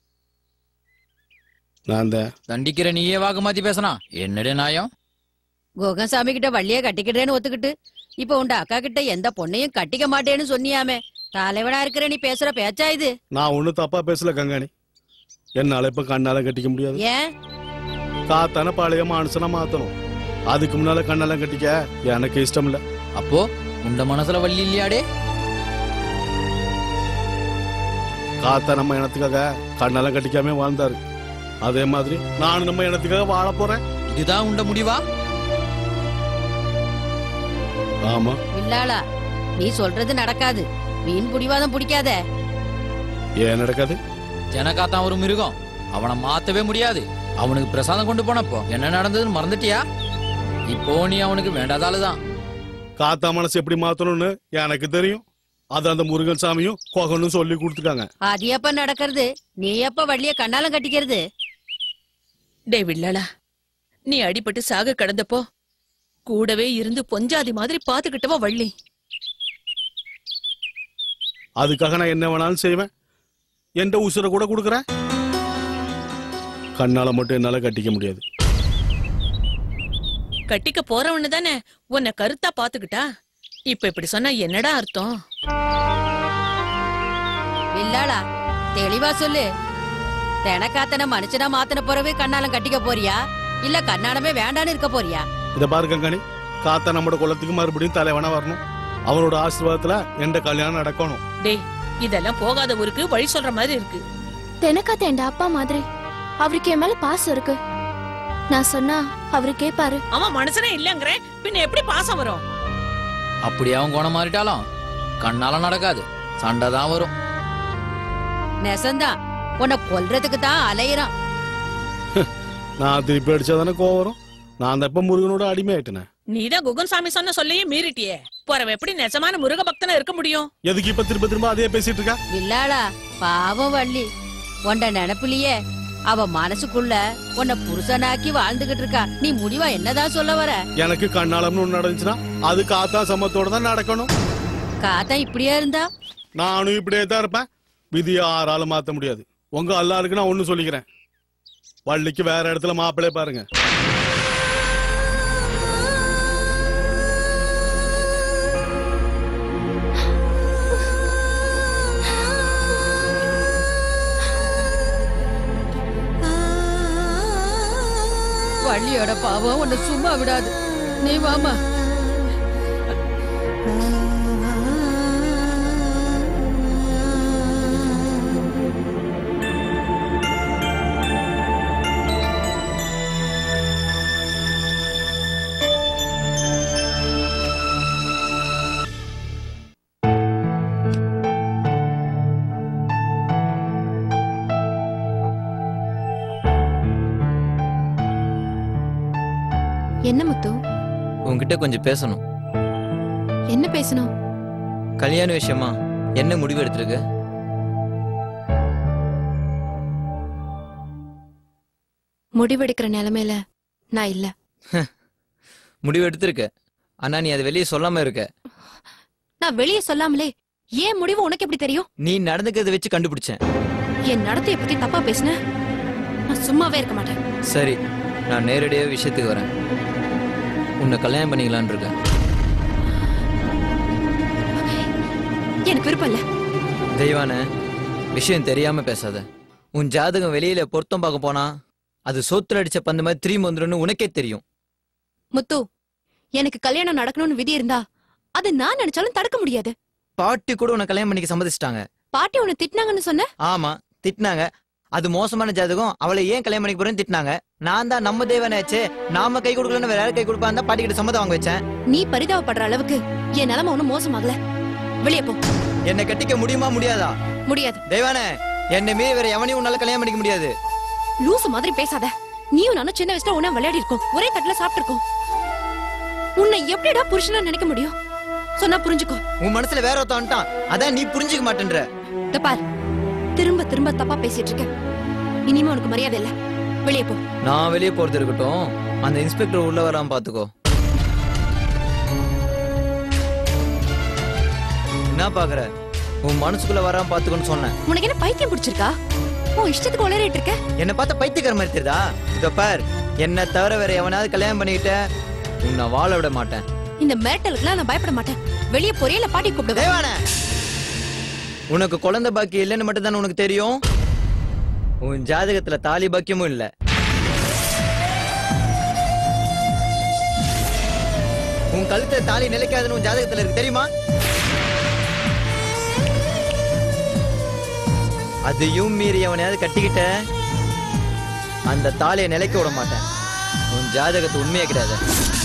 நான் தான் தண்டிக்கிற நீயே வாக மாத்தி பேசினா என்னடே நியாயம் கோகசாமி கிட்ட வள்ளிய கட்டிக்கிட்டேன்னு ஒத்துக்கிட்டு இப்ப உண்ட அக்கா கிட்ட எந்த பொண்ணையும் கட்டிக்க மாட்டேன்னு சொன்னியாமே தலைவனா இருக்கிற நீ பேசுற பேச்சா இது நான் ஒன்றும் தப்பா பேசல கங்காணி என்னால இப்ப கண்ணால கட்டிக்க முடியாது ஏன் காத்தான பழைய மனுஷனை மாத்தணும் அதுக்கு முன்னால கண்ணெல்லாம் கட்டிக்க எனக்கு இஷ்டம் இல்ல அப்போ உண்ட மனசுல வள்ளி இல்லையாடே காத்தா நம்ம இனத்துக்காக கண்ணெல்லாம் கட்டிக்காம வாழ்ந்தாரு அதே மாதிரி நானும் நம்ம இனத்துக்காக வாழ போறேன் இதுதான் உண்ட முடிவா ஆமா இல்லாளா நீ சொல்றது நடக்காது வீண் புடிவாதம் பிடிக்காத ஏன் நடக்காது ஜனகாத்தான் ஒரு மிருகம் அவனை மாத்தவே முடியாது அவனுக்கு பிரசாதம் கொண்டு போனப்போ என்ன நடந்ததுன்னு மறந்துட்டியா இப்போ நீ அவனுக்கு வேண்டாத ஆளுதான் காத்தா மனசு எப்படி மாத்தணும்னு எனக்கு தெரியும் அது அந்த முருகன் சாமியும் கொகனும் சொல்லி கொடுத்துருக்காங்க அது எப்ப நடக்கிறது நீ எப்ப வள்ளிய கண்ணாலம் கட்டிக்கிறது டே வில்லாளா நீ அடிபட்டு சாக கடந்தப்போ கூடவே இருந்து பொஞ்சாதி மாதிரி பாத்துக்கிட்டவ வள்ளி அதுக்காக நான் என்ன வேணாலும் செய்வேன் எந்த உசுரை கூட கொடுக்குறேன் கண்ணால மட்டும் என்னால கட்டிக்க முடியாது கட்டிக்க போறவனு தானே உன்னை கருத்தா பாத்துக்கிட்டா இப்ப இப்படி சொன்னா என்னடா அர்த்தம் வில்லாளா தெளிவா சொல்லு தெனக்காத்தன மனுஷனா மாத்தன பிறகு கண்ணாலம் கட்டிக்க போறியா இல்ல கண்ணாலமே வேண்டான்னு இருக்க போறியா இத பாரு கங்கணி காத்தா நம்மட குலத்துக்கு மறுபடியும் தலைவனா வரணும் அவனோட ஆசீர்வாதத்துல எந்த கல்யாணம் நடக்கணும் டேய் இதெல்லாம் போகாத ஊருக்கு வழி சொல்ற மாதிரி இருக்கு தெனக்காத்த என் அப்பா மாதிரி அவருக்கு என் மேல பாசம் இருக்கு நான் சொன்னா அவரு கேப்பாரு அவன் மனுஷனே இல்லங்கிற பின்ன எப்படி பாசம் வரும் அப்படி அவன் குணம் மாறிட்டாலும் கண்ணால நடக்காது சண்டை தான் வரும் நெசந்தான் உன்னை கொல்றதுக்கு தான் அலையிறான் நான் திருப்பி அடிச்சாதானே கோவம் வரும் நான் தப்ப முருகனோட அடிமை ஆயிட்டேனே நீதான் குகன் சாமி சொன்ன சொல்லையும் மீறிட்டியே போறவ எப்படி நிஜமான முருக பக்தனா இருக்க முடியும் எதுக்கு இப்ப திரும்ப திரும்ப அதே பேசிட்டு இருக்கா வில்லாளா பாவம் வள்ளி உன்ட நினப்புலயே அவ மனசுக்குள்ள உன்னை புருஷனாக்கி வாழ்ந்துகிட்டு இருக்கா நீ முடிவா என்னதான் சொல்ல வர எனக்கு கண்ணாலம்னு ஒண்ணு நடந்துச்சுன்னா அது காத்தா சமத்தோட தான் நடக்கணும் காத்தா இப்படியே இருந்தா நானும் இப்படியே தான் இருப்பேன் விதியை ஆறாலும் மாத்த முடியாது உங்க எல்லாருக்கு நான் ஒண்ணு சொல்லிக்கிறேன் வள்ளிக்கு வேற இடத்துல மாப்பிள்ளை பாருங்க வள்ளியோட பாவம் உன்னை சும்மா விடாது நீ வாமா என்ன முத்து உன்கிட்ட கொஞ்சம் பேசணும் என்ன பேசணும் கல்யாண விஷயமா என்ன முடிவு எடுத்திருக்க முடிவெடுக்கிற நிலைமையில நான் இல்ல முடிவு எடுத்திருக்க ஆனா நீ அதை வெளியே சொல்லாம இருக்க நான் வெளியே சொல்லாமலே ஏன் முடிவு உனக்கு எப்படி தெரியும் நீ நடந்துக்கிறத வச்சு கண்டுபிடிச்சேன் என் நடத்தைய பத்தி தப்பா பேசுன நான் சும்மாவே இருக்க மாட்டேன் சரி நான் நேரடியாக விஷயத்துக்கு வரேன் உன்னை கல்யாணம் பண்ணிக்கலான்னு இருக்கேன் எனக்கு விருப்பம் இல்ல தெய்வான விஷயம் தெரியாம பேசாத உன் ஜாதகம் வெளியில பொருத்தம் பார்க்க போனா அது சோத்துல அடிச்ச பந்து மாதிரி திரும்பி வந்துருன்னு உனக்கே தெரியும் முத்து எனக்கு கல்யாணம் நடக்கணும்னு விதி இருந்தா அது நான் நினைச்சாலும் தடுக்க முடியாது பாட்டி கூட உன்னை கல்யாணம் பண்ணிக்க சம்மதிச்சிட்டாங்க பாட்டி உன்னை திட்டினாங்கன்னு சொன்ன ஆமா திட்டினாங்க அது மோசமான ஜாதகம் அவளை ஏன் கல்யாணம் பண்ணிக்க போறேன்னு திட்டினாங்க நான் தான் நம்ம தேவனாச்சே நாம கை கொடுக்கலன்னு வேற யார் கை கொடுப்பான் தான் பாட்டி கிட்ட சம்மதம் வாங்க வச்சேன் நீ பரிதாபப்படுற அளவுக்கு என் நிலைமை ஒண்ணும் மோசமாகல வெளியே போ என்னை கட்டிக்க முடியுமா முடியாதா முடியாது தெய்வானே என்னை மீறி வேற எவனையும் உன்னால கல்யாணம் பண்ணிக்க முடியாது லூசு மாதிரி பேசாத நீயும் நானும் சின்ன வயசுல உன்ன விளையாடி இருக்கோம் ஒரே தட்டுல சாப்பிட்டு இருக்கோம் உன்னை எப்படிடா புருஷனா நினைக்க முடியும் சொன்னா புரிஞ்சுக்கோ உன் மனசுல வேற ஒருத்தன் வந்துட்டான் அதான் நீ புரிஞ்சுக்க மாட்டேன்ற இதோ பார் திரும்ப திரும்ப தப்பா பேசிட்டு இருக்க இனிமே உனக்கு மரியாதை இல்ல வெளியே போ நான் வெளியே போறது இருக்கட்டும் அந்த இன்ஸ்பெக்டர் உள்ள வராம பாத்துக்கோ என்ன பாக்குற உன் மனசுக்குள்ள வராம பாத்துக்கோன்னு சொன்னேன் உனக்கு என்ன பைத்தியம் பிடிச்சிருக்கா உன் இஷ்டத்துக்கு உளறிட்டு இருக்க என்ன பார்த்தா பைத்தியக்கார மாதிரி தெரியுதா இதோ பார் என்ன தவிர வேற எவனாவது கல்யாணம் பண்ணிக்கிட்ட உன்னை வாழ விட மாட்டேன் இந்த மிரட்டலுக்குலாம் நான் பயப்பட மாட்டேன் வெளியே பொரியல பாட்டி கூப்பிடுவேன் உனக்கு குழந்தை பாக்கியம் இல்லைன்னு மட்டும் தானே உனக்கு தெரியும் உன் ஜாதகத்துல தாலி பாக்கியமும் இல்ல உன் கழுத்துல தாலி நிலைக்காதுன்னு உன் ஜாதகத்துல இருக்கு தெரியுமா அதையும் மீறி எவனையாவது கட்டிக்கிட்ட அந்த தாலியை நிலைக்க விட மாட்டேன் உன் ஜாதகத்தை உண்மையே கிடையாது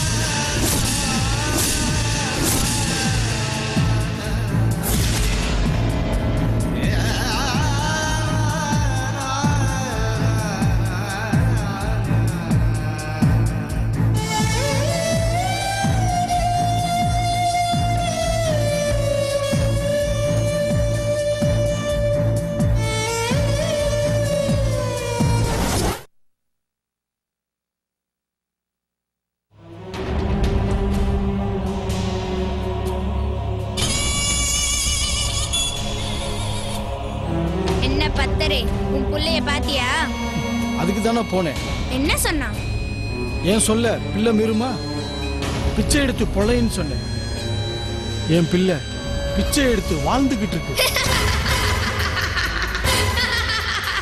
என்ன பத்தரே உன் புள்ளைய பாத்தியா அதுக்கு தானே போனேன் என்ன சொன்னான் ஏன் சொல்ல பிள்ளை மீறுமா பிச்சை எடுத்து பொழைன்னு சொன்னேன் என் பிள்ளை பிச்சை எடுத்து வாழ்ந்துகிட்டு இருக்கு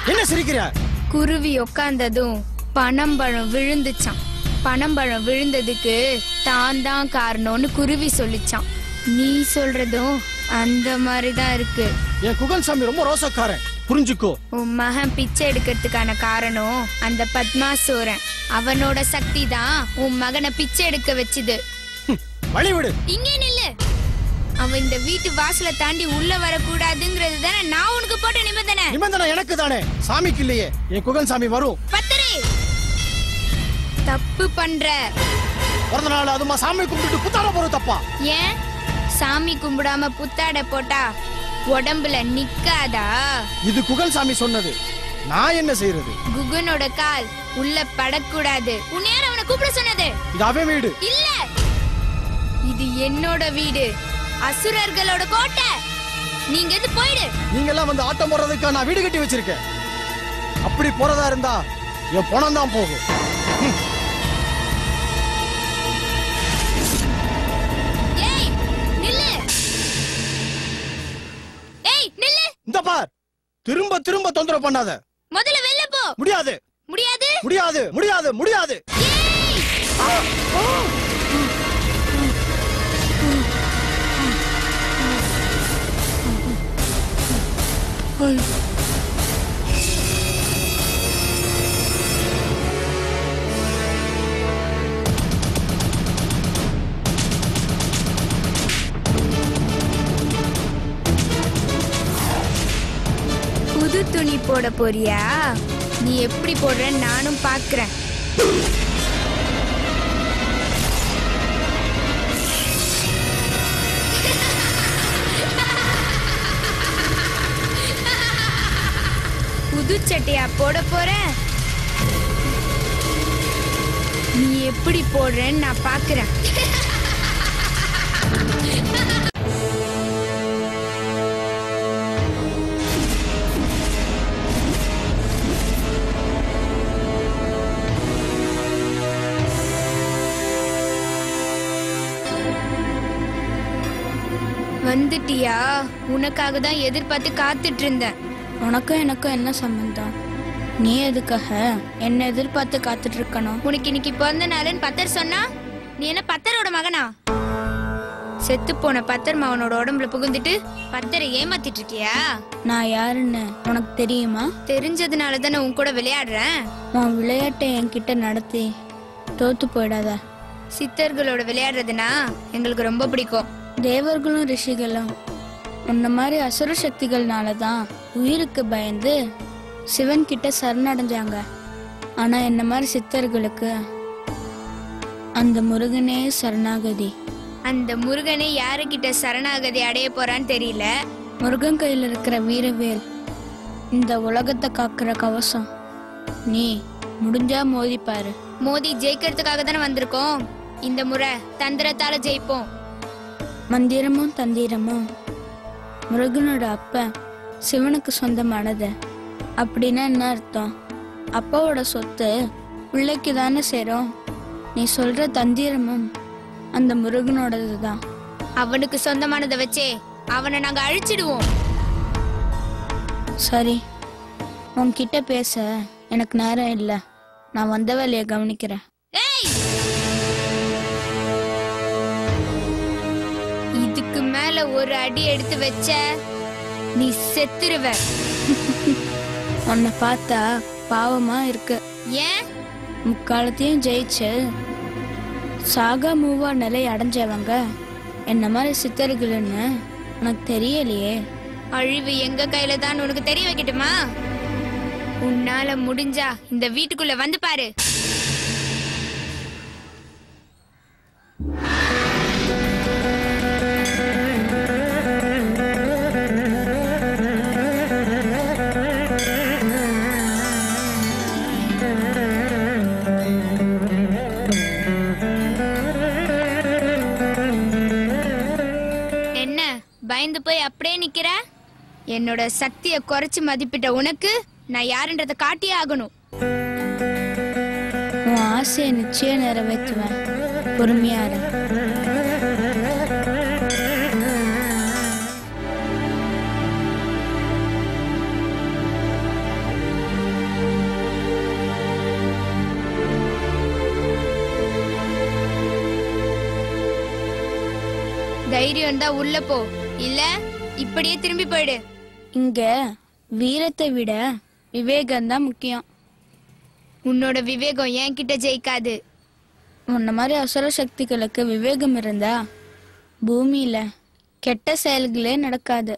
என்ன சிரிக்கிற குருவி உக்காந்ததும் பனம்பழம் விழுந்துச்சான் பனம்பழம் விழுந்ததுக்கு தான் தான் காரணம்னு குருவி சொல்லிச்சான் நீ சொல்றதும் அந்த மாதிரி தான் இருக்கு என் குகன் சாமி ரொம்ப ரோசக்காரன் புரிஞ்சுக்கோ உன் மகன் பிச்சை எடுக்கிறதுக்கான காரணம் அந்த பத்மாசூரன் அவனோட சக்தி தான் உன் மகனை பிச்சை எடுக்க வச்சுது வழி விடு இங்கே நில்லு அவன் இந்த வீட்டு வாசலை தாண்டி உள்ள வரக்கூடாதுங்கிறது தானே நான் உனக்கு போட்ட நிபந்தனை நிபந்தனை எனக்கு தானே சாமிக்கு இல்லையே என் குகன் சாமி வரும் பத்தரே தப்பு பண்ற பிறந்த நாள் அதுமா சாமி கும்பிட்டு புத்தாட போறது தப்பா ஏன் சாமி கும்பிடாம புத்தாடை போட்டா உடம்புல நிக்காதா இது குகன் சாமி சொன்னது நான் என்ன செய்யறது குகனோட கால் உள்ள படக்கூடாது உன்னையார் அவனை கூப்பிட சொன்னது இது அவன் வீடு இல்ல இது என்னோட வீடு அசுரர்களோட கோட்டை நீங்க எது போயிடு நீங்க எல்லாம் வந்து ஆட்டம் போடுறதுக்கு நான் வீடு கட்டி வச்சிருக்கேன் அப்படி போறதா இருந்தா என் பணம் தான் போகும் ஏய் நில்லு ஏய் நில்லு இந்த பார் திரும்ப திரும்ப தொந்தரவு பண்ணாத முதல்ல வெளில போ முடியாது முடியாது முடியாது முடியாது முடியாது புது துணி போட போறியா நீ எப்படி போடுறன்னு நானும் பாக்குறேன் புது சட்டையா போட போற நீ எப்படி போடுறன்னு நான் பாக்குறேன் வந்துட்டியா உனக்காக தான் எதிர்பார்த்து காத்துட்டு இருந்தேன் உனக்கும் எனக்கும் என்ன சம்பந்தம் நீ எதுக்காக என்ன எதிர்பார்த்து காத்துட்டு இருக்கணும் உனக்கு இன்னைக்கு பிறந்த நாளுன்னு பத்தர் சொன்னா நீ என்ன பத்தரோட மகனா செத்து போன பத்தர் மகனோட உடம்புல புகுந்துட்டு பத்தரை ஏமாத்திட்டு இருக்கியா நான் யாருன்னு உனக்கு தெரியுமா தெரிஞ்சதுனால தானே உன் கூட விளையாடுறேன் உன் விளையாட்டை என்கிட்ட நடத்தி தோத்து போயிடாத சித்தர்களோட விளையாடுறதுனா எங்களுக்கு ரொம்ப பிடிக்கும் தேவர்களும் ரிஷிகளும் உன்ன மாதிரி அசுர சக்திகள்னால தான் உயிருக்கு பயந்து சிவன் கிட்ட சரணடைஞ்சாங்க ஆனா என்ன மாதிரி சித்தர்களுக்கு அந்த முருகனே சரணாகதி அந்த முருகனே யாருக்கிட்ட சரணாகதி அடைய போறான்னு தெரியல முருகன் கையில் இருக்கிற வீரவேல் இந்த உலகத்தை காக்கிற கவசம் நீ முடிஞ்சா மோதிப்பாரு மோதி ஜெயிக்கிறதுக்காக தானே வந்திருக்கோம் இந்த முறை தந்திரத்தால ஜெயிப்போம் மந்திரமும் தந்திரமும் முருகனோட அப்பன் சிவனுக்கு சொந்தமானது அப்படின்னா என்ன அர்த்தம் அப்பாவோட சொத்து பிள்ளைக்கு தானே சேரும் நீ சொல்ற தந்திரமும் அந்த முருகனோடது தான் அவனுக்கு சொந்தமானதை வச்சே அவனை நாங்க அழிச்சிடுவோம் சரி உன்கிட்ட பேச எனக்கு நேரம் இல்லை நான் வந்த வேலையை கவனிக்கிறேன் இதுக்கு மேல ஒரு அடி எடுத்து வச்ச நீ செத்துருவ உன்னை பார்த்தா பாவமா இருக்கு ஏன் முக்காலத்தையும் ஜெயிச்சு சாகா மூவா நிலை அடைஞ்சவங்க என்ன மாதிரி சித்தர்கள்னு உனக்கு தெரியலையே அழிவு எங்க கையில தான் உனக்கு தெரிய வைக்கட்டுமா உன்னால முடிஞ்சா இந்த வீட்டுக்குள்ள வந்து பாரு என்ன பயந்து போய் அப்படியே நிக்கிற என்னோட சக்தியை குறைச்சு மதிப்பிட்ட உனக்கு நான் யாருன்றத காட்டியே ஆகணும் உன் ஆசையை நிச்சயம் நிறைவேற்றுவேன் பொறுமையா இரு தைரியம் தான் உள்ள போ இல்ல இப்படியே திரும்பி போயிடு இங்க வீரத்தை விட விவேகம் தான் முக்கியம் உன்னோட விவேகம் என்கிட்ட ஜெயிக்காது உன்ன மாதிரி அசுர சக்திகளுக்கு விவேகம் இருந்தா பூமியில கெட்ட செயல்களே நடக்காது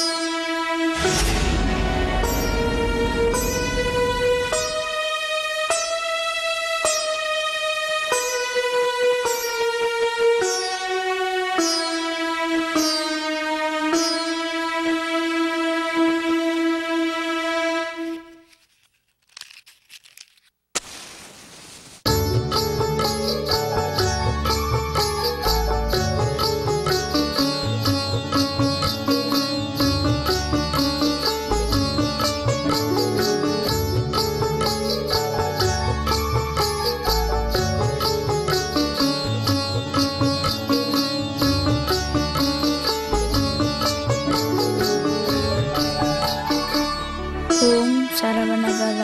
ஓம் சரவணபவ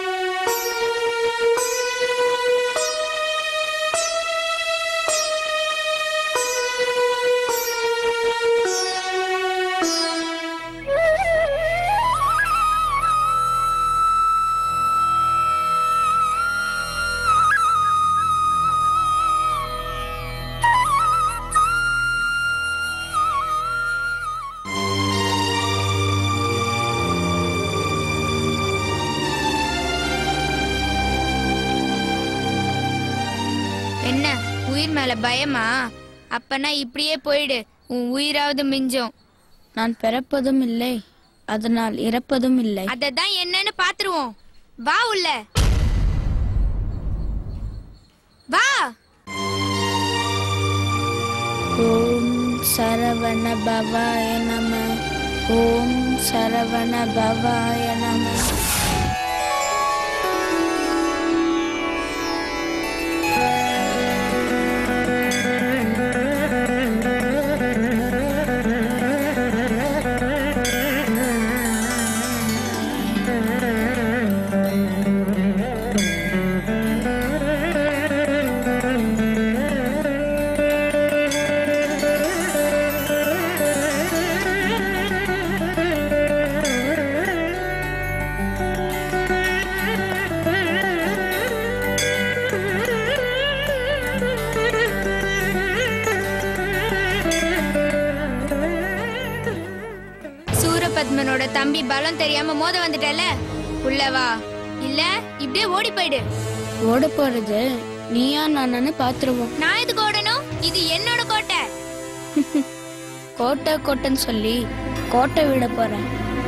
என்ன உயிர் மேல பயமா அப்பனா இப்படியே போயிடு உன் உயிராவது மிஞ்சும் நான் பிறப்பதும் இல்லை அதனால் இறப்பதும் இல்லை அததான் என்னன்னு பாத்துருவோம் வா உள்ள வா ஓம் சரவண பவாய நம ஓம் சரவண பவாய நம சூரபத்மனோட தம்பி பலம் தெரியாம மோத வந்துட்டல உள்ள வா இல்ல இப்படியே ஓடி போயிடு ஓட போறது நீயா நானு பாத்துருவோம் நான் எதுக்கு ஓடணும் இது என்னோட கோட்டை கோட்டை கோட்டைன்னு சொல்லி கோட்டை விட போறேன்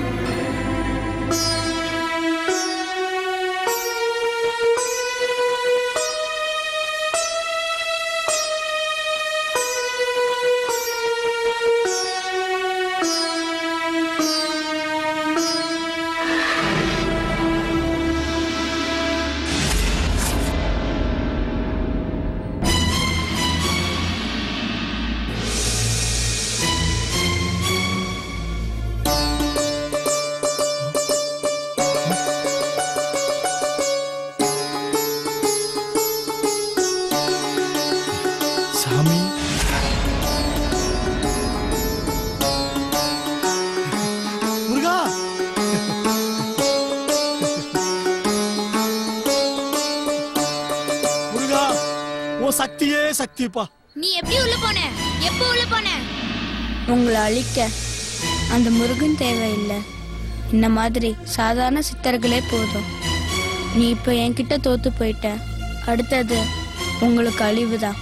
சாமி முருகா முருகா உன் சக்தியே சக்திப்பா நீ எப்படி உள்ள போன எப்போ உள்ள போன உங்களை அழிக்க அந்த முருகன் தேவையில்லை இந்த மாதிரி சாதாரண சித்தர்களே போதும் நீ இப்போ என்கிட்ட தோத்து போயிட்ட அடுத்தது உங்களுக்கு அழிவுதான்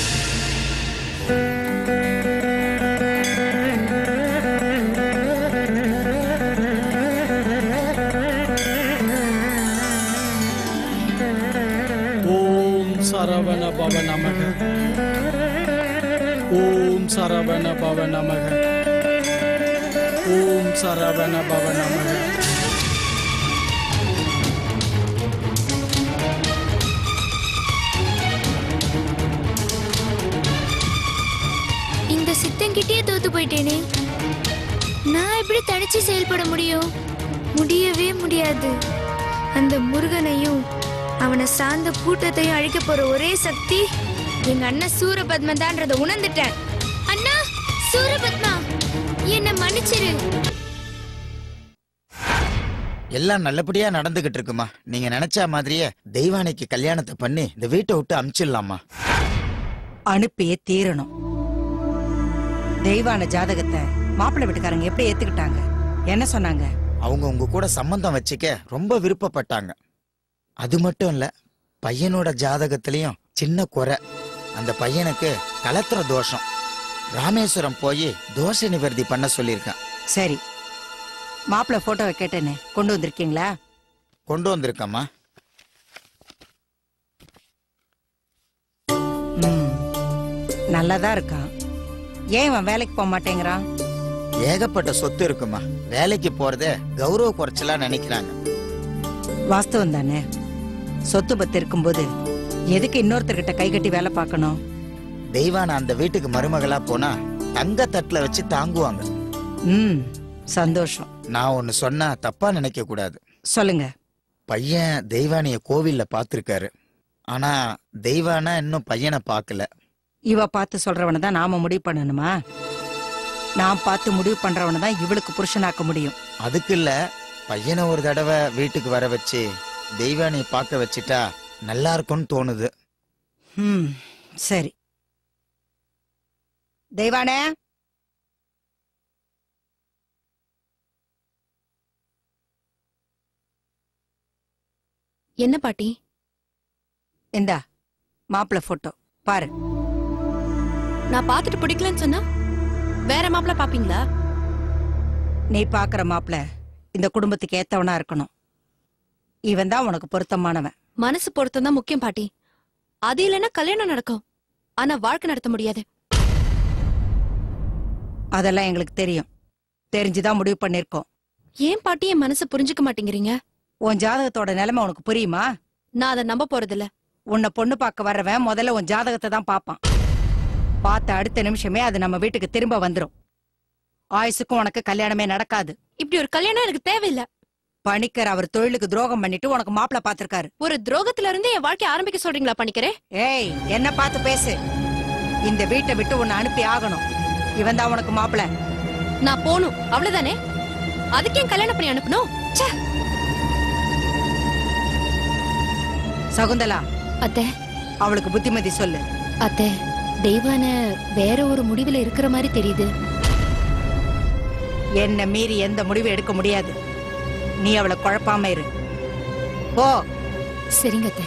ஓம் சரவண பவ நமக ஓம் சரவண பவ நமக ஓம் சரவண பவ நமக இந்த சித்தங்கிட்டே தோத்து போயிட்டேனே நான் எப்படி தனிச்சு செயல்பட முடியும் முடியவே முடியாது அந்த முருகனையும் அவனை சார்ந்த கூட்டத்தையும் அழிக்க போற ஒரே சக்தி எங்க அண்ணன் சூரபத்மன் தான்றத உணர்ந்துட்டேன் அண்ணா சூரபத்மா என்ன மன்னிச்சிரு எல்லாம் நல்லபடியா நடந்துகிட்டு இருக்குமா நீங்க நினைச்ச மாதிரியே தெய்வானைக்கு கல்யாணத்தை பண்ணி இந்த வீட்டை விட்டு அமிச்சிடலாமா அனுப்பியே தீரணும் தெய்வான ஜாதகத்தை மாப்பிள்ளை வீட்டுக்காரங்க எப்படி ஏத்துக்கிட்டாங்க என்ன சொன்னாங்க அவங்க உங்க கூட சம்பந்தம் வச்சுக்க ரொம்ப விருப்பப்பட்டாங்க அது மட்டும் இல்ல பையனோட ஜாதகத்திலயும் சின்ன குறை அந்த பையனுக்கு கலத்திர தோஷம் ராமேஸ்வரம் போய் தோஷ நிவர்த்தி பண்ண சொல்லியிருக்கேன் சரி மாப்பிள்ளை போட்டோவை கேட்டேனே கொண்டு வந்திருக்கீங்களா கொண்டு வந்திருக்கம்மா ம் நல்லாதான் இருக்கான் ஏன் இவன் வேலைக்கு போக மாட்டேங்கிறான் ஏகப்பட்ட சொத்து இருக்குமா வேலைக்கு போறதே கௌரவ குறைச்சலா நினைக்கிறாங்க வாஸ்தவம் தானே சொத்து பத்து இருக்கும்போது எதுக்கு இன்னொருத்தர்கிட்ட கை கட்டி வேலை பார்க்கணும் தெய்வான அந்த வீட்டுக்கு மருமகளா போனா தங்க தட்டுல வச்சு தாங்குவாங்க ம் சந்தோஷம் நான் ஒன்னு சொன்னா தப்பா நினைக்க கூடாது சொல்லுங்க பையன் தெய்வானிய கோவில்ல பாத்திருக்காரு ஆனா தெய்வானா இன்னும் பையனை பார்க்கல இவ பார்த்து சொல்றவனை தான் நாம முடிவு பண்ணணுமா நான் பார்த்து முடிவு பண்றவனை தான் இவளுக்கு புருஷனாக்க முடியும் அதுக்கு இல்ல பையனை ஒரு தடவை வீட்டுக்கு வர வச்சு தெய்வானிய பார்க்க வச்சிட்டா நல்லா இருக்கும்னு தோணுது ம் சரி தெய்வானே என்ன பாட்டி இந்தா மாப்பிள்ளை போட்டோ பாரு நான் பார்த்துட்டு பிடிக்கலன்னு சொன்னா வேற மாப்பிள்ள பாப்பீங்களா நீ பாக்குற மாப்பிள்ளை இந்த குடும்பத்துக்கு ஏத்தவனா இருக்கணும் இவன் தான் உனக்கு பொருத்தமானவன் மனசு பொருத்தம் தான் முக்கியம் பாட்டி அது இல்லைன்னா கல்யாணம் நடக்கும் ஆனா வாழ்க்கை நடத்த முடியாது அதெல்லாம் எங்களுக்கு தெரியும் தெரிஞ்சுதான் முடிவு பண்ணிருக்கோம் ஏன் பாட்டி என் மனசு புரிஞ்சுக்க மாட்டேங்கிறீங்க உன் ஜாதகத்தோட நிலைமை உனக்கு புரியுமா நான் அதை நம்ப போறதில்ல உன்னை பொண்ணு பார்க்க வர்றவன் முதல்ல உன் ஜாதகத்தை தான் பார்ப்பான் பார்த்த அடுத்த நிமிஷமே அது நம்ம வீட்டுக்கு திரும்ப வந்துரும் ஆயுசுக்கும் உனக்கு கல்யாணமே நடக்காது இப்படி ஒரு கல்யாணம் எனக்கு தேவையில்ல பணிக்கர் அவர் தொழிலுக்கு துரோகம் பண்ணிட்டு உனக்கு மாப்பிள்ள பாத்திருக்காரு ஒரு துரோகத்துல இருந்து என் வாழ்க்கை ஆரம்பிக்க சொல்றீங்களா பண்ணிக்கிறே ஏய் என்ன பார்த்து பேசு இந்த வீட்டை விட்டு உன்னை அனுப்பி ஆகணும் இவன் தான் உனக்கு மாப்பிள்ள நான் போணும் அவ்வளவுதானே அதுக்கு ஏன் கல்யாணம் பண்ணி அனுப்பணும் ச்சே சகுந்தலா அத்தை அவளுக்கு புத்திமதி சொல்லு அத்தை தெய்வான வேற ஒரு முடிவுல இருக்கிற மாதிரி தெரியுது என்ன மீறி எந்த முடிவு எடுக்க முடியாது நீ அவளை குழப்பாம இரு போ சரிங்க அத்தை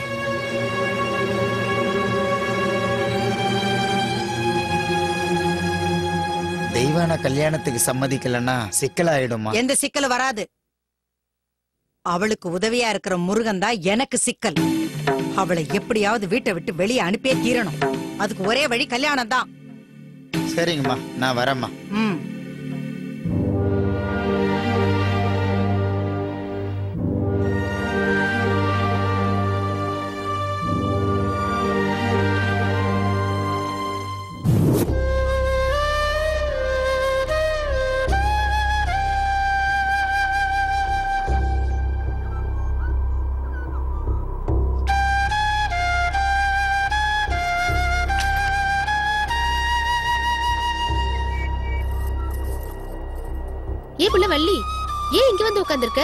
தெய்வான கல்யாணத்துக்கு சம்மதிக்கலன்னா சிக்கலாயிடுமா எந்த சிக்கல் வராது அவளுக்கு உதவியா இருக்கிற முருகன் தான் எனக்கு சிக்கல் அவளை எப்படியாவது வீட்டை விட்டு வெளியே அனுப்பியே தீரணும் அதுக்கு ஒரே வழி கல்யாணம் தான் சரிங்கம்மா நான் வரேம்மா ம் ஏன் புள்ள வள்ளி ஏன் இங்க வந்து உட்கார்ந்திருக்க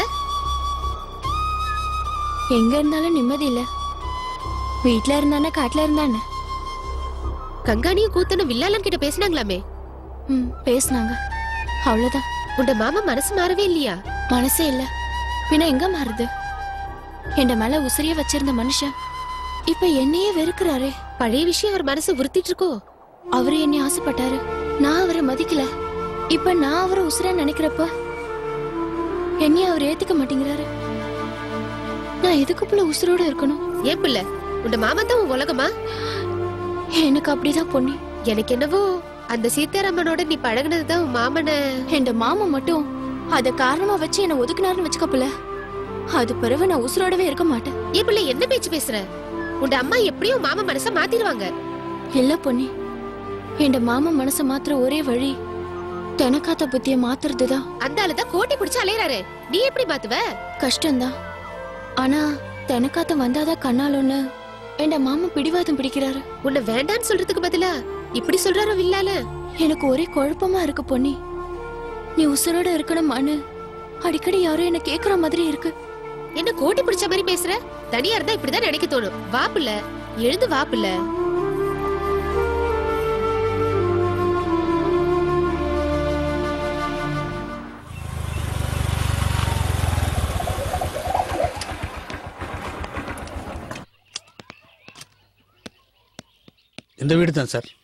எங்க இருந்தாலும் நிம்மதி இல்ல வீட்ல இருந்தானே காட்டுல இருந்தானே கங்காணியும் கூத்தனும் வில்லாளன் கிட்ட பேசினாங்களாமே ம் பேசுனாங்க அவ்வளவுதான் உண்ட மாமா மனசு மாறவே இல்லையா மனசே இல்ல பின்ன எங்க மாறுது என் மேல உசிரிய வச்சிருந்த மனுஷன் இப்ப என்னையே வெறுக்கிறாரே பழைய விஷயம் அவர் மனசு உறுத்திட்டு இருக்கோ அவரு என்னை ஆசைப்பட்டாரு நான் அவரை மதிக்கல இப்ப நான் அவரை உசுர நினைக்கிறப்ப என்னைய அவர் ஏத்துக்க மாட்டேங்கிறாரு நான் எதுக்கு புள்ள உசுரோட இருக்கணும் ஏன் புள்ள உண்ட மாமா தான் உன் உலகமா எனக்கு அப்படிதான் பொண்ணு எனக்கு என்னவோ அந்த சீதாராமனோட நீ பழகுனதுதான் உன் மாமனை என் மாமா மட்டும் அத காரணமா வச்சு என்ன ஒதுக்குனாருன்னு வச்சுக்கப்புல அது பிறகு நான் உசுரோடவே இருக்க மாட்டேன் ஏன் புள்ள என்ன பேச்சு பேசுற உண்ட அம்மா எப்படியும் மாமா மனச மாத்திருவாங்க இல்ல பொண்ணு என் மாமா மனச மாத்துற ஒரே வழி தெனக்காத்த புத்திய மாத்துறதுதான் அந்த ஆளுதான் கோட்டை பிடிச்சு அலையறாரு நீ எப்படி மாத்துவ கஷ்டம்தான் ஆனா தெனக்காத்த வந்தாதான் கண்ணாலோன்னு என் மாமா பிடிவாதம் பிடிக்கிறாரு உன்னை வேண்டான்னு சொல்றதுக்கு பதிலா இப்படி சொல்றாரோ வில்லால எனக்கு ஒரே குழப்பமா இருக்கு பொன்னி நீ உசுரோட இருக்கணுமான்னு அடிக்கடி யாரும் என்ன கேக்குற மாதிரி இருக்கு என்ன கோட்டி பிடிச்ச மாதிரி பேசுற தனியா இருந்தா இப்படிதான் நினைக்க தோணும் வாப்புல எழுந்து வாப்புல இந்த வீடு தான் சார்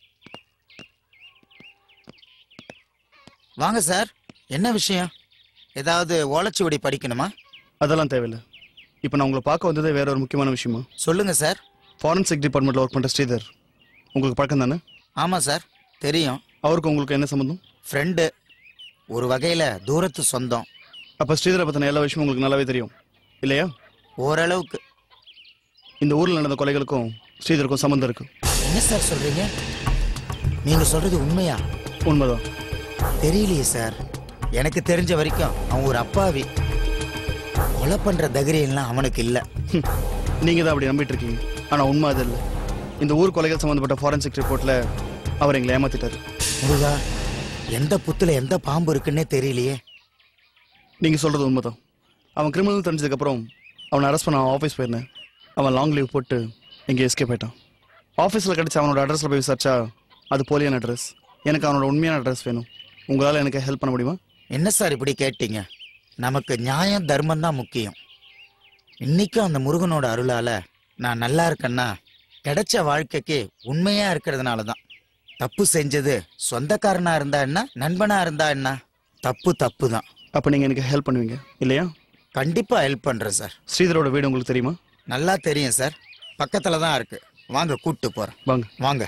வாங்க சார் என்ன விஷயம் ஏதாவது ஓலைச்சுவடி படிக்கணுமா அதெல்லாம் தேவையில்லை இப்போ நான் உங்களை பார்க்க வந்ததே வேற ஒரு முக்கியமான விஷயமா சொல்லுங்க சார் ஃபாரன்சிக் டிபார்ட்மெண்ட்ல ஒர்க் பண்ற ஸ்ரீதர் உங்களுக்கு பழக்கம் தானே ஆமா சார் தெரியும் அவருக்கு உங்களுக்கு என்ன சம்பந்தம் ஃப்ரெண்டு ஒரு வகையில தூரத்து சொந்தம் அப்ப ஸ்ரீதரை பத்தின எல்லா விஷயமும் உங்களுக்கு நல்லாவே தெரியும் இல்லையா ஓரளவுக்கு இந்த ஊர்ல நடந்த கொலைகளுக்கும் ஸ்ரீதருக்கும் சம்பந்தம் இருக்கு என்ன சார் சொல்றீங்க நீங்க சொல்றது உண்மையா உண்மைதான் தெரியலையே சார் எனக்கு தெரிஞ்ச வரைக்கும் அவன் ஒரு அப்பாவி கொலை பண்ற தைரியம்லாம் அவனுக்கு இல்ல நீங்க தான் அப்படி நம்பிட்டு இருக்கீங்க ஆனா உண்மை அது இல்லை இந்த ஊர் கொலைகள் சம்பந்தப்பட்ட ஃபாரன்சிக் ரிப்போர்ட்ல அவர் எங்களை ஏமாத்திட்டாரு முருகா எந்த புத்துல எந்த பாம்பு இருக்குன்னே தெரியலையே நீங்க சொல்றது உண்மைதான் அவன் கிரிமினல் தெரிஞ்சதுக்கு அப்புறம் அவனை அரெஸ்ட் பண்ண அவன் ஆஃபீஸ் போயிருந்தேன் அவன் லாங் லீவ் போட்டு எங்கே எஸ்கேப் ஆயிட்டான் ஆஃபீஸில் கிடைச்ச அவனோட அட்ரஸில் போய் விசாரிச்சா அது போலியான அட்ரஸ் எனக்கு அவனோட உண்மையான அட்ரஸ் வேணும் உங்களால் எனக்கு ஹெல்ப் பண்ண முடியுமா என்ன சார் இப்படி கேட்டீங்க நமக்கு நியாயம் தர்மம் தான் முக்கியம் இன்னைக்கும் அந்த முருகனோட அருளால நான் நல்லா இருக்கேன்னா கிடைச்ச வாழ்க்கைக்கு உண்மையா இருக்கிறதுனால தான் தப்பு செஞ்சது சொந்தக்காரனா இருந்தா என்ன நண்பனா இருந்தா என்ன தப்பு தப்பு தான் அப்போ நீங்கள் எனக்கு ஹெல்ப் பண்ணுவீங்க இல்லையா கண்டிப்பா ஹெல்ப் பண்றேன் சார் ஸ்ரீதரோட வீடு உங்களுக்கு தெரியுமா நல்லா தெரியும் சார் பக்கத்துல தான் இருக்கு வாங்க கூட்டு போறேன் வாங்க வாங்க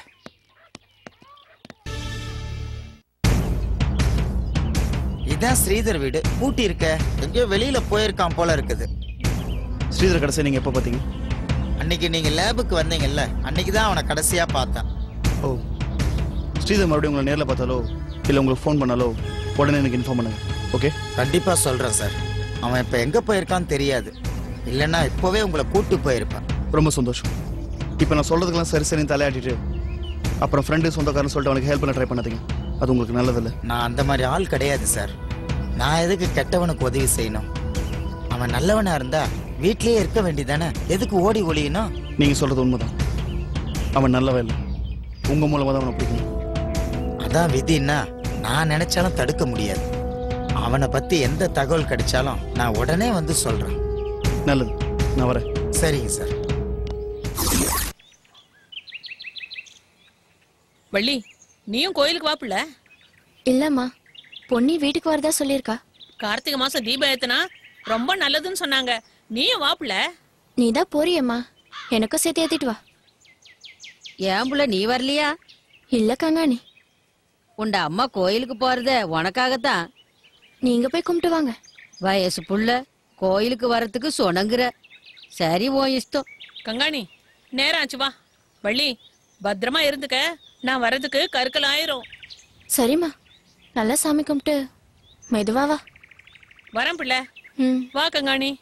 இதான் ஸ்ரீதர் வீடு பூட்டி இருக்க எங்கேயோ வெளியில போயிருக்கான் போல இருக்குது ஸ்ரீதர் கடைசி நீங்கள் எப்போ பார்த்தீங்க அன்னைக்கு நீங்க லேபுக்கு வந்தீங்கல்ல அன்னைக்கு தான் அவனை கடைசியா பார்த்தேன் ஓ ஸ்ரீதர் மறுபடியும் உங்களை நேரில் பார்த்தாலோ இல்லை உங்களுக்கு ஃபோன் பண்ணாலோ உடனே எனக்கு இன்ஃபார்ம் பண்ணுங்க ஓகே கண்டிப்பா சொல்றேன் சார் அவன் இப்ப எங்க போயிருக்கான்னு தெரியாது இல்லைன்னா இப்போவே உங்களை கூட்டு போயிருப்பான் ரொம்ப சந்தோஷம் இப்போ நான் சொல்றதுக்கெல்லாம் சரி சரி தலையாட்டிட்டு அப்புறம் ஃப்ரெண்டு சொந்தக்காரன் சொல்லிட்டு அவனுக்கு ஹெல்ப் பண்ண ட்ரை பண்ணாதீங்க அது உங்களுக்கு நல்லதில்லை நான் அந்த மாதிரி ஆள் கிடையாது சார் நான் எதுக்கு கெட்டவனுக்கு உதவி செய்யணும் அவன் நல்லவனா இருந்தா வீட்லயே இருக்க வேண்டியதானே எதுக்கு ஓடி ஒளியணும் நீங்க சொல்றது உண்மைதான் அவன் நல்லவன் இல்லை உங்க மூலமா தான் அவனை பிடிக்கணும் அதான் விதின்னா நான் நினைச்சாலும் தடுக்க முடியாது அவனை பத்தி எந்த தகவல் கிடைச்சாலும் நான் உடனே வந்து சொல்றேன் நல்லது நான் வரேன் சரிங்க சார் வள்ளி நீயும் கோயிலுக்கு வாப்புல இல்லம்மா பொன்னி வீட்டுக்கு வரதா சொல்லியிருக்கா கார்த்திகை மாசம் தீபம் ஏத்துனா ரொம்ப நல்லதுன்னு சொன்னாங்க நீயும் வாப்புல நீ தான் போறியம்மா எனக்கும் சேர்த்து ஏத்திட்டு வா ஏன் புள்ள நீ வரலையா இல்ல கங்காணி உண்ட அம்மா கோயிலுக்கு போறத உனக்காகத்தான் நீங்க போய் கும்பிட்டு வாங்க வயசு புள்ள கோயிலுக்கு வரத்துக்கு சொனங்குற சரி ஓ இஷ்டம் கங்காணி நேரம் ஆச்சு வா வள்ளி பத்திரமா இருந்துக்க நான் வர்றதுக்கு கருக்கல் ஆயிரும் சரிம்மா நல்லா சாமி கும்பிட்டு மெதுவா வா வரேன் பிள்ளை ம் வா கங்காணி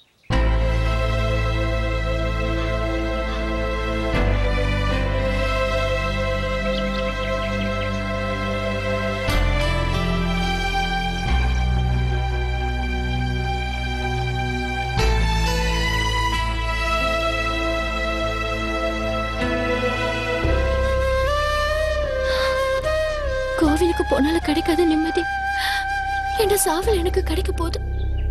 கோவிலுக்கு போனாலும் கிடைக்காத நிம்மதி என்ற சாவல் எனக்கு கிடைக்க போகுது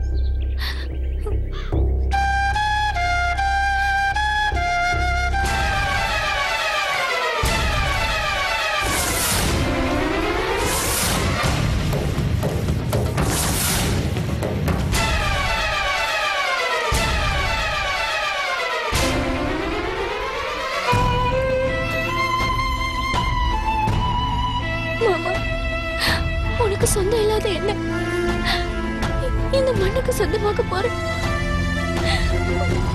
மாமா உனக்கு சொந்தம் இல்லாத என்ன இந்த மண்ணுக்கு சொந்தமாக போறேன்